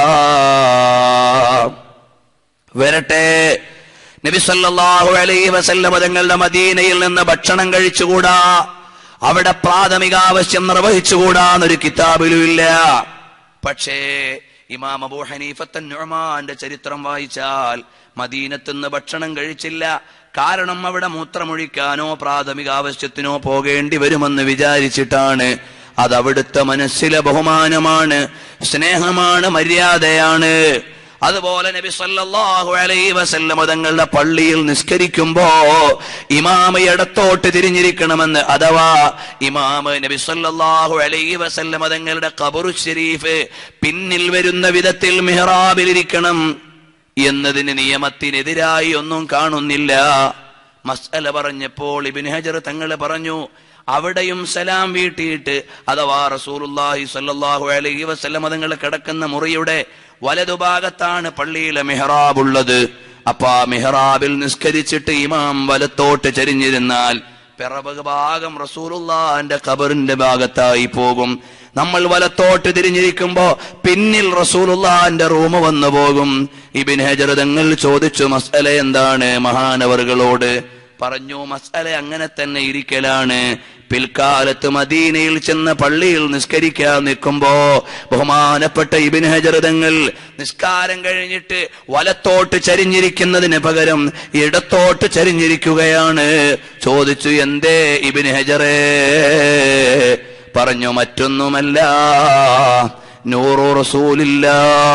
വരട്ടെ നബി സല്ലല്ലാഹു അലൈഹി വസല്ലം തങ്ങളുടെ മദീനയിൽ നിന്ന് ഭക്ഷണം കഴിച്ചുകൂടാ അവിടെ പ്രാഥമിക ആവശ്യം നിർവഹിച്ചുകൂടാ എന്നൊരു കിതാബിലും ഇല്ല പക്ഷേ ഇമാം അബൂ ഹനീഫത്തൻ നുഅ്മാന്റെ ചരിത്രം വായിച്ചാൽ മദീനത്തുനിന്ന് ഭക്ഷണം കഴിച്ചില്ല കാരണം അവിടെ മൂത്രമൊഴിക്കാനോ പ്രാഥമിക ആവശ്യത്തിനോ പോകേണ്ടി വരുമെന്ന് വിചാരിച്ചിട്ടാണ് അത് അവിടുത്തെ മനസ്സിലെ ബഹുമാനമാണ് സ്നേഹമാണ് മര്യാദയാണ് അതുപോലെ നബി സല്ലല്ലാഹു അലൈഹി വസല്ലം തങ്ങളുടെ പള്ളിയിൽ നിസ്കരിക്കുമ്പോ ഇമാമ ഇടത്തോട്ട് തിരിഞ്ഞിരിക്കണമെന്ന് അഥവാ ഇമാമ് നബി സല്ലല്ലാഹു അലൈഹി വസല്ലം തങ്ങളുടെ ഖബറു ഷരീഫ് പിന്നിൽ വരുന്ന വിധത്തിൽ മിഹ്റാബിൽ ഇരിക്കണം എന്നതിന് നിയമത്തിനെതിരായി ഒന്നും കാണുന്നില്ല മസ്അല പറഞ്ഞപ്പോൾ ഇബിൻ ഹജർ തങ്ങൾ പറഞ്ഞു അവിടെയും സലാം വീട്ടിയിട്ട് അഥവാ റസൂലുള്ളാഹി സ്വല്ലല്ലാഹു അലൈഹി വസല്ലം തങ്ങൾ കിടക്കുന്ന മുറിയുടെ വലതുഭാഗത്താണ് പള്ളിയിലെ മെഹ്റാബ് ഉള്ളത് അപ്പൊ ആ മെഹ്റാബിൽ നിസ്കരിച്ചിട്ട് ഇമാം വലത്തോട്ട് ചരിഞ്ഞിരുന്നാൽ പിറവക ഭാഗം റസൂലുള്ളാന്റെ ഖബറിന്റെ ഭാഗത്തായി പോകും നമ്മൾ വലത്തോട്ട് തിരിഞ്ഞിരിക്കുമ്പോ പിന്നിൽ റസൂലുള്ളാന്റെ റൂം വന്നു പോകും ഇബിൻ ഹജർ തങ്ങൾ ചോദിച്ചു മസ്അല എന്താണ് മഹാനവറുകളോട് പറഞ്ഞു മസ്അല അങ്ങനെ തന്നെ ഇരിക്കലാണ് പിൽക്കാലത്ത് മദീനയിൽ ചെന്ന് പള്ളിയിൽ നിസ്കരിക്കാൻ നിൽക്കുമ്പോ ബഹുമാനപ്പെട്ട ഇബിൻ ഹജറിതങ്ങൾ നിസ്കാരം കഴിഞ്ഞിട്ട് വലത്തോട്ട് ചരിഞ്ഞിരിക്കുന്നതിന് പകരം ഇടത്തോട്ട് ചരിഞ്ഞിരിക്കുകയാണ് ചോദിച്ചു എന്തേ ഇബിൻ ഹജറേ പറഞ്ഞു മറ്റൊന്നുമല്ല നൂറു റസൂലില്ലാ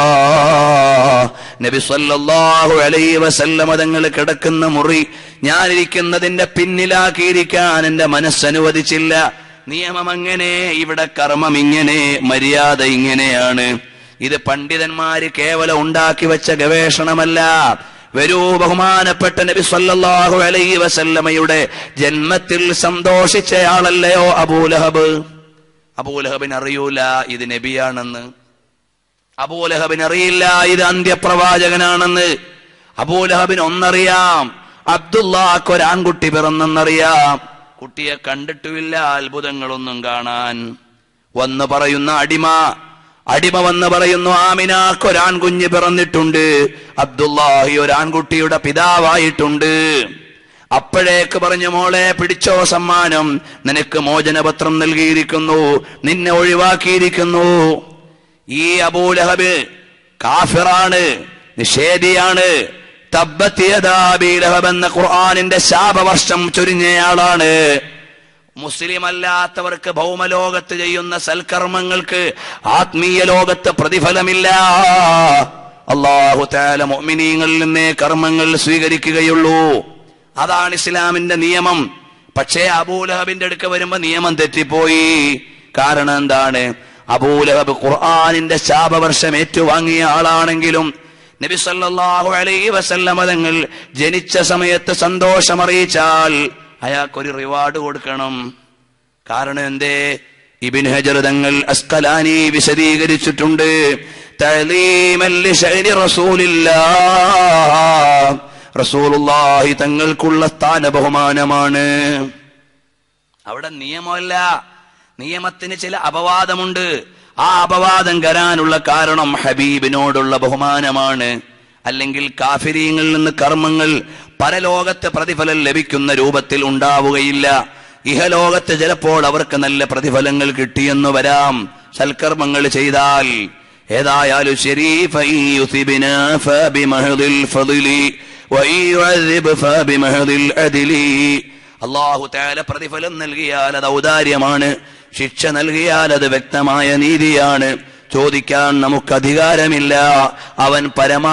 നബി സല്ലല്ലാഹു അലൈഹി വസല്ലമ തങ്ങൾ കിടക്കുന്ന മുറി ഞാനിരിക്കുന്നതിന്റെ പിന്നിലാക്കിയിരിക്കാൻ എന്റെ മനസ്സനുവദിച്ചില്ല നിയമം അങ്ങനെ ഇവിടെ കർമ്മം ഇങ്ങനെ മര്യാദ ഇങ്ങനെയാണ് ഇത് പണ്ഡിതന്മാര് കേവലം ഉണ്ടാക്കി വെച്ച ഗവേഷണമല്ല വരൂ ബഹുമാനപ്പെട്ട നബി സല്ലല്ലാഹു അലൈഹി വസല്ലമയുടെ ജന്മത്തിൽ സന്തോഷിച്ചയാളല്ലയോ അബൂലഹബ് അബൂലഹബിന് അറിയൂല ഇത് നബിയാണെന്ന് അബൂലഹബിന് അറിയില്ല ഇത് അന്ത്യപ്രവാചകനാണെന്ന് അബൂലഹബിന് ഒന്നറിയാം അബ്ദുല്ലാക്ക് ഒരു ആൺകുട്ടി പിറന്നെന്നറിയാം കുട്ടിയെ കണ്ടിട്ടുമില്ല അത്ഭുതങ്ങളൊന്നും കാണാൻ വന്ന് പറയുന്ന അടിമ അടിമ വന്ന് പറയുന്നു ആമിനാക്ക് ഒരു ആൺകുഞ്ഞ് പിറന്നിട്ടുണ്ട് അബ്ദുല്ലാഹി ഒരു ആൺകുട്ടിയുടെ പിതാവായിട്ടുണ്ട് അപ്പോഴേക്ക് പറഞ്ഞു മോളെ പിടിച്ചോ സമ്മാനം നിനക്ക് മോചനപത്രം നൽകിയിരിക്കുന്നു നിന്നെ ഒഴിവാക്കിയിരിക്കുന്നു ഈ അബൂലഹബ് കാഫിറാണ് നിഷേധിയാണ് തബ്ബത്തിയതാബീലഹബ് എന്ന ഖുർആാനിന്റെ ശാപവർഷം ചൊരിഞ്ഞയാളാണ് മുസ്ലിം അല്ലാത്തവർക്ക് ഭൗമലോകത്ത് ചെയ്യുന്ന സൽക്കർമ്മങ്ങൾക്ക് ആത്മീയ ലോകത്ത് പ്രതിഫലമില്ല അള്ളാഹു താല മൊമിനീങ്ങളിൽ നിന്നേ കർമ്മങ്ങൾ സ്വീകരിക്കുകയുള്ളൂ അതാണ് ഇസ്ലാമിന്റെ നിയമം പക്ഷേ അബൂലഹബിന്റെ അടുക്ക വരുമ്പോ നിയമം തെറ്റിപ്പോയി കാരണം എന്താണ് അബൂലഹബ് ഖുർആാനിന്റെ ശാപവർഷം ഏറ്റുവാങ്ങിയ ആളാണെങ്കിലും നബി സല്ലല്ലാഹു അലൈഹി വസല്ലമ തങ്ങൾ ജനിച്ച സമയത്ത് സന്തോഷം അറിയിച്ചാൽ അയാൾക്കൊരു റിവാർഡ് കൊടുക്കണം കാരണം എന്തേ ഇബിൻ ഹജർ തങ്ങൾ അസ്കലാനി വിശദീകരിച്ചിട്ടുണ്ട് തഅലീമൻ ലിശഅനി റസൂലില്ലാഹ് റസൂലുള്ളാഹി തങ്ങൾക്കുള്ള സ്ഥാന ബഹുമാനമാണ് അവിടെ നിയമമല്ല നിയമത്തിന് ചില അപവാദമുണ്ട് ആ അപവാദം വരാനുള്ള കാരണം ഹബീബിനോടുള്ള ബഹുമാനമാണ് അല്ലെങ്കിൽ കാഫിരീങ്ങളിൽ നിന്ന് കർമ്മങ്ങൾ പരലോകത്ത് പ്രതിഫലം ലഭിക്കുന്ന രൂപത്തിൽ ഉണ്ടാവുകയില്ല ഇഹലോകത്ത് ചിലപ്പോൾ അവർക്ക് നല്ല പ്രതിഫലങ്ങൾ കിട്ടിയെന്നു വരാം സൽക്കർമ്മങ്ങൾ ചെയ്താൽ ഏതായാലും ശരി فإن يثبنا فبمهض الفضل وإن يعذب فبمهض العدل അള്ളാഹു താല പ്രതിഫലം നൽകിയാൽ അത് ഔദാര്യമാണ് ശിക്ഷ നൽകിയാൽ അത് വ്യക്തമായ നീതിയാണ് ചോദിക്കാൻ നമുക്ക് അധികാരമില്ല അവൻ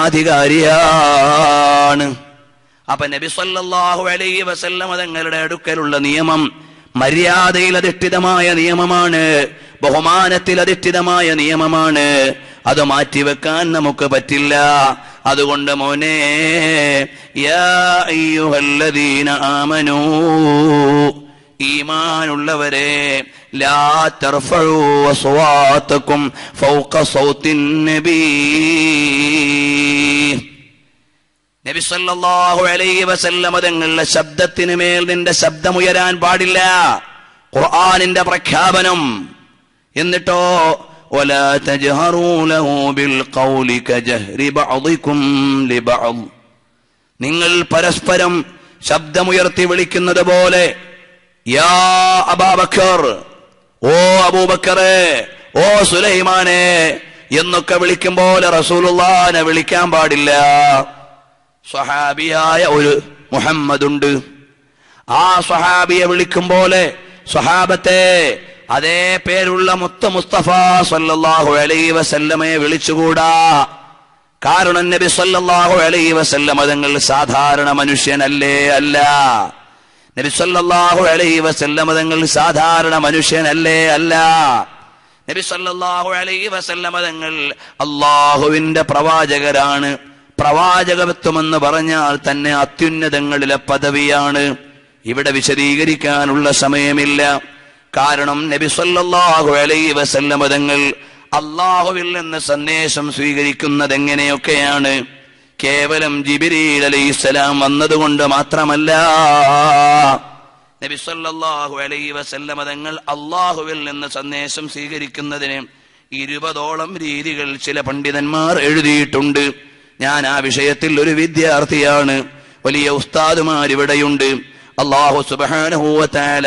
പരമാധികാരിയാണ് അപ്പൊ നബി സല്ലല്ലാഹു അലൈഹി വസല്ലമ തങ്ങളുടെ അടുക്കലുള്ള നിയമം മര്യാദയിൽ അധിഷ്ഠിതമായ നിയമമാണ് ബഹുമാനത്തിൽ അധിഷ്ഠിതമായ നിയമമാണ് അത് മാറ്റിവെക്കാൻ നമുക്ക് പറ്റില്ല അതുകൊണ്ട് മോനെ യാ അയ്യുഹല്ലദീന ആമനൂ ഈമാനുള്ളവരെ ലാ തർഫഴൂ അസ്വാത്തക്കും ഫൗക സൗത്തിൻ നബീ നബി സല്ലല്ലാഹു അലൈഹി വസല്ലമ തങ്ങളുടെ ശബ്ദത്തിന് മേൽ നിന്റെ ശബ്ദമുയരാൻ പാടില്ല ഖുർആനിന്റെ പ്രഖ്യാപനം എന്നിട്ടോ ولا تجهروا له بالقول كجهر بعضكم لبعض നിങ്ങൾ പരസ്പരം ശബ്ദമുയർത്തി വിളിക്കുന്നത് പോലെ യാ അബാബക്കർ ഓ അബൂബക്കറെ ഓ സുലൈമാനെ എന്നൊക്കെ വിളിക്കും പോലെ റസൂലുള്ളാനെ വിളിക്കാൻ പാടില്ല സ്വഹാബിയായ ഒരു മുഹമ്മദുണ്ട് ആ സ്വഹാബിയെ വിളിക്കും പോലെ സ്വഹാബത്തെ അതേ പേരുള്ള മുത്ത മുസ്തഫ സല്ലല്ലാഹു അലൈഹി വസല്ലമയെ വിളിച്ചുകൂടാ കാരണം നബി സല്ലല്ലാഹു അലൈഹി വസല്ലമ തങ്ങൾ സാധാരണ മനുഷ്യനല്ലേ അല്ല നബി സല്ലല്ലാഹു അലൈഹി വസല്ലമ തങ്ങൾ സാധാരണ മനുഷ്യനല്ലേ അല്ല നബി സല്ലല്ലാഹു അലൈഹി വസല്ലമ തങ്ങൾ അള്ളാഹുവിന്റെ പ്രവാചകരാണ് പ്രവാചകത്വമെന്ന് പറഞ്ഞാൽ തന്നെ അത്യുന്നതങ്ങളിലെ പദവിയാണ് ഇവിടെ വിശദീകരിക്കാനുള്ള സമയമില്ല കാരണം നബി സല്ലല്ലാഹു അലൈഹി വസല്ലമ തങ്ങൾ അള്ളാഹുവിൽ നിന്ന് സന്ദേശം സ്വീകരിക്കുന്നത് എങ്ങനെയൊക്കെയാണ് കേവലം ജിബിരീൽ അലൈഹിസ്സലാം വന്നതുകൊണ്ട് മാത്രമല്ല നബി സല്ലല്ലാഹു അലൈഹി വസല്ലമ തങ്ങൾ അള്ളാഹുവിൽ നിന്ന് സന്ദേശം സ്വീകരിക്കുന്നതിന് ഇരുപതോളം രീതികൾ ചില പണ്ഡിതന്മാർ എഴുതിയിട്ടുണ്ട് ഞാൻ ആ വിഷയത്തിൽ ഒരു വിദ്യാർത്ഥിയാണ് വലിയ ഉസ്താദുമാർ ഇവിടെയുണ്ട് അള്ളാഹു സുബാനഹൂവത്താല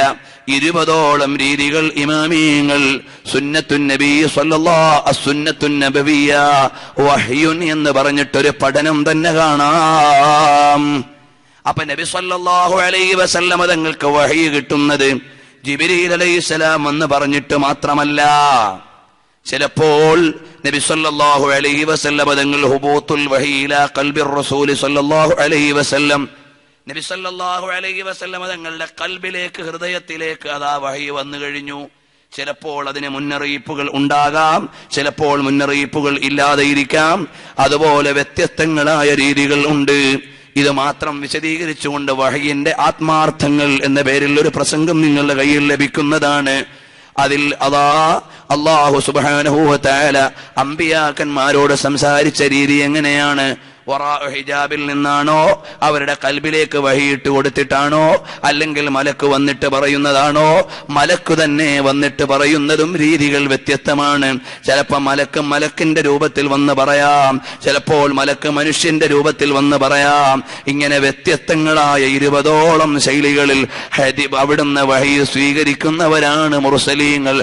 ഇരുപതോളം രീതികൾ ഇമാമീങ്ങൾ സുന്നത്തുൻ നബി സല്ലല്ലാഹു സുന്നത്തുൻ നബവിയ വഹ്യുൻ എന്ന് പറഞ്ഞിട്ടൊരു പഠനം തന്നെ കാണാം അപ്പൊ നബി സല്ലല്ലാഹു അലൈഹി വസല്ലമ തങ്ങൾക്ക് വഹി കിട്ടുന്നത് ജിബ്രീൽ അലൈഹിസ്സലാം എന്ന് പറഞ്ഞിട്ട് മാത്രമല്ല ചിലപ്പോൾ നബി സല്ലല്ലാഹു അലൈഹി വസല്ലമ തങ്ങൾ ഹുബൂത്തുൽ വഹി ഇലാ ഖൽബിർ റസൂൽ സല്ലല്ലാഹു അലൈഹി വസല്ലം നബി സല്ലല്ലാഹു അലൈഹി വസല്ലമ തങ്ങളുടെ കൽബിലേക്ക് ഹൃദയത്തിലേക്ക് അതാ വഹി വന്നു കഴിഞ്ഞു ചിലപ്പോൾ അതിന് മുന്നറിയിപ്പുകൾ ഉണ്ടാകാം ചിലപ്പോൾ മുന്നറിയിപ്പുകൾ ഇല്ലാതെ ഇരിക്കാം അതുപോലെ വ്യത്യസ്തങ്ങളായ രീതികൾ ഉണ്ട് ഇത് മാത്രം വിശദീകരിച്ചുകൊണ്ട് വഹയിന്റെ ആത്മാർത്ഥങ്ങൾ എന്ന പേരിൽ ഒരു പ്രസംഗം നിങ്ങളുടെ കയ്യിൽ ലഭിക്കുന്നതാണ് അതിൽ അതാ അള്ളാഹു സുബാനഹൂല അമ്പിയാക്കന്മാരോട് സംസാരിച്ച രീതി എങ്ങനെയാണ് വറാ ഹിജാബിൽ നിന്നാണോ അവരുടെ കൽബിലേക്ക് വഹിയിട്ട് കൊടുത്തിട്ടാണോ അല്ലെങ്കിൽ മലക്ക് വന്നിട്ട് പറയുന്നതാണോ മലക്ക് തന്നെ വന്നിട്ട് പറയുന്നതും രീതികൾ വ്യത്യസ്തമാണ് ചിലപ്പോൾ മലക്ക് മലക്കിന്റെ രൂപത്തിൽ വന്ന് പറയാം ചിലപ്പോൾ മലക്ക് മനുഷ്യന്റെ രൂപത്തിൽ വന്ന് പറയാം ഇങ്ങനെ വ്യത്യസ്തങ്ങളായ ഇരുപതോളം ശൈലികളിൽ ഹദീബ് അവിടുന്ന് വഹി സ്വീകരിക്കുന്നവരാണ് മുർസലീങ്ങൾ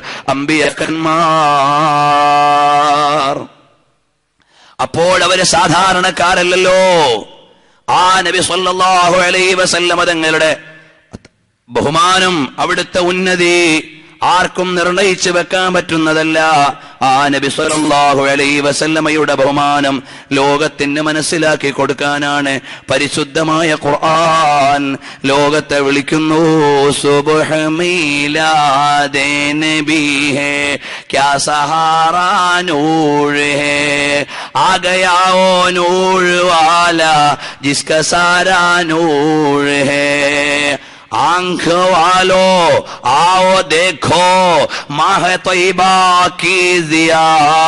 അമ്പിയക്കന്മാർ അപ്പോൾ അവര് സാധാരണക്കാരല്ലല്ലോ ആ നബി സല്ലല്ലാഹു അലൈഹി വസല്ലമ തങ്ങളുടെ ബഹുമാനം അവിടുത്തെ ഉന്നതി ആർക്കും നിർണയിച്ചു വെക്കാൻ പറ്റുന്നതല്ല ആ നബി സല്ലല്ലാഹു അലൈഹി വസല്ലമയുടെ ബഹുമാനം ലോകത്തിന് മനസ്സിലാക്കി കൊടുക്കാനാണ് പരിശുദ്ധമായ ഖുർആൻ ലോകത്തെ വിളിക്കുന്നു സുബ്ഹ മീലാദേ നബി ഹേ ക്യാ സഹാറാ നൂർ ഹേ ആ ഗയാ ഓ നൂർ വാല ജിസ്ക സാരാ നൂർ ഹേ आंख वालो आओ देखो माह तैबा की जिया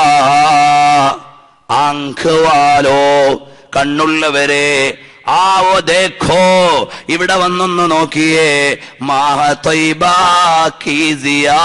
ആങ്ക് വാലോ കണ്ണുള്ളവരെ ആവോ ദേഖോ ഇവിടെ വന്നൊന്ന് നോക്കിയേ മാഹ ത്വയ്ബാ കീ സിയാ.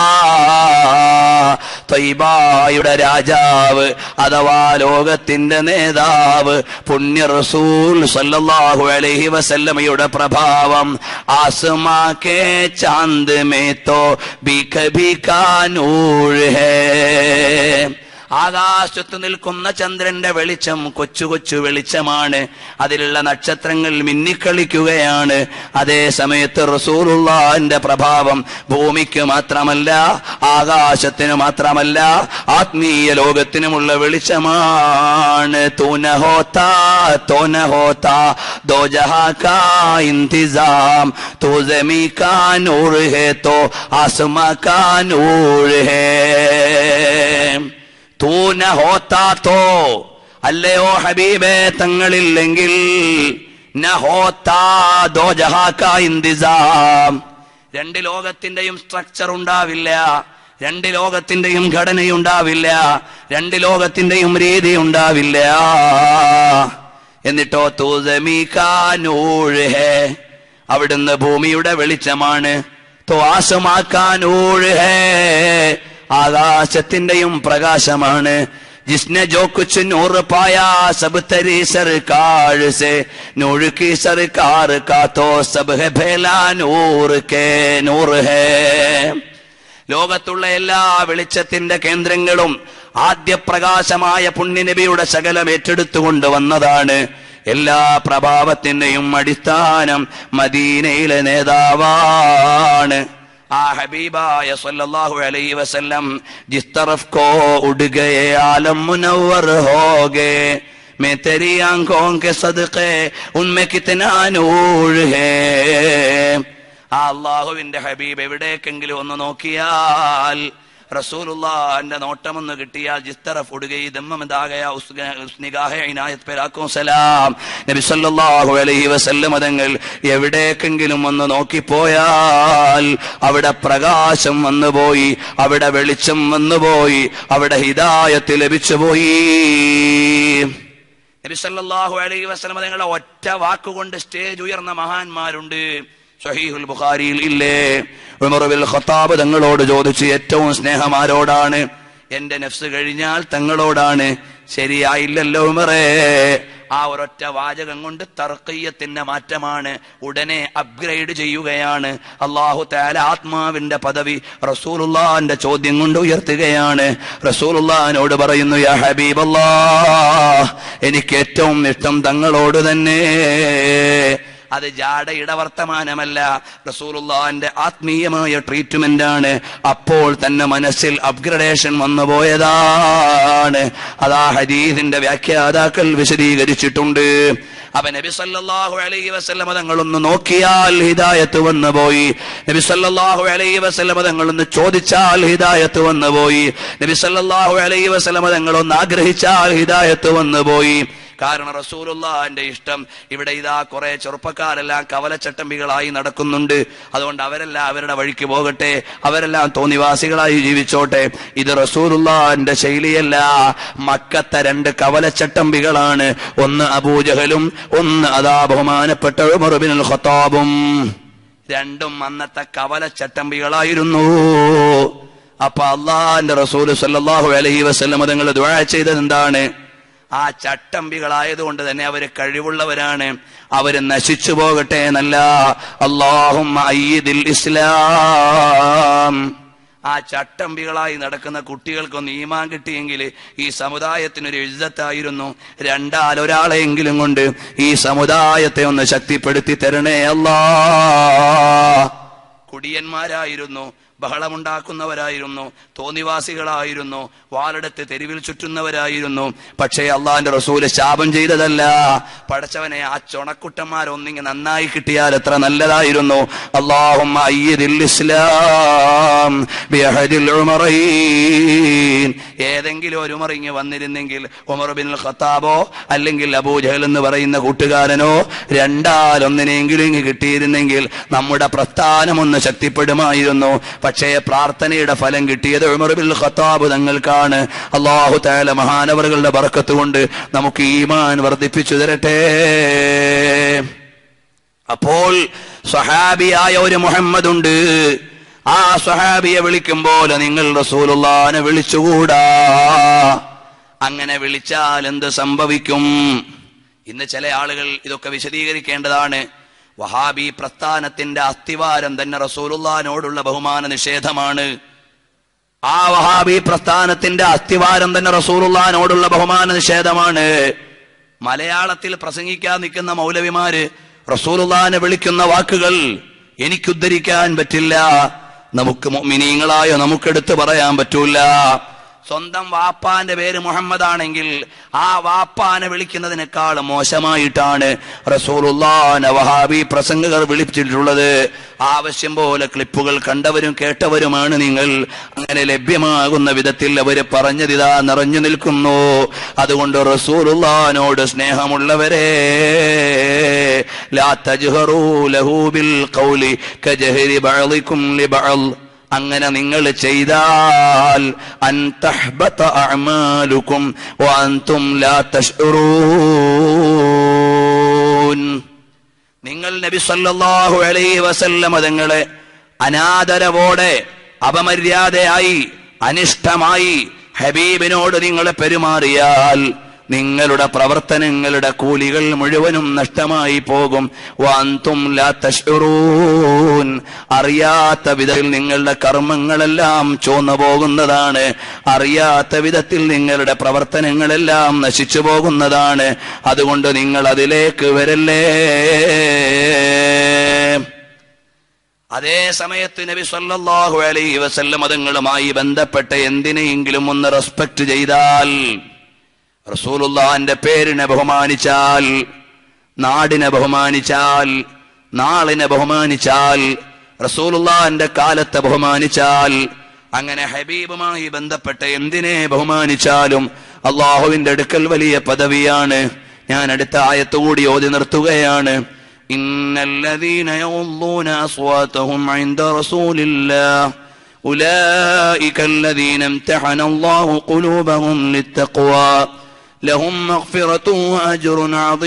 ത്വയ്ബായുടെ രാജാവ് അഥവാ ലോകത്തിന്റെ നേതാവ് പുണ്യ റസൂൽ സല്ലല്ലാഹു അലൈഹി വസല്ലമയുടെ പ്രഭാവം ആസ്മാ കേ ചാന്ദ് മേ തോ ബി കഭി കാ നൂർ ഹേ ആകാശത്ത് നിൽക്കുന്ന ചന്ദ്രന്റെ വെളിച്ചം കൊച്ചു കൊച്ചു വെളിച്ചമാണ് അതിലുള്ള നക്ഷത്രങ്ങൾ മിന്നിക്കളിക്കുകയാണ് അതേ സമയത്ത് റസൂലുള്ളാന്റെ പ്രഭാവം ഭൂമിക്ക് മാത്രമല്ല ആകാശത്തിന് മാത്രമല്ല ആത്മീയ ലോകത്തിനുമുള്ള വെളിച്ചമാണ് തൂനഹോത്ത തോനഹോത്ത ദോ ജഹാ കാ ഇന്തിസാം തോ ജമീ കാ നൂർ ഹേ തോ ആസ്മാ കാ നൂർ ഹേ തൂന ഹോത്താത്തോ അല്ലയോ ഹബീബേ തങ്ങളില്ലെങ്കിൽ ന ഹോത്താ ദോ ജഹാക്ക ഇന്തിസാം രണ്ട് ലോകത്തിന്റെയും സ്ട്രക്ചർ ഉണ്ടാവില്ല രണ്ട് ലോകത്തിന്റെയും ഘടനയുണ്ടാവില്ല രണ്ട് ലോകത്തിന്റെയും രീതി ഉണ്ടാവില്ല എന്നിട്ടോ തൂ ജമീക്കാനൂഴ് ഹേ അവിടുന്ന് ഭൂമിയുടെ വെളിച്ചമാണ് തോ ആസമാക്കാനൂഴ് ഹേ ആകാശത്തിന്റെയും പ്രകാശമാണ് जिसने जो कुछ नूर पाया सब तेरी सरकार से नूर की सरकार का तो सब है भेला नूर के नूर है ലോകത്തുള്ള എല്ലാ വെളിച്ചത്തിന്റെ കേന്ദ്രങ്ങളും ആദ്യ പ്രകാശമായ പുണ്യനബിയുടെ ശകലം ഏറ്റെടുത്തുകൊണ്ട് വന്നതാണ് എല്ലാ പ്രഭാവത്തിന്റെയും അടിസ്ഥാനം മദീനയിലെ നേതാവാണ് ആ ഹബീബായ സല്ലല്ലാഹു അലൈഹി വസല്ലം ജിസ് तरफ को उड़ गए आलम मुनव्वर हो गए मैं तेरी आंखों के सदके उनमें कितना नूर है ആ അള്ളാഹുവിന്റെ ഹബീബ് എവിടേക്കെങ്കിലും ഒന്ന് നോക്കിയാൽ റസൂലുള്ളാന്റെ നോട്ടമൊന്ന് കിട്ടിയാൽ ജിസ്തറഫ് ഉടുകൈ ദമ്മമതാകയ ഇനായത് പേരാക്കും സലാം നബി സല്ലല്ലാഹു അലൈഹി വസല്ലം തങ്ങൾ എവിടേക്കെങ്കിലും ഒന്ന് നോക്കിപ്പോയാൽ അവിടെ പ്രകാശം വന്നുപോയി അവിടെ വെളിച്ചം വന്നുപോയി അവിടെ ഹിദായത്ത് ലഭിച്ചുപോയി നബി സല്ലല്ലാഹു അലൈഹി വസല്ലം തങ്ങളുടെ ഒറ്റ വാക്കുകൊണ്ട് സ്റ്റേജ് ഉയർന്ന മഹാന്മാരുണ്ട് സഹീഹുൽ ബുഖാരിയിൽ ഇല്ലേ ഉമർ ബിൻ ഖത്താബ് തങ്ങളോട് ചോദിച്ചു ഏറ്റവും സ്നേഹം ആരോടാണ് എന്റെ നഫ്സ് കഴിഞ്ഞാൽ തങ്ങളോടാണ് ശരിയായില്ലല്ലോ ഉമറേ ആ ഒരൊറ്റ വാചകം കൊണ്ട് തർക്കീയത്തിന്റെ മാറ്റമാണ് ഉടനെ അപ്ഗ്രേഡ് ചെയ്യുകയാണ് അള്ളാഹു താല ആത്മാവിന്റെ പദവി റസൂലുള്ളാന്റെ ചോദ്യം കൊണ്ട് ഉയർത്തുകയാണ് റസൂലുള്ളാനോട് പറയുന്നു യാ ഹബീബല്ലാ എനിക്ക് ഏറ്റവും ഇഷ്ടം തങ്ങളോട് തന്നെ അത് ജാടയുടെ വർത്തമാനമല്ല റസൂലുള്ളാന്റെ ആത്മീയമായ ട്രീറ്റ്മെന്റ് ആണ് അപ്പോൾ തന്നെ മനസ്സിൽ അപ്ഗ്രഡേഷൻ വന്നു പോയതാണ് അതാ ഹദീസിന്റെ വ്യാഖ്യാതാക്കൾ വിശദീകരിച്ചിട്ടുണ്ട് അപ്പൊ നബി സല്ലല്ലാഹു അലൈഹി വസല്ലമ തങ്ങളൊന്ന് നോക്കിയാൽ ഹിദായത്ത് വന്നു പോയി നബി സല്ലല്ലാഹു അലൈഹി വസല്ലമ തങ്ങളൊന്ന് ചോദിച്ചാൽ ഹിദായത്ത് വന്നു പോയി നബി സല്ലല്ലാഹു അലൈഹി വസല്ലമ തങ്ങളൊന്ന് ആഗ്രഹിച്ചാൽ ഹിദായത്ത് വന്നു പോയി കാരണം റസൂലുള്ളാന്റെ ഇഷ്ടം ഇവിടെ ഇതാ കുറെ ചെറുപ്പക്കാരെല്ലാം കവലച്ചട്ടമ്പികളായി നടക്കുന്നുണ്ട് അതുകൊണ്ട് അവരെല്ലാം അവരുടെ വഴിക്ക് പോകട്ടെ അവരെല്ലാം തോന്നിവാസികളായി ജീവിച്ചോട്ടെ ഇത് റസൂലുള്ളാന്റെ ശൈലിയല്ല മക്കത്തെ രണ്ട് കവലച്ചട്ടമ്പികളാണ് ഒന്ന് അബൂജഹലും ഒന്ന് അതാ ബഹുമാനപ്പെട്ട ഉമറുബിൻ ഖത്താബും രണ്ടും അന്നത്തെ കവലച്ചട്ടമ്പികളായിരുന്നു അപ്പൊ അള്ളാന്റെ റസൂൽ സല്ലല്ലാഹു അലൈഹി വസല്ലം തങ്ങൾ ദുആ ചെയ്തത് എന്താണ് ആ ചട്ടമ്പികളായതുകൊണ്ട് തന്നെ അവര് കഴിവുള്ളവരാണ് അവര് നശിച്ചു പോകട്ടെ എന്നല്ല അള്ളാഹും ഇസ്ലാം ആ ചട്ടമ്പികളായി നടക്കുന്ന കുട്ടികൾക്കൊന്ന് ഈമാൻ കിട്ടിയെങ്കിൽ ഈ സമുദായത്തിനൊരു ഇജ്ജത്തായിരുന്നു രണ്ടാലൊരാളെങ്കിലും കൊണ്ട് ഈ സമുദായത്തെ ഒന്ന് ശക്തിപ്പെടുത്തി തരണേ അല്ലാ കുടിയന്മാരായിരുന്നു ബഹളമുണ്ടാക്കുന്നവരായിരുന്നു തോന്നിവാസികളായിരുന്നു വാളെടുത്ത് തെരുവിൽ ചുറ്റുന്നവരായിരുന്നു പക്ഷേ അള്ളാന്റെ റസൂല് ശാപം ചെയ്തതല്ല പടച്ചവനെ ആ ചുണക്കുട്ടന്മാരൊന്നിങ്ങ് നന്നായി കിട്ടിയാൽ എത്ര നല്ലതായിരുന്നു അള്ളാഹും ഇസ്ലാം ബിഅഹദിൽ ഉമറൈൻ. ഏതെങ്കിലും ഒരു ഉമർ ഇങ്ങ് വന്നിരുന്നെങ്കിൽ ഉമർ ബിൻ ഖത്താബോ അല്ലെങ്കിൽ അബൂജഹൽ എന്ന് പറയുന്ന കൂട്ടുകാരനോ രണ്ടാലൊന്നിനെങ്കിലും ഇങ്ങ് കിട്ടിയിരുന്നെങ്കിൽ നമ്മുടെ പ്രസ്ഥാനം ഒന്ന് ശക്തിപ്പെടുമായിരുന്നു പക്ഷേ പ്രാർത്ഥനയുടെ ഫലം കിട്ടിയത് ഉമർ ബിൻ ഖത്താബ് തങ്ങൾക്കാണ് അള്ളാഹു താല മഹാനവറുകളുടെ ബർക്കത്ത് കൊണ്ട് നമുക്ക് ഈമാൻ വർദ്ധിപ്പിച്ചു തരട്ടെ അപ്പോൾ സ്വഹാബിയായ ഒരു മുഹമ്മദ് ഉണ്ട് ആ സ്വഹാബിയെ വിളിക്കും പോലെ നിങ്ങൾ റസൂലുള്ളാനെ വിളിച്ചുകൂടാ അങ്ങനെ വിളിച്ചാൽ എന്ത് സംഭവിക്കും ഇന്ന് ചില ആളുകൾ ഇതൊക്കെ വിശദീകരിക്കേണ്ടതാണ് വഹാബി പ്രസ്ഥാനത്തിന്റെ അസ്ഥിവാരം തന്നെ റസൂലുള്ളാനോടുള്ള ബഹുമാന നിഷേധമാണ് ആ വഹാബി പ്രസ്ഥാനത്തിന്റെ അസ്ഥിവാരം തന്നെ റസൂലുള്ളാനോടുള്ള ബഹുമാന നിഷേധമാണ് മലയാളത്തിൽ പ്രസംഗിക്കാൻ നിൽക്കുന്ന മൗലവിമാര് റസൂലുള്ളാനെ വിളിക്കുന്ന വാക്കുകൾ എനിക്കുദ്ധരിക്കാൻ പറ്റില്ല നമുക്ക് മുഅ്മിനീങ്ങളായ നമുക്കെടുത്ത് പറയാൻ പറ്റൂല സ്വന്തം വാപ്പാന്റെ പേര് മുഹമ്മദ് ആണെങ്കിൽ ആ വാപ്പാനെ വിളിക്കുന്നതിനേക്കാൾ മോശമായിട്ടാണ് റസൂലുള്ളാനെ വഹാബി പ്രസംഗകർ വിളിച്ചിട്ടുള്ളത് ആവശ്യം പോലെ ക്ലിപ്പുകൾ കണ്ടവരും കേട്ടവരുമാണ് നിങ്ങൾ അങ്ങനെ ലഭ്യമാകുന്ന വിധത്തിൽ അവര് പറഞ്ഞതിതാ നിറഞ്ഞു നിൽക്കുന്നു അതുകൊണ്ട് റസൂലുള്ളാനോട് സ്നേഹമുള്ളവരെ ലാ തജ്ഹറൂ ലഹു ബിൽ ഖൗലി കജഹരി ബഅദികും ലിബഅദ് അങ്ങനെ നിങ്ങൾ ചെയ്താൽ അൻ തഹ്ബത അഅമാലുക്കും വഅൻതും ലാ തഷ്ഉറൂൻ നിങ്ങൾ നബി സല്ലല്ലാഹു അലൈഹി വസല്ലമ തങ്ങളെ അനാദരവോടെ അപമര്യാദയായി അനിഷ്ടമായി ഹബീബിനോട് നിങ്ങൾ പെരുമാറിയാൽ നിങ്ങളുടെ പ്രവർത്തനങ്ങളുടെ കൂലികൾ മുഴുവനും നഷ്ടമായി പോകും വാന്തും ലാ തഷ്ഉറൂൻ അറിയാത്ത വിധത്തിൽ നിങ്ങളുടെ കർമ്മങ്ങളെല്ലാം ചോന്നു പോകുന്നതാണ് അറിയാത്ത വിധത്തിൽ നിങ്ങളുടെ പ്രവർത്തനങ്ങളെല്ലാം നശിച്ചു പോകുന്നതാണ് അതുകൊണ്ട് നിങ്ങൾ അതിലേക്ക് വരല്ലേ അതേ സമയത്ത് നബി സല്ലല്ലാഹു അലൈഹി വസല്ലം അതുങ്ങളുമായി ബന്ധപ്പെട്ട എന്തിനെയെങ്കിലും ഒന്ന് റെസ്പെക്ട് ചെയ്താൽ റസൂലുള്ളാന്റെ പേരിനെ ബഹുമാനിച്ചാൽ നാടിനെ ബഹുമാനിച്ചാൽ നാളിനെ ബഹുമാനിച്ചാൽ റസൂലുള്ളാന്റെ കാലത്തെ ബഹുമാനിച്ചാൽ അങ്ങനെ ഹബീബുമായി ബന്ധപ്പെട്ട എന്തിനെ ബഹുമാനിച്ചാലും അള്ളാഹുവിന്റെ അടുക്കൽ വലിയ പദവിയാണ് ഞാൻ അടുത്ത ആയത്തുകൂടി ഓതി നിർത്തുകയാണ് إن الذين يغضون أصواتهم عند رسول الله أولئك الذين امتحن الله قلوبهم للتقوى لهم مغفرة وأجر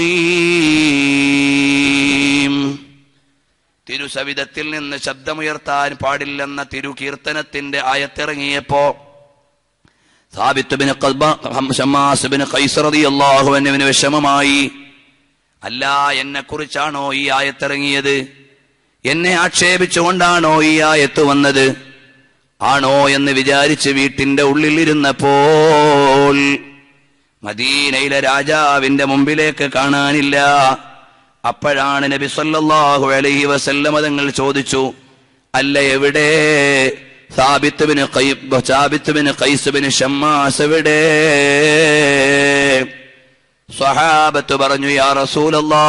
عظيم തിരുസവിധത്തിൽ നിന്ന് ശബ്ദമുയർത്താൻ പാടില്ലെന്ന തിരുകീർത്തനത്തിന്റെ ആയത്തിറങ്ങിയപ്പോ സാബിത്ത് ബിൻ ഖൽബ- ഷമ്മാസ് ബിൻ ഖൈസ് റളിയല്ലാഹു അൻഹുവിന് വിഷമമായി അല്ല എന്നെ കുറിച്ചാണോ ഈ ആയത്തിറങ്ങിയത് എന്നെ ആക്ഷേപിച്ചുകൊണ്ടാണോ ഈ ആയത്ത് വന്നത് ആണോ എന്ന് വിചാരിച്ച് വീട്ടിന്റെ ഉള്ളിലിരുന്നപ്പോൾ മദീനയിലെ രാജാവിന്റെ മുമ്പിലേക്ക് കാണാനില്ല അപ്പോഴാണ് നബി സല്ലല്ലാഹു അലൈഹി വസല്ലമ തങ്ങൾ ചോദിച്ചു അല്ല എവിടെ സാബിത്ത് ബിൻ ഖൈ- Thabit bin Qais bin Shammas എവിടെ സ്വഹാബത്ത് പറഞ്ഞു യാ റസൂലല്ലാ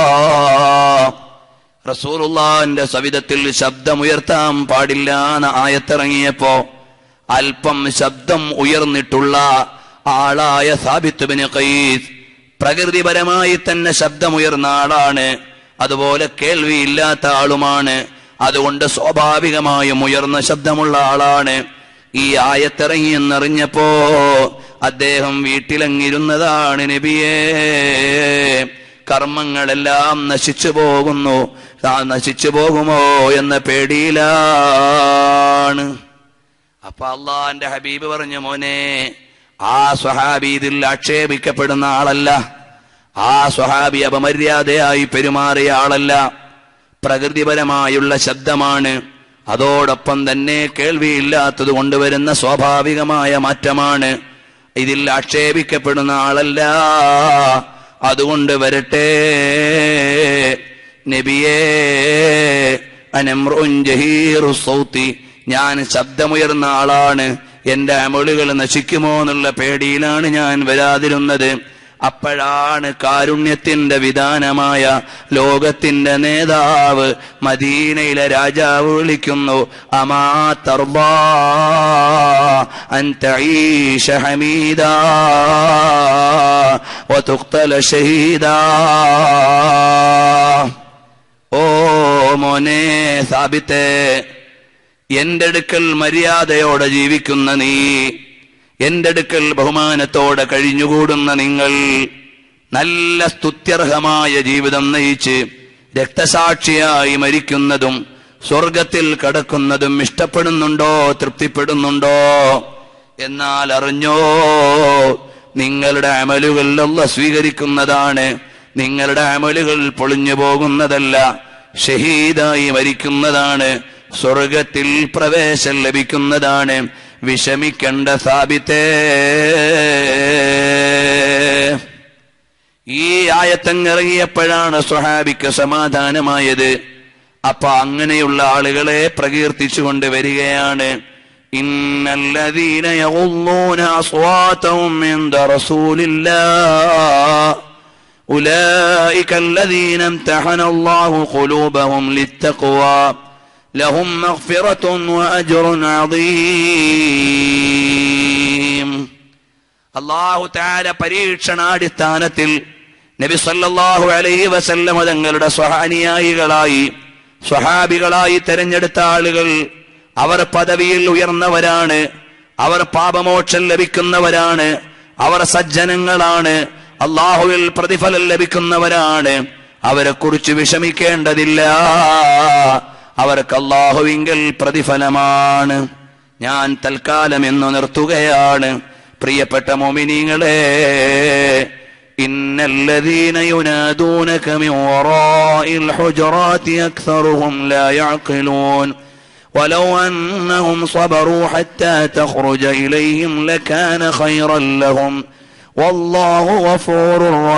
റസൂലുള്ളാന്റെ സവിധത്തിൽ ശബ്ദമുയർത്താൻ പാടില്ല എന്ന ആയത്തിറങ്ങിയപ്പോ അല്പം ശബ്ദം ഉയർന്നിട്ടുള്ള ആളായ സാബിത്ത് ബിൻ ഖൈസ് പ്രകൃതിപരമായി തന്നെ ശബ്ദമുയർന്ന ആളാണ് അതുപോലെ കേൾവിയില്ലാത്ത ആളുമാണ് അതുകൊണ്ട് സ്വാഭാവികമായും ഉയർന്ന ശബ്ദമുള്ള ആളാണ് ഈ ആയത്തിറങ്ങിയെന്നറിഞ്ഞപ്പോ അദ്ദേഹം വീട്ടിലങ്ങിരുന്നതാണ് നബിയേ കർമ്മങ്ങളെല്ലാം നശിച്ചു പോകുന്നു ആ നശിച്ചു പോകുമോ എന്ന പേടിയിലാണ് അപ്പൊ അള്ളാന്റെ ഹബീബ് പറഞ്ഞു മോനെ ആ സ്വഹാബി ഇതിൽ ആക്ഷേപിക്കപ്പെടുന്ന ആളല്ല ആ സ്വഹാബി അപമര്യാദയായി പെരുമാറിയ ആളല്ല പ്രകൃതിപരമായുള്ള ശബ്ദമാണ് അതോടൊപ്പം തന്നെ കേൾവിയില്ലാത്തത് കൊണ്ടുവരുന്ന സ്വാഭാവികമായ മാറ്റമാണ് ഇതിൽ ആക്ഷേപിക്കപ്പെടുന്ന ആളല്ല അതുകൊണ്ട് വരട്ടെ നബിയേ അനമ്രുൻ ജഹീറു സൗത്തി ഞാൻ ശബ്ദമുയർന്ന ആളാണ് എന്റെ അമളുകൾ നശിക്കുമോ എന്നുള്ള പേടിയിലാണ് ഞാൻ വരാതിരുന്നത് അപ്പോഴാണ് കാരുണ്യത്തിന്റെ വിധാനമായ ലോകത്തിന്റെ നേതാവ് മദീനയിലെ രാജാവ് വിളിക്കുന്നു അമാ തർബാ അൻ തഈശ ഹമീദാ വതുഖ്തല ഷഹീദാ ഓ മോനെ സാബിത്തെ എന്റെ അടുക്കൽ മര്യാദയോടെ ജീവിക്കുന്ന നീ എന്റെ അടുക്കൽ ബഹുമാനത്തോടെ കഴിഞ്ഞുകൂടുന്ന നിങ്ങൾ നല്ല സ്തുത്യർഹമായ ജീവിതം നയിച്ച് രക്തസാക്ഷിയായി മരിക്കുന്നതും സ്വർഗത്തിൽ കടക്കുന്നതും ഇഷ്ടപ്പെടുന്നുണ്ടോ തൃപ്തിപ്പെടുന്നുണ്ടോ എന്നാൽ അറിഞ്ഞോ നിങ്ങളുടെ അമലുകൾ അല്ല സ്വീകരിക്കുന്നതാണ് നിങ്ങളുടെ അമലുകൾ പൊളിഞ്ഞു പോകുന്നതല്ല ഷഹീദായി മരിക്കുന്നതാണ് സ്വർഗത്തിൽ പ്രവേശം ലഭിക്കുന്നതാണ് വിഷമിക്കണ്ട സാബിത്തേ ഈ ആയത്തങ്ങിറങ്ങിയപ്പോഴാണ് സ്വഹാബിക്ക് സമാധാനമായത് അപ്പൊ അങ്ങനെയുള്ള ആളുകളെ പ്രകീർത്തിച്ചുകൊണ്ട് വരികയാണ് ഇന്നല്ലദീന യഗുള്ളൂന അസ്വാതഹും ഇൻദ റസൂലില്ലാഹ് أولئك الذين امتحن الله قلوبهم للتقوى لهم مغفرة وأجر عظيم അള്ളാഹു താര പരീക്ഷണാടിസ്ഥാനത്തിൽ നബി സല്ലല്ലാഹു അലൈഹി വസല്ലമ തങ്ങളുടെ സ്വഹാനിയായികളായി സ്വഹാബികളായി തെരഞ്ഞെടുത്ത ആളുകൾ അവർ പദവിയിൽ ഉയർന്നവരാണ് അവർ പാപമോക്ഷം ലഭിക്കുന്നവരാണ് അവർ സജ്ജനങ്ങളാണ് അള്ളാഹുവിൽ പ്രതിഫലം ലഭിക്കുന്നവരാണ് അവരെ കുറിച്ച് വിഷമിക്കേണ്ടതില്ല അവർക്ക് അള്ളാഹുവിങ്കൽ പ്രതിഫലമാണ് ഞാൻ തൽക്കാലം എന്ന് നിർത്തുകയാണ് പ്രിയപ്പെട്ട മോമിനിങ്ങളെ ഇന്നല്ലദീന യുനാദൂനക മിൻ വറാഇൽ ഹുജറാത്തി അക്സറുഹും ലാ യഅഖിലൂൻ ولو أنهم صبروا حتى تخرج إليهم لكان خيرا لهم والله غفور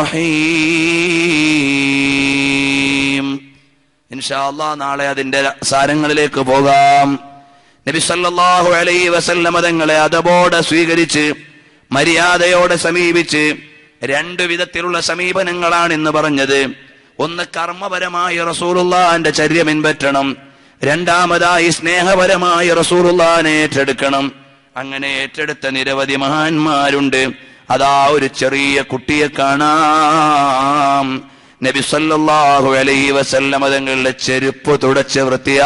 رحيم إن شاء الله നാളെ അതിന്റെ സാരങ്ങളിലേക്ക് പോകാം നബി സല്ലല്ലാഹു അലൈഹി വസല്ലമ തങ്ങളെ അതബോടെ സ്വീകരിച്ച് മര്യാദയോടെ സമീപിച്ച് രണ്ടു വിധത്തിലുള്ള സമീപനങ്ങളാണ് ഇന്ന് പറഞ്ഞത് ഒന്ന് കർമ്മപരമായി റസൂലുള്ളാന്റെ ചര്യ പിൻപറ്റണം രണ്ടാമതായി സ്നേഹപരമായി റസൂലുള്ളാനെ ഏറ്റെടുക്കണം അങ്ങനെ ഏറ്റെടുത്ത നിരവധി മഹാന്മാരുണ്ട് അതാ ഒരു ചെറിയ കുട്ടിയെ കാണാം നബി സല്ലല്ലാഹു അലൈഹി വസല്ലമ തങ്ങളുടെ ചെരുപ്പ് തുടച്ച്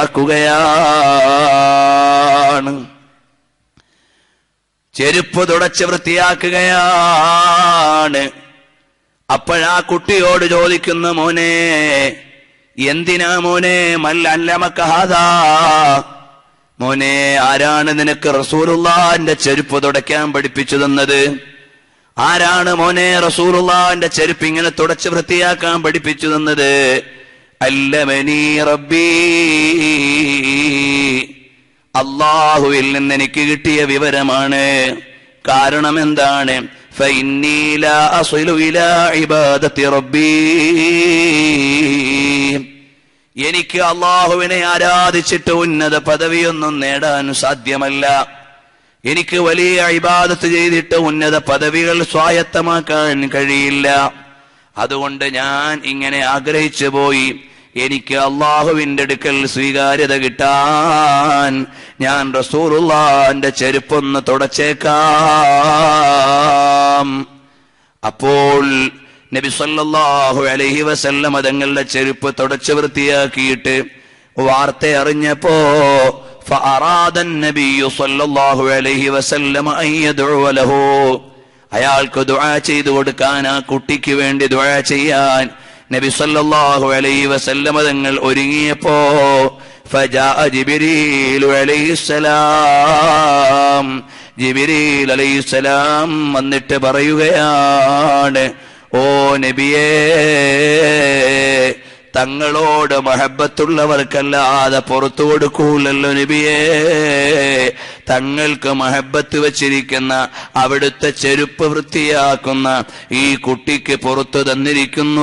വൃത്തിയാക്കുകയാണ് ചെരുപ്പ് തുടച്ച് വൃത്തിയാക്കുകയാണ് അപ്പോഴാ കുട്ടിയോട് ചോദിക്കുന്ന മോനെ എന്തിനാ മോനെ മല്ലമക്കഹാദാ മോനെ ആരാണ് നിനക്ക് റസൂലുള്ളാന്റെ ചെരുപ്പ് തുടയ്ക്കാൻ പഠിപ്പിച്ചു തന്നത് ആരാണ് മോനെ റസൂലുള്ളാന്റെ ചെരുപ്പ് ഇങ്ങനെ തുടച്ച് വൃത്തിയാക്കാൻ പഠിപ്പിച്ചു തന്നത് അല്ലമനി റബ്ബീ അള്ളാഹുവിൽ നിന്ന് എനിക്ക് കിട്ടിയ വിവരമാണ് കാരണം എന്താണ് فإني لا أصل إلى عبادة ربي എനിക്ക് അള്ളാഹുവിനെ ആരാധിച്ചിട്ട് ഉന്നത പദവിയൊന്നും നേടാൻ സാധ്യമല്ല എനിക്ക് വലിയ ഇബാദത്ത് ചെയ്തിട്ട് ഉന്നത പദവികൾ സ്വായത്തമാക്കാൻ കഴിയില്ല അതുകൊണ്ട് ഞാൻ ഇങ്ങനെ ആഗ്രഹിച്ചു പോയി എനിക്ക് അള്ളാഹുവിന്റെ അടുക്കൽ സ്വീകാര്യത കിട്ടാൻ ഞാൻ റസൂറുള്ളാന്റെ ചെരുപ്പൊന്ന് തുടച്ചേക്കാം അപ്പോൾ നബി സല്ലല്ലാഹു അലൈഹി വസല്ലം തങ്ങളുടെ ചെരുപ്പ് തുടച്ചു വൃത്തിയാക്കിയിട്ട് വാർത്ത അറിഞ്ഞപ്പോ فأراد النبي صلى الله عليه وسلم أن يدعو له അയാൾക്ക് ദുആ ചെയ്തു കൊടുക്കാൻ ആ കുട്ടിക്ക് വേണ്ടി ദുആ ചെയ്യാൻ നബി സല്ലല്ലാഹു അലൈഹി വസല്ലം തങ്ങൾ ഒരുങ്ങിയപ്പോ فجاء جبريل عليه السلام ജിബിരിൽ അലൈഹിസ്സലാം വന്നിട്ട് പറയുകയാണ് ഓ നബിയേ തങ്ങളോട് മഹബത്തുള്ളവർക്കല്ലാതെ പുറത്തു കൊടുക്കൂലല്ലോ നബിയേ തങ്ങൾക്ക് മഹബത്ത് വച്ചിരിക്കുന്ന അവിടുത്തെ ചെരുപ്പ് വൃത്തിയാക്കുന്ന ഈ കുട്ടിക്ക് പുറത്തു തന്നിരിക്കുന്നു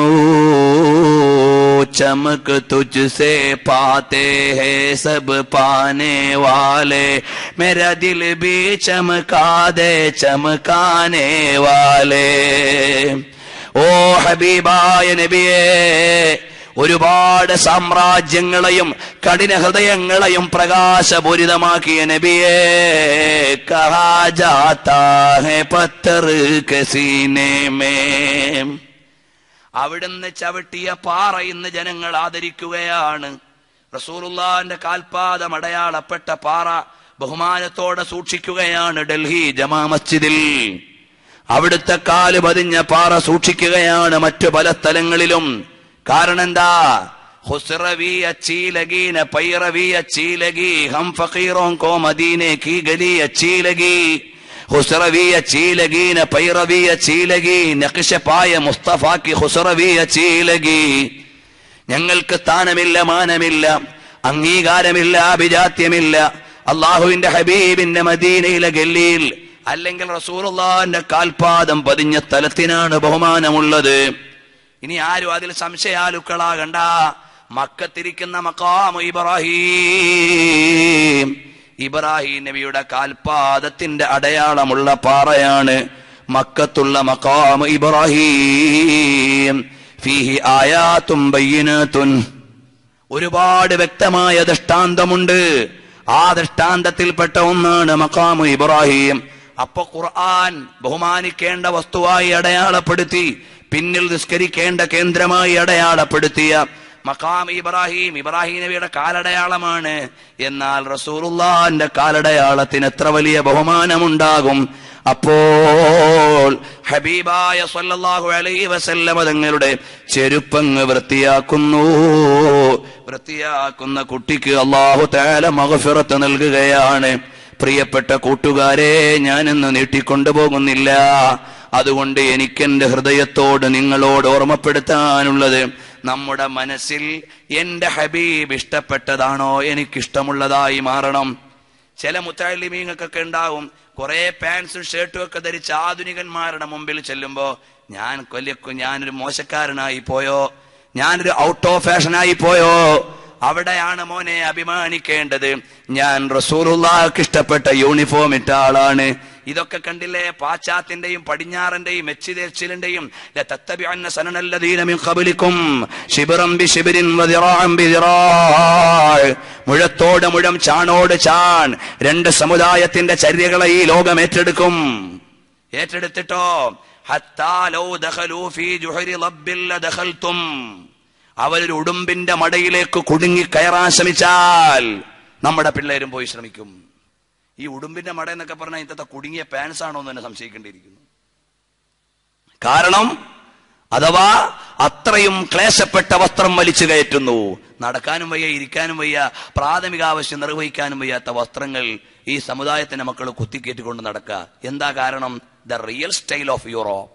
चमक तुझसे पाते हैं सब पाने वाले मेरा दिल भी चमका दे चमकाने वाले ഓ ഹബീബായ നബിയേ ഒരുപാട് സാമ്രാജ്യങ്ങളെയും കഠിന ഹൃദയങ്ങളെയും പ്രകാശപൂരിതമാക്കിയ നബിയേ കഹാ ജാതാ ഹെ പത്തർ കസീനെ മേ അവിടുന്ന് ചവിട്ടിയ പാറ ഇന്ന് ജനങ്ങൾ ആദരിക്കുകയാണ് റസൂലുള്ളാന്റെ കാൽപാദം അടയാളപ്പെട്ട പാറ ബഹുമാനത്തോടെ സൂക്ഷിക്കുകയാണ് ഡൽഹി ജമാ മസ്ജിദിൽ അവിടുത്തെ കാല് പതിഞ്ഞ പാറ സൂക്ഷിക്കുകയാണ് മറ്റു പല സ്ഥലങ്ങളിലും കാരണം എന്താ ഹുസ്റവി അച്ചീ ലഗി ന പൈറവി അച്ചീ ലഗി ഹം ഫഖീറോं को मदीने की गली अच्छी लगी ഹുസറവി അച്ചീലഗീന പൈറവി അച്ചീലഗി നഖിഷപ്പായ മുസ്തഫാക്കി ഹുസറവി അച്ചീലഗി ഞങ്ങൾക്ക് സ്ഥാനമില്ല മാനമില്ല അംഗീകാരമില്ല അഭിജാത്യമില്ല അള്ളാഹുവിന്റെ ഹബീബിന്റെ മദീനയിലെ ഗല്ലിയിൽ അല്ലെങ്കിൽ റസൂറുള്ളാന്റെ കാൽപാദം പതിഞ്ഞ സ്ഥലത്തിനാണ് ബഹുമാനമുള്ളത് ഇനി ആരും അതിൽ സംശയാലുക്കളാകണ്ട മക്കത്തിരിക്കുന്ന മക്കാമു ഇബ്രാഹിം ഇബ്രാഹിം നബിയുടെ കാൽപാദത്തിന്റെ അടയാളമുള്ള പാറയാണ് മക്കത്തുള്ള മക്കാം ഇബ്രാഹിം ഫീഹി ആയാത്തും ബയ്യനാത്തുൻ ഒരുപാട് വ്യക്തമായ ദൃഷ്ടാന്തമുണ്ട് ആ ദൃഷ്ടാന്തത്തിൽപ്പെട്ട ഒന്നാണ് മക്കാമു ഇബ്രാഹിം അപ്പൊ ഖുർആൻ ബഹുമാനിക്കേണ്ട വസ്തുവായി അടയാളപ്പെടുത്തി പിന്നിൽ നിസ്കരിക്കേണ്ട കേന്ദ്രമായി അടയാളപ്പെടുത്തിയ മക്കാം ഇബ്രാഹിം ഇബ്രാഹിം നബിയുടെ കാലടയാളമാണ് എന്നാൽ റസൂലുള്ളാന്റെ കാലടയാളത്തിന് എത്ര വലിയ ബഹുമാനമുണ്ടാകും അപ്പോൾ ഹബീബായ സല്ലല്ലാഹു അലൈഹി വസല്ലമ തങ്ങളുടെ ചെരുപ്പങ്ങ് വൃത്തിയാക്കുന്നു വൃത്തിയാക്കുന്ന കുട്ടിക്ക് അള്ളാഹു തആല മഗ്ഫിറത്ത് നൽകുകയാണ് പ്രിയപ്പെട്ട കൂട്ടുകാരെ ഞാനിന്ന് നീട്ടിക്കൊണ്ടുപോകുന്നില്ല അതുകൊണ്ട് എനിക്കെന്റെ ഹൃദയത്തോട് നിങ്ങളോട് ഓർമ്മപ്പെടുത്താനുള്ളത് നമ്മുടെ മനസ്സിൽ എന്റെ ഹബീബ് ഇഷ്ടപ്പെട്ടതാണോ എനിക്കിഷ്ടമുള്ളതായി മാറണം ചില മുത്താലിമീങ്ങൾക്കൊക്കെ ഉണ്ടാവും കുറെ പാൻസും ഷർട്ടും ഒക്കെ ധരിച്ച് ആധുനികന്മാരുടെ മുമ്പിൽ ചെല്ലുമ്പോ ഞാൻ കൊല്ലക്കു ഞാനൊരു മോശക്കാരനായി പോയോ ഞാനൊരു ഔട്ട് ഓഫ് ഫാഷനായി പോയോ അവിടെയാണ് മോനെ അഭിമാനിക്കേണ്ടത് ഞാൻ റസൂറുള്ളാഹ്ക്ക് ഇഷ്ടപ്പെട്ട യൂണിഫോം ഇട്ട ആളാണ് ഇതൊക്കെ കണ്ടില്ലേ പാശ്ചാത്യന്റെയും പടിഞ്ഞാറന്റെയും എച്ചിതേച്ചിലിന്റെയും ലതത്തബിഅന്ന സനനല്ലദീന മിൻ ഖബലിക്കും ശിബ്റൻ ബിശിബ്രിൻ വദിറാഅൻ ബിദിറാഅ് മുഴത്തോട് മുഴം ചാണോട് ചാൺ രണ്ട് സമുദായത്തിന്റെ ചര്യകളെ ഈ ലോകം ഏറ്റെടുക്കും ഏറ്റെടുത്തിട്ടോ ഹത്താ ലൗ ദഖലൂ ഫീ ജുഹരി ലബ്ബിൽ ലദഖൽതും അവരൊരു ഉടുമ്പിന്റെ മടയിലേക്ക് കുടുങ്ങി കയറാൻ ശ്രമിച്ചാൽ നമ്മുടെ പിള്ളേരും പോയി ശ്രമിക്കും ഈ ഉടുമ്പിന്റെ മട എന്നൊക്കെ പറഞ്ഞാൽ ഇന്നത്തെ കുടുങ്ങിയ പാൻസ് ആണോ എന്ന് തന്നെ സംശയിക്കേണ്ടിയിരിക്കുന്നു കാരണം അഥവാ അത്രയും ക്ലേശപ്പെട്ട വസ്ത്രം വലിച്ചു കയറ്റുന്നു നടക്കാനും വയ്യ ഇരിക്കാനും വയ്യ പ്രാഥമിക ആവശ്യം നിർവഹിക്കാനും വയ്യാത്ത വസ്ത്രങ്ങൾ ഈ സമുദായത്തിന്റെ മക്കൾ കുത്തിക്കേറ്റിക്കൊണ്ട് നടക്കുക എന്താ കാരണം the real style of Europe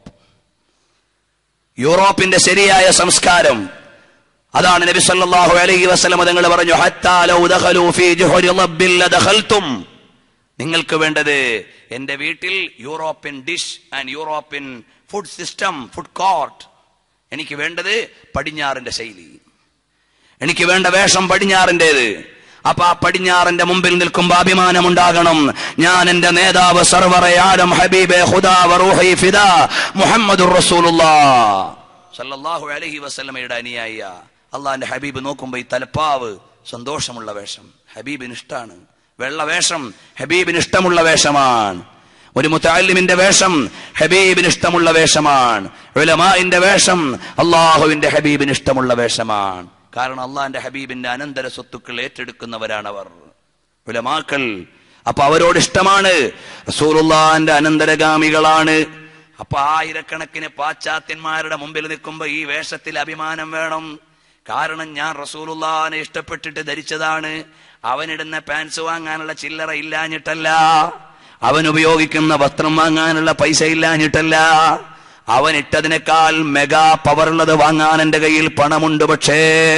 യൂറോപ്പിന്റെ ശരിയായ സംസ്കാരം അതാണ് നബി സല്ലല്ലാഹു അലൈഹി വസല്ലം തങ്ങൾ പറഞ്ഞു ഹത്താ ലൗ ദഖലൂ ഫീ ജുഹരി റബ്ബിൽ ലദഖൽതും നിങ്ങൾക്ക് വേണ്ടത് എന്റെ വീട്ടിൽ European dish and European food system food court എനിക്ക് വേണ്ടത് പടിഞ്ഞാറിന്റെ ശൈലി എനിക്ക് വേണ്ട വേഷം പടിഞ്ഞാറിൻ്റെത് അപ്പൊ ആ പടിഞ്ഞാറിന്റെ മുമ്പിൽ നിൽക്കുമ്പോ അഭിമാനമുണ്ടാകണം ഞാൻ എന്റെ നേതാവ് സർവറെ ആലം ഹബീബെ ഹുദാ വറൂഹി ഫിദാ മുഹമ്മദുർ റസൂലുള്ളാഹ് സല്ലല്ലാഹു അലൈഹി വസല്ലമയുടെ അനുയായിയ അള്ളാഹിന്റെ ഹബീബ് നോക്കുമ്പോ ഈ തലപ്പാവ് സന്തോഷമുള്ള വേഷം ഹബീബിന് ഇഷ്ടാണ് വെള്ള വേഷം ഹബീബിന് ഇഷ്ടമുള്ള വേഷമാണ് ഒരു മുത്താലിമിന്റെ വേഷം ഹബീബിന് ഇഷ്ടമുള്ള വേഷമാണ് ഉലമാന്റെ വേഷം അള്ളാഹുവിന്റെ ഹബീബിന് ഇഷ്ടമുള്ള വേഷമാണ് കാരണം അള്ളാഹിന്റെ ഹബീബിന്റെ അനന്തര സ്വത്തുക്കൾ ഏറ്റെടുക്കുന്നവരാണവർ ഉലമാക്കൾ അപ്പൊ അവരോട് ഇഷ്ടമാണ് റസൂലുള്ളാന്റെ അനന്തരഗാമികളാണ് അപ്പൊ ആയിരക്കണക്കിന് പാശ്ചാത്യന്മാരുടെ മുമ്പിൽ നിൽക്കുമ്പോ ഈ വേഷത്തിൽ അഭിമാനം വേണം കാരണം ഞാൻ റസൂലുള്ളാനെ ഇഷ്ടപ്പെട്ടിട്ട് ധരിച്ചതാണ് അവനിടുന്ന പാൻസ് വാങ്ങാനുള്ള ചില്ലറ ഇല്ലാഞ്ഞിട്ടല്ല അവൻ ഉപയോഗിക്കുന്ന വസ്ത്രം വാങ്ങാനുള്ള പൈസ ഇല്ലാഞ്ഞിട്ടല്ല അവൻ ഇട്ടതിനേക്കാൾ മെഗാ പവറുള്ളത് വാങ്ങാൻ എന്റെ കയ്യിൽ പണമുണ്ട് പക്ഷേ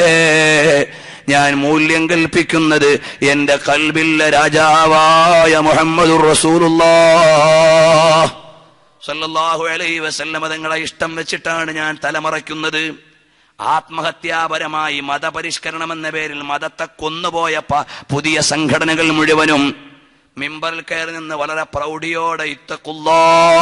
ഞാൻ മൂല്യം കൽപ്പിക്കുന്നത് എന്റെ കൽബില്ല രാജാവായ മുഹമ്മദുർ റസൂലുള്ളാഹ് സല്ലല്ലാഹു അലൈഹി വസല്ലമ തങ്ങളെ ഇഷ്ടം വെച്ചിട്ടാണ് ഞാൻ തലമറയ്ക്കുന്നത് ആത്മഹത്യാപരമായി മതപരിഷ്കരണം എന്ന പേരിൽ മതത്തെ കൊന്നുപോയ പ- പുതിയ സംഘടനകൾ മുഴുവനും മിമ്പറിൽ കയറി നിന്ന് വളരെ പ്രൗഢിയോടെ ഇത്തക്കുള്ളോ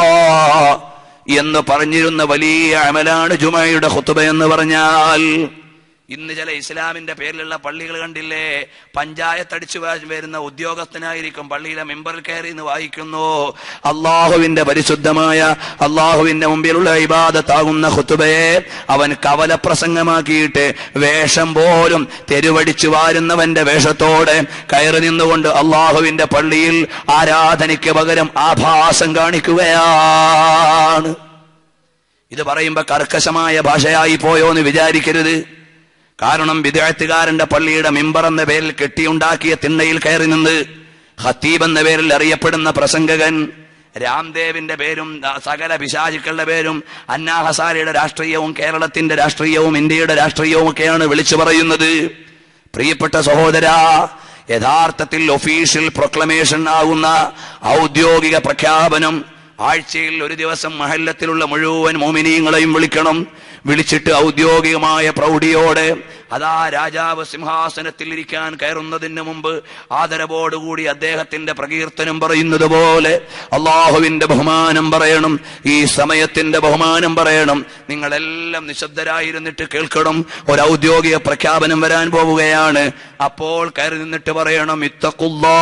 എന്ന് പറഞ്ഞിരുന്ന വലിയ അമലാണ് ജുമയുടെ ഹുത്തുബ എന്ന് പറഞ്ഞാൽ ഇന്ന് ചില ഇസ്ലാമിന്റെ പേരിലുള്ള പള്ളികൾ കണ്ടില്ലേ പഞ്ചായത്ത് അടിച്ചു വാ- വരുന്ന ഉദ്യോഗസ്ഥനായിരിക്കും പള്ളിയിലെ മെമ്പറിൽ കയറി എന്ന് വായിക്കുന്നു അള്ളാഹുവിന്റെ പരിശുദ്ധമായ അള്ളാഹുവിന്റെ മുമ്പിലുള്ള ഇബാദത്താകുന്ന ഹുത്തുബയെ അവൻ കവല പ്രസംഗമാക്കിയിട്ട് വേഷം പോലും തെരുവടിച്ചു വാരുന്നവന്റെ വേഷത്തോടെ കയറി നിന്നുകൊണ്ട് അള്ളാഹുവിന്റെ പള്ളിയിൽ ആരാധനയ്ക്ക് പകരം ആഭാസം കാണിക്കുകയാണ് ഇത് പറയുമ്പോ കർക്കശമായ ഭാഷയായി പോയോ എന്ന് വിചാരിക്കരുത് കാരണം വിദ്യാർത്ഥികാരന്റെ പള്ളിയുടെ മിമ്പർ എന്ന പേരിൽ കെട്ടിയുണ്ടാക്കിയ തിണ്ണയിൽ കയറി നിന്ന് ഹത്തീബ് എന്ന പേരിൽ അറിയപ്പെടുന്ന പ്രസംഗകൻ രാംദേവിന്റെ പേരും ആ, സകല പിശാചുക്കളുടെ പേരും അന്നാ ഹസാരയുടെ രാഷ്ട്രീയവും കേരളത്തിന്റെ രാഷ്ട്രീയവും ഇന്ത്യയുടെ രാഷ്ട്രീയവും ഒക്കെയാണ് വിളിച്ചു പറയുന്നത് പ്രിയപ്പെട്ട സഹോദര യഥാർത്ഥത്തിൽ ഒഫീഷ്യൽ പ്രൊക്ലമേഷൻ ആകുന്ന ഔദ്യോഗിക പ്രഖ്യാപനം ആഴ്ചയിൽ ഒരു ദിവസം മഹല്ലത്തിലുള്ള മുഴുവൻ മോമിനീങ്ങളെയും വിളിക്കണം വിളിച്ചിട്ട് ഔദ്യോഗികമായ പ്രൗഢിയോടെ അതാ രാജാവ് സിംഹാസനത്തിൽ ഇരിക്കാൻ കയറുന്നതിന് മുമ്പ് ആദരവോടുകൂടി അദ്ദേഹത്തിന്റെ പ്രകീർത്തനം പറയുന്നത് പോലെ അള്ളാഹുവിന്റെ ബഹുമാനം പറയണം ഈ സമയത്തിന്റെ ബഹുമാനം പറയണം നിങ്ങളെല്ലാം നിശബ്ദരായിരുന്നിട്ട് കേൾക്കണം ഒരു ഔദ്യോഗിക പ്രഖ്യാപനം വരാൻ പോവുകയാണ് അപ്പോൾ കയറി നിന്നിട്ട് പറയണം ഇത്തക്കുള്ളാ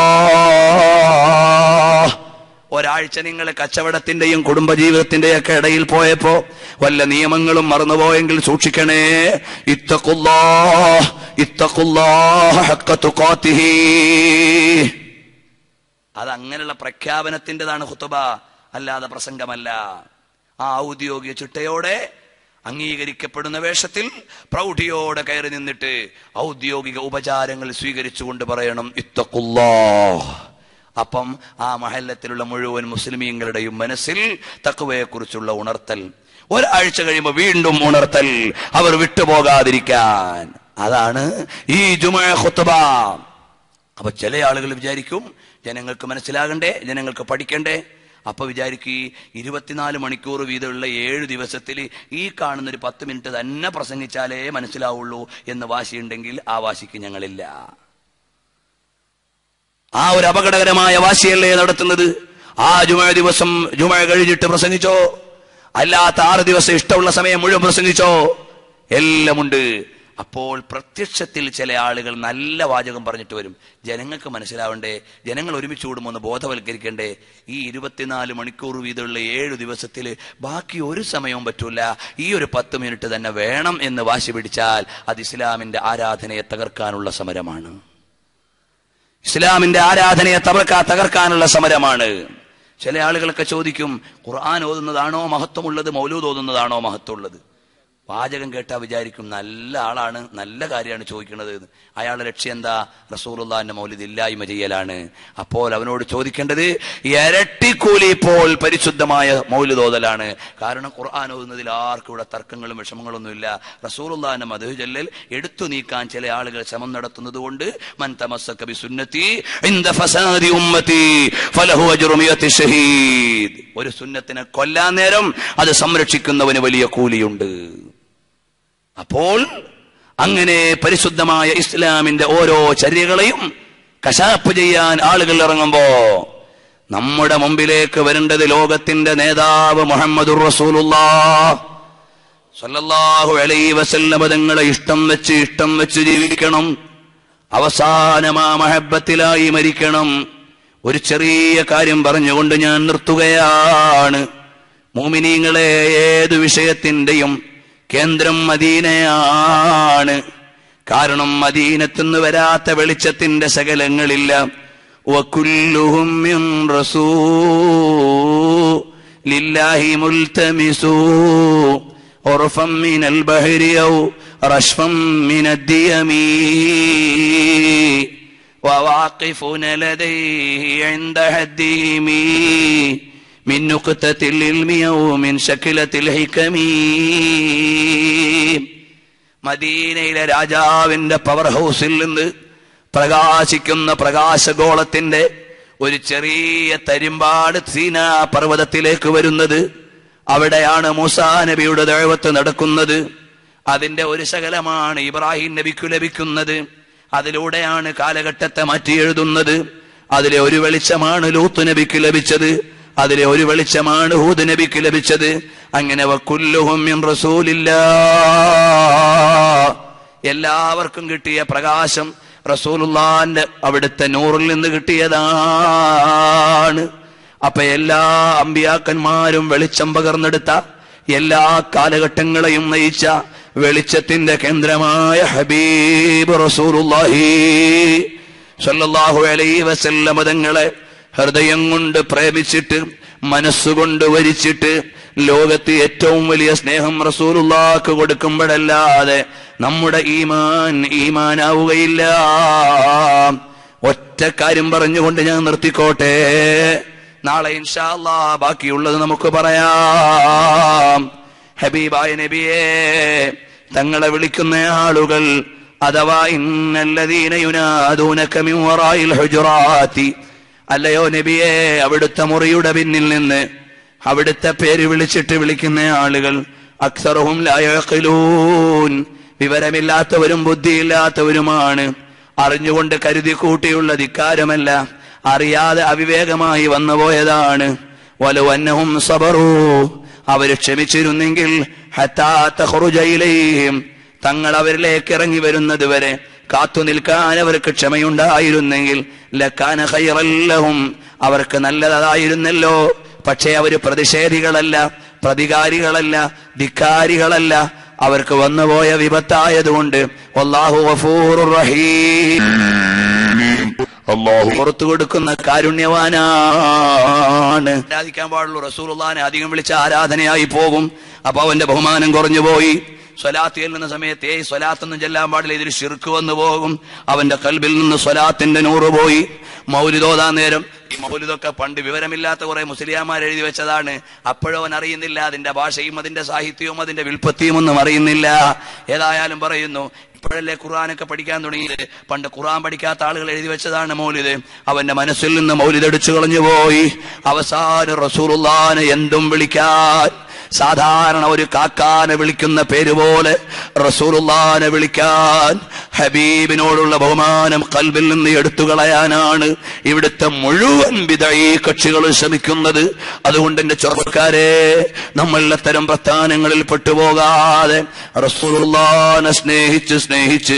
ഒരാഴ്ച നിങ്ങൾ കച്ചവടത്തിന്റെയും കുടുംബജീവിതത്തിന്റെയും ഒക്കെ ഇടയിൽ പോയപ്പോ വല്ല നിയമങ്ങളും മറന്നുപോയെങ്കിൽ സൂക്ഷിക്കണേ ഇത്തക്കുല്ലാ ഇത്തക്കുല്ലാ ഹക്ക തുഖാത്തിഹി. അത് അങ്ങനെയുള്ള പ്രഖ്യാപനത്തിൻ്റെതാണ് ഹുത്തുബ അല്ലാതെ പ്രസംഗമല്ല ആ ഔദ്യോഗിക ചിട്ടയോടെ അംഗീകരിക്കപ്പെടുന്ന വേഷത്തിൽ പ്രൗഢിയോടെ കയറി നിന്നിട്ട് ഔദ്യോഗിക ഉപചാരങ്ങൾ സ്വീകരിച്ചുകൊണ്ട് പറയണം ഇത്തക്കുല്ലാ അപ്പം ആ മഹല്ലത്തിലുള്ള മുഴുവൻ മുസ്ലിമീങ്ങളുടെയും മനസ്സിൽ തക്കുവയെക്കുറിച്ചുള്ള ഉണർത്തൽ ഒരാഴ്ച കഴിയുമ്പോൾ വീണ്ടും ഉണർത്തൽ അവർ വിട്ടുപോകാതിരിക്കാൻ അതാണ് ഈ ജുമാ ഖുത്ബ അപ്പൊ ചില ആളുകൾ വിചാരിക്കും ജനങ്ങൾക്ക് മനസ്സിലാകണ്ടേ ജനങ്ങൾക്ക് പഠിക്കണ്ടേ അപ്പൊ വിചാരിക്കും ഈ ഇരുപത്തിനാല് മണിക്കൂർ വീതമുള്ള ഏഴ് ദിവസത്തിൽ ഈ കാണുന്ന ഒരു പത്ത് മിനിറ്റ് തന്നെ പ്രസംഗിച്ചാലേ മനസ്സിലാവുള്ളൂ എന്ന് വാശിയുണ്ടെങ്കിൽ ആ വാശിക്ക് ഞങ്ങളില്ല ആ ഒരു അപകടകരമായ വാശിയല്ലേ നടത്തുന്നത് ആ ജുമ ദിവസം ജുമ കഴിഞ്ഞിട്ട് പ്രസംഗിച്ചോ അല്ലാത്ത ആറ് ദിവസം ഇഷ്ടമുള്ള സമയം മുഴുവൻ പ്രസംഗിച്ചോ എല്ലാമുണ്ട് അപ്പോൾ പ്രത്യക്ഷത്തിൽ ചില ആളുകൾ നല്ല വാചകം പറഞ്ഞിട്ട് വരും ജനങ്ങൾക്ക് മനസ്സിലാവണ്ടേ ജനങ്ങൾ ഒരുമിച്ച് കൂടുമ്പോൾ ഒന്ന് ബോധവൽക്കരിക്കണ്ടേ ഈ ഇരുപത്തിനാല് മണിക്കൂർ വീതമുള്ള ഏഴു ദിവസത്തിൽ ബാക്കി ഒരു സമയവും പറ്റൂല ഈ ഒരു പത്ത് മിനിറ്റ് തന്നെ വേണം എന്ന് വാശി പിടിച്ചാൽ അത് ഇസ്ലാമിന്റെ ആരാധനയെ തകർക്കാനുള്ള സമരമാണ് ഇസ്ലാമിന്റെ ആരാധനയെ തകർക്കാ തകർക്കാനുള്ള സമരമാണ് ചില ആളുകളൊക്കെ ചോദിക്കും ഖുർആൻ ഓതുന്നതാണോ മഹത്വമുള്ളത് മൗലൂദ് ഓതുന്നതാണോ മഹത്വമുള്ളത് വാചകം കേട്ടാ വിചാരിക്കും നല്ല ആളാണ് നല്ല കാര്യമാണ് ചോദിക്കുന്നത് എന്ന്. അയാളുടെ ലക്ഷ്യം എന്താ റസൂലുള്ളാന്റെ മൗലിദ് ഇല്ലായ്മ ചെയ്യലാണ് അപ്പോൾ അവനോട് ചോദിക്കേണ്ടത് ഇരട്ടിക്കൂലി ഇപ്പോൾ പരിശുദ്ധമായ മൗലിദോതലാണ് കാരണം ഖുർആൻ ഓതുന്നതിൽ ആർക്കും ഇവിടെ തർക്കങ്ങളും വിഷമങ്ങളൊന്നുമില്ല റസൂലുള്ളാന്റെ മധു ജല്ലൽ എടുത്തു നീക്കാൻ ചില ആളുകൾ ശ്രമം നടത്തുന്നത് കൊണ്ട് മൻ തമസ്സക ബിസുന്നതി ഇൻദ ഫസാദി ഉമ്മതി ഫലഹു അജ്റു മിയത്തി ഷഹീദ് ഒരു സുന്നത്തിനെ കൊല്ലാൻ നേരം അത് സംരക്ഷിക്കുന്നവന് വലിയ കൂലിയുണ്ട് അപ്പോൾ അങ്ങനെ പരിശുദ്ധമായ ഇസ്ലാമിന്റെ ഓരോ ചര്യകളെയും കശാപ്പ് ചെയ്യാൻ ആളുകൾ ഇറങ്ങുമ്പോ നമ്മുടെ മുമ്പിലേക്ക് വരേണ്ടത് ലോകത്തിന്റെ നേതാവ് മുഹമ്മദുർ റസൂലുള്ളാ സല്ലല്ലാഹു അലൈഹി വസല്ലമ തങ്ങളെ ഇഷ്ടം വെച്ച് ഇഷ്ടം വെച്ച് ജീവിക്കണം അവസാനമാ മഹബത്തിലായി മരിക്കണം ഒരു ചെറിയ കാര്യം പറഞ്ഞുകൊണ്ട് ഞാൻ നിർത്തുകയാണ് മൂമിനീങ്ങളെ ഏതു വിഷയത്തിന്റെയും കേന്ദ്രം മദീനയാണ് കാരണം മദീനത്തുനിന്ന് വരാത്ത വെളിച്ചത്തിന്റെ ശകലങ്ങളില്ല وكلهم من رسول الله ملتمس عرفا من البحر أو رشفا من الديم وواقفون لديه عند حدهم من نقطة العلم أو من شكلة الحكم മദീനയിലെ രാജാവിന്റെ പവർ ഹൗസിൽ നിന്ന് പ്രകാശിക്കുന്ന പ്രകാശഗോളത്തിന്റെ ഒരു ചെറിയ തരിമ്പാട് സീന പർവ്വതത്തിലേക്ക് വരുന്നത് അവിടെയാണ് മൂസാ നബിയുടെ ദൈവത്ത് നടക്കുന്നത് അതിന്റെ ഒരു ശകലമാണ് ഇബ്രാഹിം നബിക്കു ലഭിക്കുന്നത് അതിലൂടെയാണ് കാലഘട്ടത്തെ മാറ്റി എഴുതുന്നത് അതിലെ ഒരു വെളിച്ചമാണ് ലൂത്ത് നബിക്ക് ലഭിച്ചത് അതിലെ ഒരു വെളിച്ചമാണ് ഹൂദ് നബിക്ക് ലഭിച്ചത് അങ്ങനെ വക്കുല്ലുഹും മിൻ റസൂലില്ലാ എല്ലാവർക്കും കിട്ടിയ പ്രകാശം റസൂലുള്ളാന്റെ അവിടുത്തെ നൂറിൽ നിന്ന് കിട്ടിയതാണ് അപ്പൊ എല്ലാ അമ്പിയാക്കന്മാരും വെളിച്ചം പകർന്നെടുത്ത എല്ലാ കാലഘട്ടങ്ങളെയും നയിച്ച വെളിച്ചത്തിന്റെ കേന്ദ്രമായ ഹബീബ് റസൂലുള്ളാഹി സല്ലല്ലാഹു അലൈഹി വസല്ലമ തങ്ങളെ ഹൃദയം കൊണ്ട് പ്രേമിച്ചിട്ട് മനസ്സുകൊണ്ട് വരിച്ചിട്ട് ലോകത്ത് ഏറ്റവും വലിയ സ്നേഹം റസൂലുള്ളാക്ക് കൊടുക്കുമ്പോഴല്ലാതെ നമ്മുടെ ഈമാൻ ഈമാനാവുകയില്ല ഒറ്റ കാര്യം പറഞ്ഞുകൊണ്ട് ഞാൻ നിർത്തിക്കോട്ടെ നാളെ ഇൻഷാ അല്ലാ ബാക്കിയുള്ളത് നമുക്ക് പറയാം ഹബീബായ നബിയേ തങ്ങളെ വിളിക്കുന്ന ആളുകൾ അഥവാ ഇന്നല്ലദീന യുനാദൂനക മിൻ വറായിൽ ഹുജറാത്തി അല്ലയോ നബിയെ അവിടുത്തെ മുറിയുടെ പിന്നിൽ നിന്ന് അവിടുത്തെ പേര് വിളിച്ചിട്ട് വിളിക്കുന്ന ആളുകൾ അക്സറുഹും ലായഖിലൂൻ വിവരമില്ലാത്തവരും ബുദ്ധിയില്ലാത്തവരുമാണ് അറിഞ്ഞുകൊണ്ട് കരുതി കൂട്ടിയുള്ള ധിക്കാരമല്ല അറിയാതെ അവിവേകമായി വന്നുപോയതാണ് വലുവന്നഹും സബറൂ അവര് ക്ഷമിച്ചിരുന്നെങ്കിൽ ഹത്താത്ത ഹുറുജയിലെയും തങ്ങൾ അവരിലേക്ക് ഇറങ്ങി വരുന്നത് വരെ കാത്തു നിൽക്കാൻ അവർക്ക് ക്ഷമയുണ്ടായിരുന്നെങ്കിൽ ലക്കാന ഹൈറല്ലഹും അവർക്ക് നല്ലതായിരുന്നല്ലോ പക്ഷേ അവര് പ്രതിഷേധികളല്ല പ്രതികാരികളല്ല ധിക്കാരികളല്ല അവർക്ക് വന്നുപോയ വിപത്തായതുകൊണ്ട് അള്ളാഹു ഗഫൂറുർ റഹീം അള്ളാഹു പുറത്തു കൊടുക്കുന്ന കാരുണ്യവാനാണ് ആരാധിക്കാൻ പാടുള്ളൂ റസൂലുള്ളാനെ അധികം വിളിച്ച ആരാധനയായി പോകും അപ്പൊ അവന്റെ ബഹുമാനം കുറഞ്ഞു പോയി സ്വലാത്ത് ചെല്ലുന്ന സമയത്ത് ഏയ് സ്വലാത്തൊന്നും ചെല്ലാൻ പാടില്ല ഇതിൽ ഷിർക്ക് വന്നു പോകും അവന്റെ കൽബിൽ നിന്ന് സ്വലാത്തിന്റെ നൂറ് പോയി മൗലിതോതാ നേരം ഈ മൗലിതൊക്കെ പണ്ട് വിവരമില്ലാത്ത കുറെ മുസ്ലിയാമാർ എഴുതി വെച്ചതാണ് അപ്പോഴും അവൻ അറിയുന്നില്ല അതിന്റെ ഭാഷയും അതിന്റെ സാഹിത്യവും അതിന്റെ വിൽപ്പത്തിയും ഒന്നും അറിയുന്നില്ല ഏതായാലും പറയുന്നു ഇപ്പോഴല്ലേ ഖുർആാനൊക്കെ പഠിക്കാൻ തുടങ്ങിയത് പണ്ട് ഖുർആൻ പഠിക്കാത്ത ആളുകൾ എഴുതി വെച്ചതാണ് മൗലിദ് അവന്റെ മനസ്സിൽ നിന്ന് മൗലിദ് അടിച്ചു കളഞ്ഞു പോയി അവസാനം റസൂറുല്ലാന് എന്തും വിളിക്കാൻ സാധാരണ ഒരു കാക്കാനെ വിളിക്കുന്ന പേര് പോലെ റസൂലുള്ളാനെ വിളിക്കാൻ ഹബീബിനോടുള്ള ബഹുമാനം കൽബിൽ നിന്ന് എടുത്തു കളയാനാണ് ഇവിടുത്തെ മുഴുവൻ വിധയി കക്ഷികൾ ശ്രമിക്കുന്നത് അതുകൊണ്ട് എന്റെ ചെറുപ്പക്കാരെ നമ്മൾ അത്തരം പ്രസ്ഥാനങ്ങളിൽ പെട്ടുപോകാതെ റസൂലുള്ളാനെ സ്നേഹിച്ച് സ്നേഹിച്ച്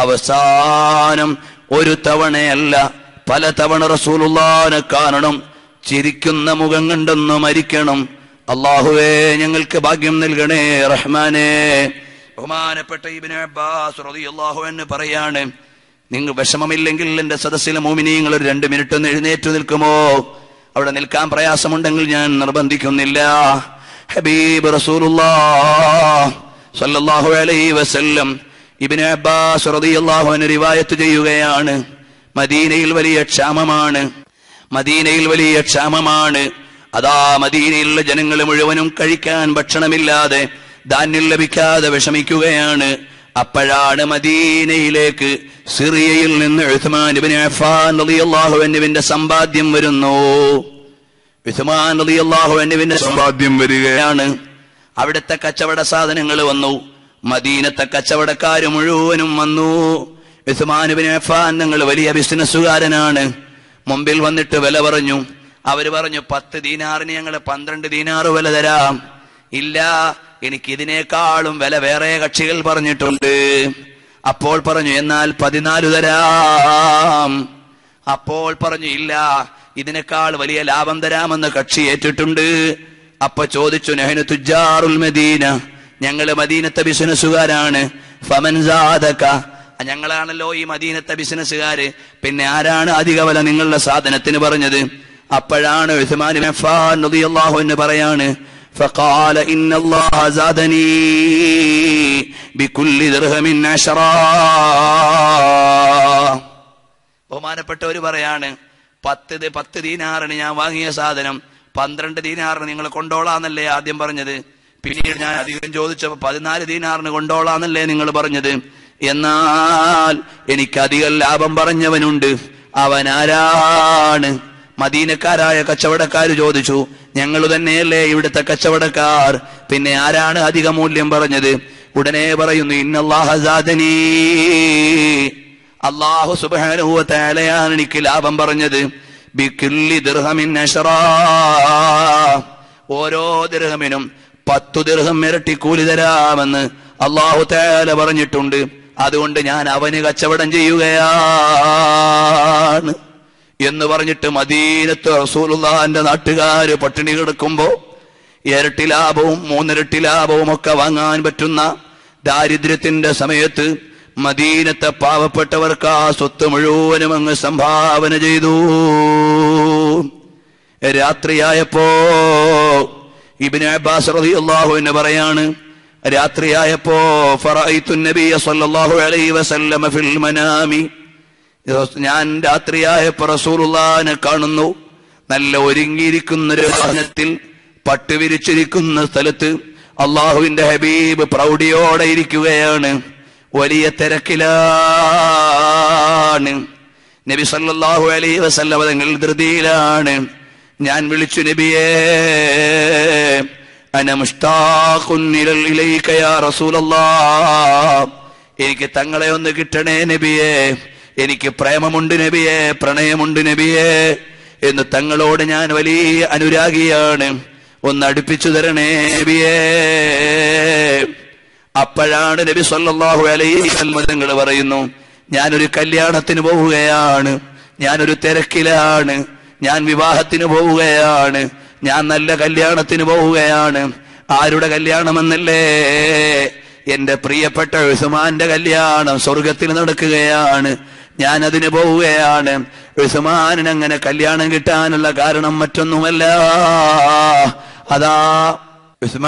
അവസാനം ഒരു തവണയല്ല പല തവണ റസൂലുള്ളാനെ കാണണം ചിരിക്കുന്ന മുഖം കണ്ടൊന്ന് മരിക്കണം അള്ളാഹുവേ ഞങ്ങൾക്ക് ഭാഗ്യം നൽകണേ റഹ്മാനെ ബഹുമാനപ്പെട്ട ഇബിന് അബ്ബാസ് റളിയല്ലാഹു എന്ന് പറയാണ് നിങ്ങൾ വിഷമമില്ലെങ്കിൽ എന്റെ സദസ്സിലെ മോമിനിയങ്ങൾ ഒരു രണ്ട് മിനിറ്റ് ഒന്ന് എഴുന്നേറ്റ് നിൽക്കുമോ അവിടെ നിൽക്കാൻ പ്രയാസമുണ്ടെങ്കിൽ ഞാൻ നിർബന്ധിക്കുന്നില്ല ഹബീബ് റസൂലുള്ളാ സല്ലല്ലാഹു അലൈഹി വസല്ലം ഇബ്നു അബ്ബാസ് റളിയല്ലാഹു അൻഹു റിവായത്ത് ചെയ്യുകയാണ് മദീനയിൽ വലിയ ക്ഷാമമാണ് മദീനയിൽ വലിയ ക്ഷാമമാണ് അതാ മദീനയിലുള്ള ജനങ്ങൾ മുഴുവനും കഴിക്കാൻ ഭക്ഷണമില്ലാതെ ധാന്യം ലഭിക്കാതെ വിഷമിക്കുകയാണ് അപ്പോഴാണ് മദീനയിലേക്ക് സിറിയയിൽ നിന്ന് ഉസ്മാൻ ഇബ്നു അഫ്ഫാൻ റളിയല്ലാഹു അൻഹുവിന്റെ സമ്പാദ്യം വരുന്നു ഉസ്മാൻ റളിയല്ലാഹു അൻഹുവിന്റെ സമ്പാദ്യം വരികയാണ് അവിടുത്തെ കച്ചവട സാധനങ്ങൾ വന്നു മദീനത്തെ കച്ചവടക്കാര് മുഴുവനും വന്നു ഉസ്മാൻ ഇബ്നു അഫ്ഫാൻ നിങ്ങൾ വലിയ ബിസിനസ്സുകാരനാണ് മുമ്പിൽ വന്നിട്ട് വില പറഞ്ഞു അവര് പറഞ്ഞു പത്ത് ദീനാറിന് ഞങ്ങൾ പന്ത്രണ്ട് ദീനാറ് വില തരാം ഇല്ല എനിക്ക് ഇതിനേക്കാളും വില വേറെ കക്ഷികൾ പറഞ്ഞിട്ടുണ്ട് അപ്പോൾ പറഞ്ഞു എന്നാൽ പതിനാല് തരാം അപ്പോൾ പറഞ്ഞു ഇല്ല ഇതിനേക്കാൾ വലിയ ലാഭം തരാമെന്ന് കക്ഷി ഏറ്റിട്ടുണ്ട് അപ്പൊ ചോദിച്ചു നെഹനു തുജാറുൽ മദീന ഞങ്ങള് മദീനത്തെ ബിസിനസ്സുകാരാണ് ഫമൻ സാദക ഞങ്ങളാണല്ലോ ഈ മദീനത്തെ ബിസിനസ്സുകാര് പിന്നെ ആരാണ് അധിക വില നിങ്ങളുടെ സാധനത്തിന് പറഞ്ഞത് അപ്പോഴാണ് ഉസ്മാൻ ബിൻ അഫ്ഫാൻ റളിയല്ലാഹു അൻഹു പറയാണ് فقال إن الله زادني بكل درهم عشرا ബഹുമാനപ്പെട്ടവർ പറയാണ് പത്ത് ദി- പത്ത് ദീനാറിന് ഞാൻ വാങ്ങിയ സാധനം പന്ത്രണ്ട് ദീനാറിന് നിങ്ങൾ കൊണ്ടോളാന്നല്ലേ ആദ്യം പറഞ്ഞത് പിന്നീട് ഞാൻ അധികം ചോദിച്ചപ്പോ പതിനാല് ദീനാറിന് കൊണ്ടോളാന്നല്ലേ നിങ്ങൾ പറഞ്ഞത് എന്നാൽ എനിക്ക് അധികം ലാഭം പറഞ്ഞവനുണ്ട് അവൻ ആരാണ് മദീനക്കാരായ കച്ചവടക്കാർ ചോദിച്ചു ഞങ്ങൾ തന്നെയല്ലേ ഇവിടുത്തെ കച്ചവടക്കാർ പിന്നെ ആരാണ് അധിക മൂല്യം പറഞ്ഞത് ഉടനെ പറയുന്നു ഇന്നല്ലാഹസാദനീ അള്ളാഹു സുബാനുഭവത്തേലയാണ് എനിക്ക് ലാഭം പറഞ്ഞത് ബിക്കുല്ലി ദിർഹമിൻ അശ്റാ. ഓരോ ദിർഹമിനും പത്തു ദിർഹം ഇരട്ടി കൂലി തരാമെന്ന് അള്ളാഹു തേല പറഞ്ഞിട്ടുണ്ട് അതുകൊണ്ട് ഞാൻ അവന് കച്ചവടം ചെയ്യുകയാണ് എന്ന് പറഞ്ഞിട്ട് മദീനത്ത് റസൂലുള്ളാന്റെ നാട്ടുകാര് പട്ടിണി കിടക്കുമ്പോ ഇരട്ടി ലാഭവും മൂന്നിരട്ടി ലാഭവും ഒക്കെ വാങ്ങാൻ പറ്റുന്ന ദാരിദ്ര്യത്തിന്റെ സമയത്ത് മദീനത്തെ പാവപ്പെട്ടവർക്ക് ആ സ്വത്ത് മുഴുവനും അങ്ങ് സംഭാവന ചെയ്തു രാത്രിയായപ്പോ ഇബ്നു അബ്ബാസ് റളിയല്ലാഹു അൻഹു പറയാണ് രാത്രിയായപ്പോ ഫറഅയ്തു നബിയ സല്ലല്ലാഹു അലൈഹി വസല്ലമ ഫിൽ മനാമി ഞാൻ രാത്രിയായപ്പോ റസൂലുള്ളാഹിനെ കാണുന്നു നല്ല ഒരുങ്ങിയിരിക്കുന്ന ഒരു വാഹനത്തിൽ പട്ടുവിരിച്ചിരിക്കുന്ന സ്ഥലത്ത് അള്ളാഹുവിന്റെ ഹബീബ് പ്രൗഢിയോടെ ഇരിക്കുകയാണ് വലിയ തിരക്കിലാണ് നബി സല്ലല്ലാഹു അലൈഹി വസല്ലമ തങ്ങൾ ധൃതിയിലാണ് ഞാൻ വിളിച്ചു നബിയേ അന മുഷ്താഖുൻ ഇലൽ ഇലൈക യാ റസൂലല്ലാഹ് എനിക്ക് തങ്ങളെ ഒന്ന് കിട്ടണേ നബിയേ എനിക്ക് പ്രേമമുണ്ട് നബിയേ പ്രണയമുണ്ട് നബിയേ എന്ന് തങ്ങളോട് ഞാൻ വലിയ അനുരാഗിയാണ് ഒന്ന് അടുപ്പിച്ചു തരണേ നബിയേ അപ്പോഴാണ് നബി സല്ലല്ലാഹു അലൈഹി വസല്ലം തങ്ങൾ പറയുന്നു ഞാനൊരു കല്യാണത്തിന് പോവുകയാണ് ഞാനൊരു തിരക്കിലാണ് ഞാൻ വിവാഹത്തിന് പോവുകയാണ് ഞാൻ നല്ല കല്യാണത്തിന് പോവുകയാണ് ആരുടെ കല്യാണമെന്നല്ലേ എന്റെ പ്രിയപ്പെട്ട ഉസ്മാന്റെ കല്യാണം സ്വർഗത്തിൽ നടക്കുകയാണ് ഞാൻ അതിന് പോവുകയാണ് ഉസ്മാനിന് അങ്ങനെ കല്യാണം കിട്ടാനുള്ള കാരണം മറ്റൊന്നുമല്ല അതാ ഉസ്മാൻ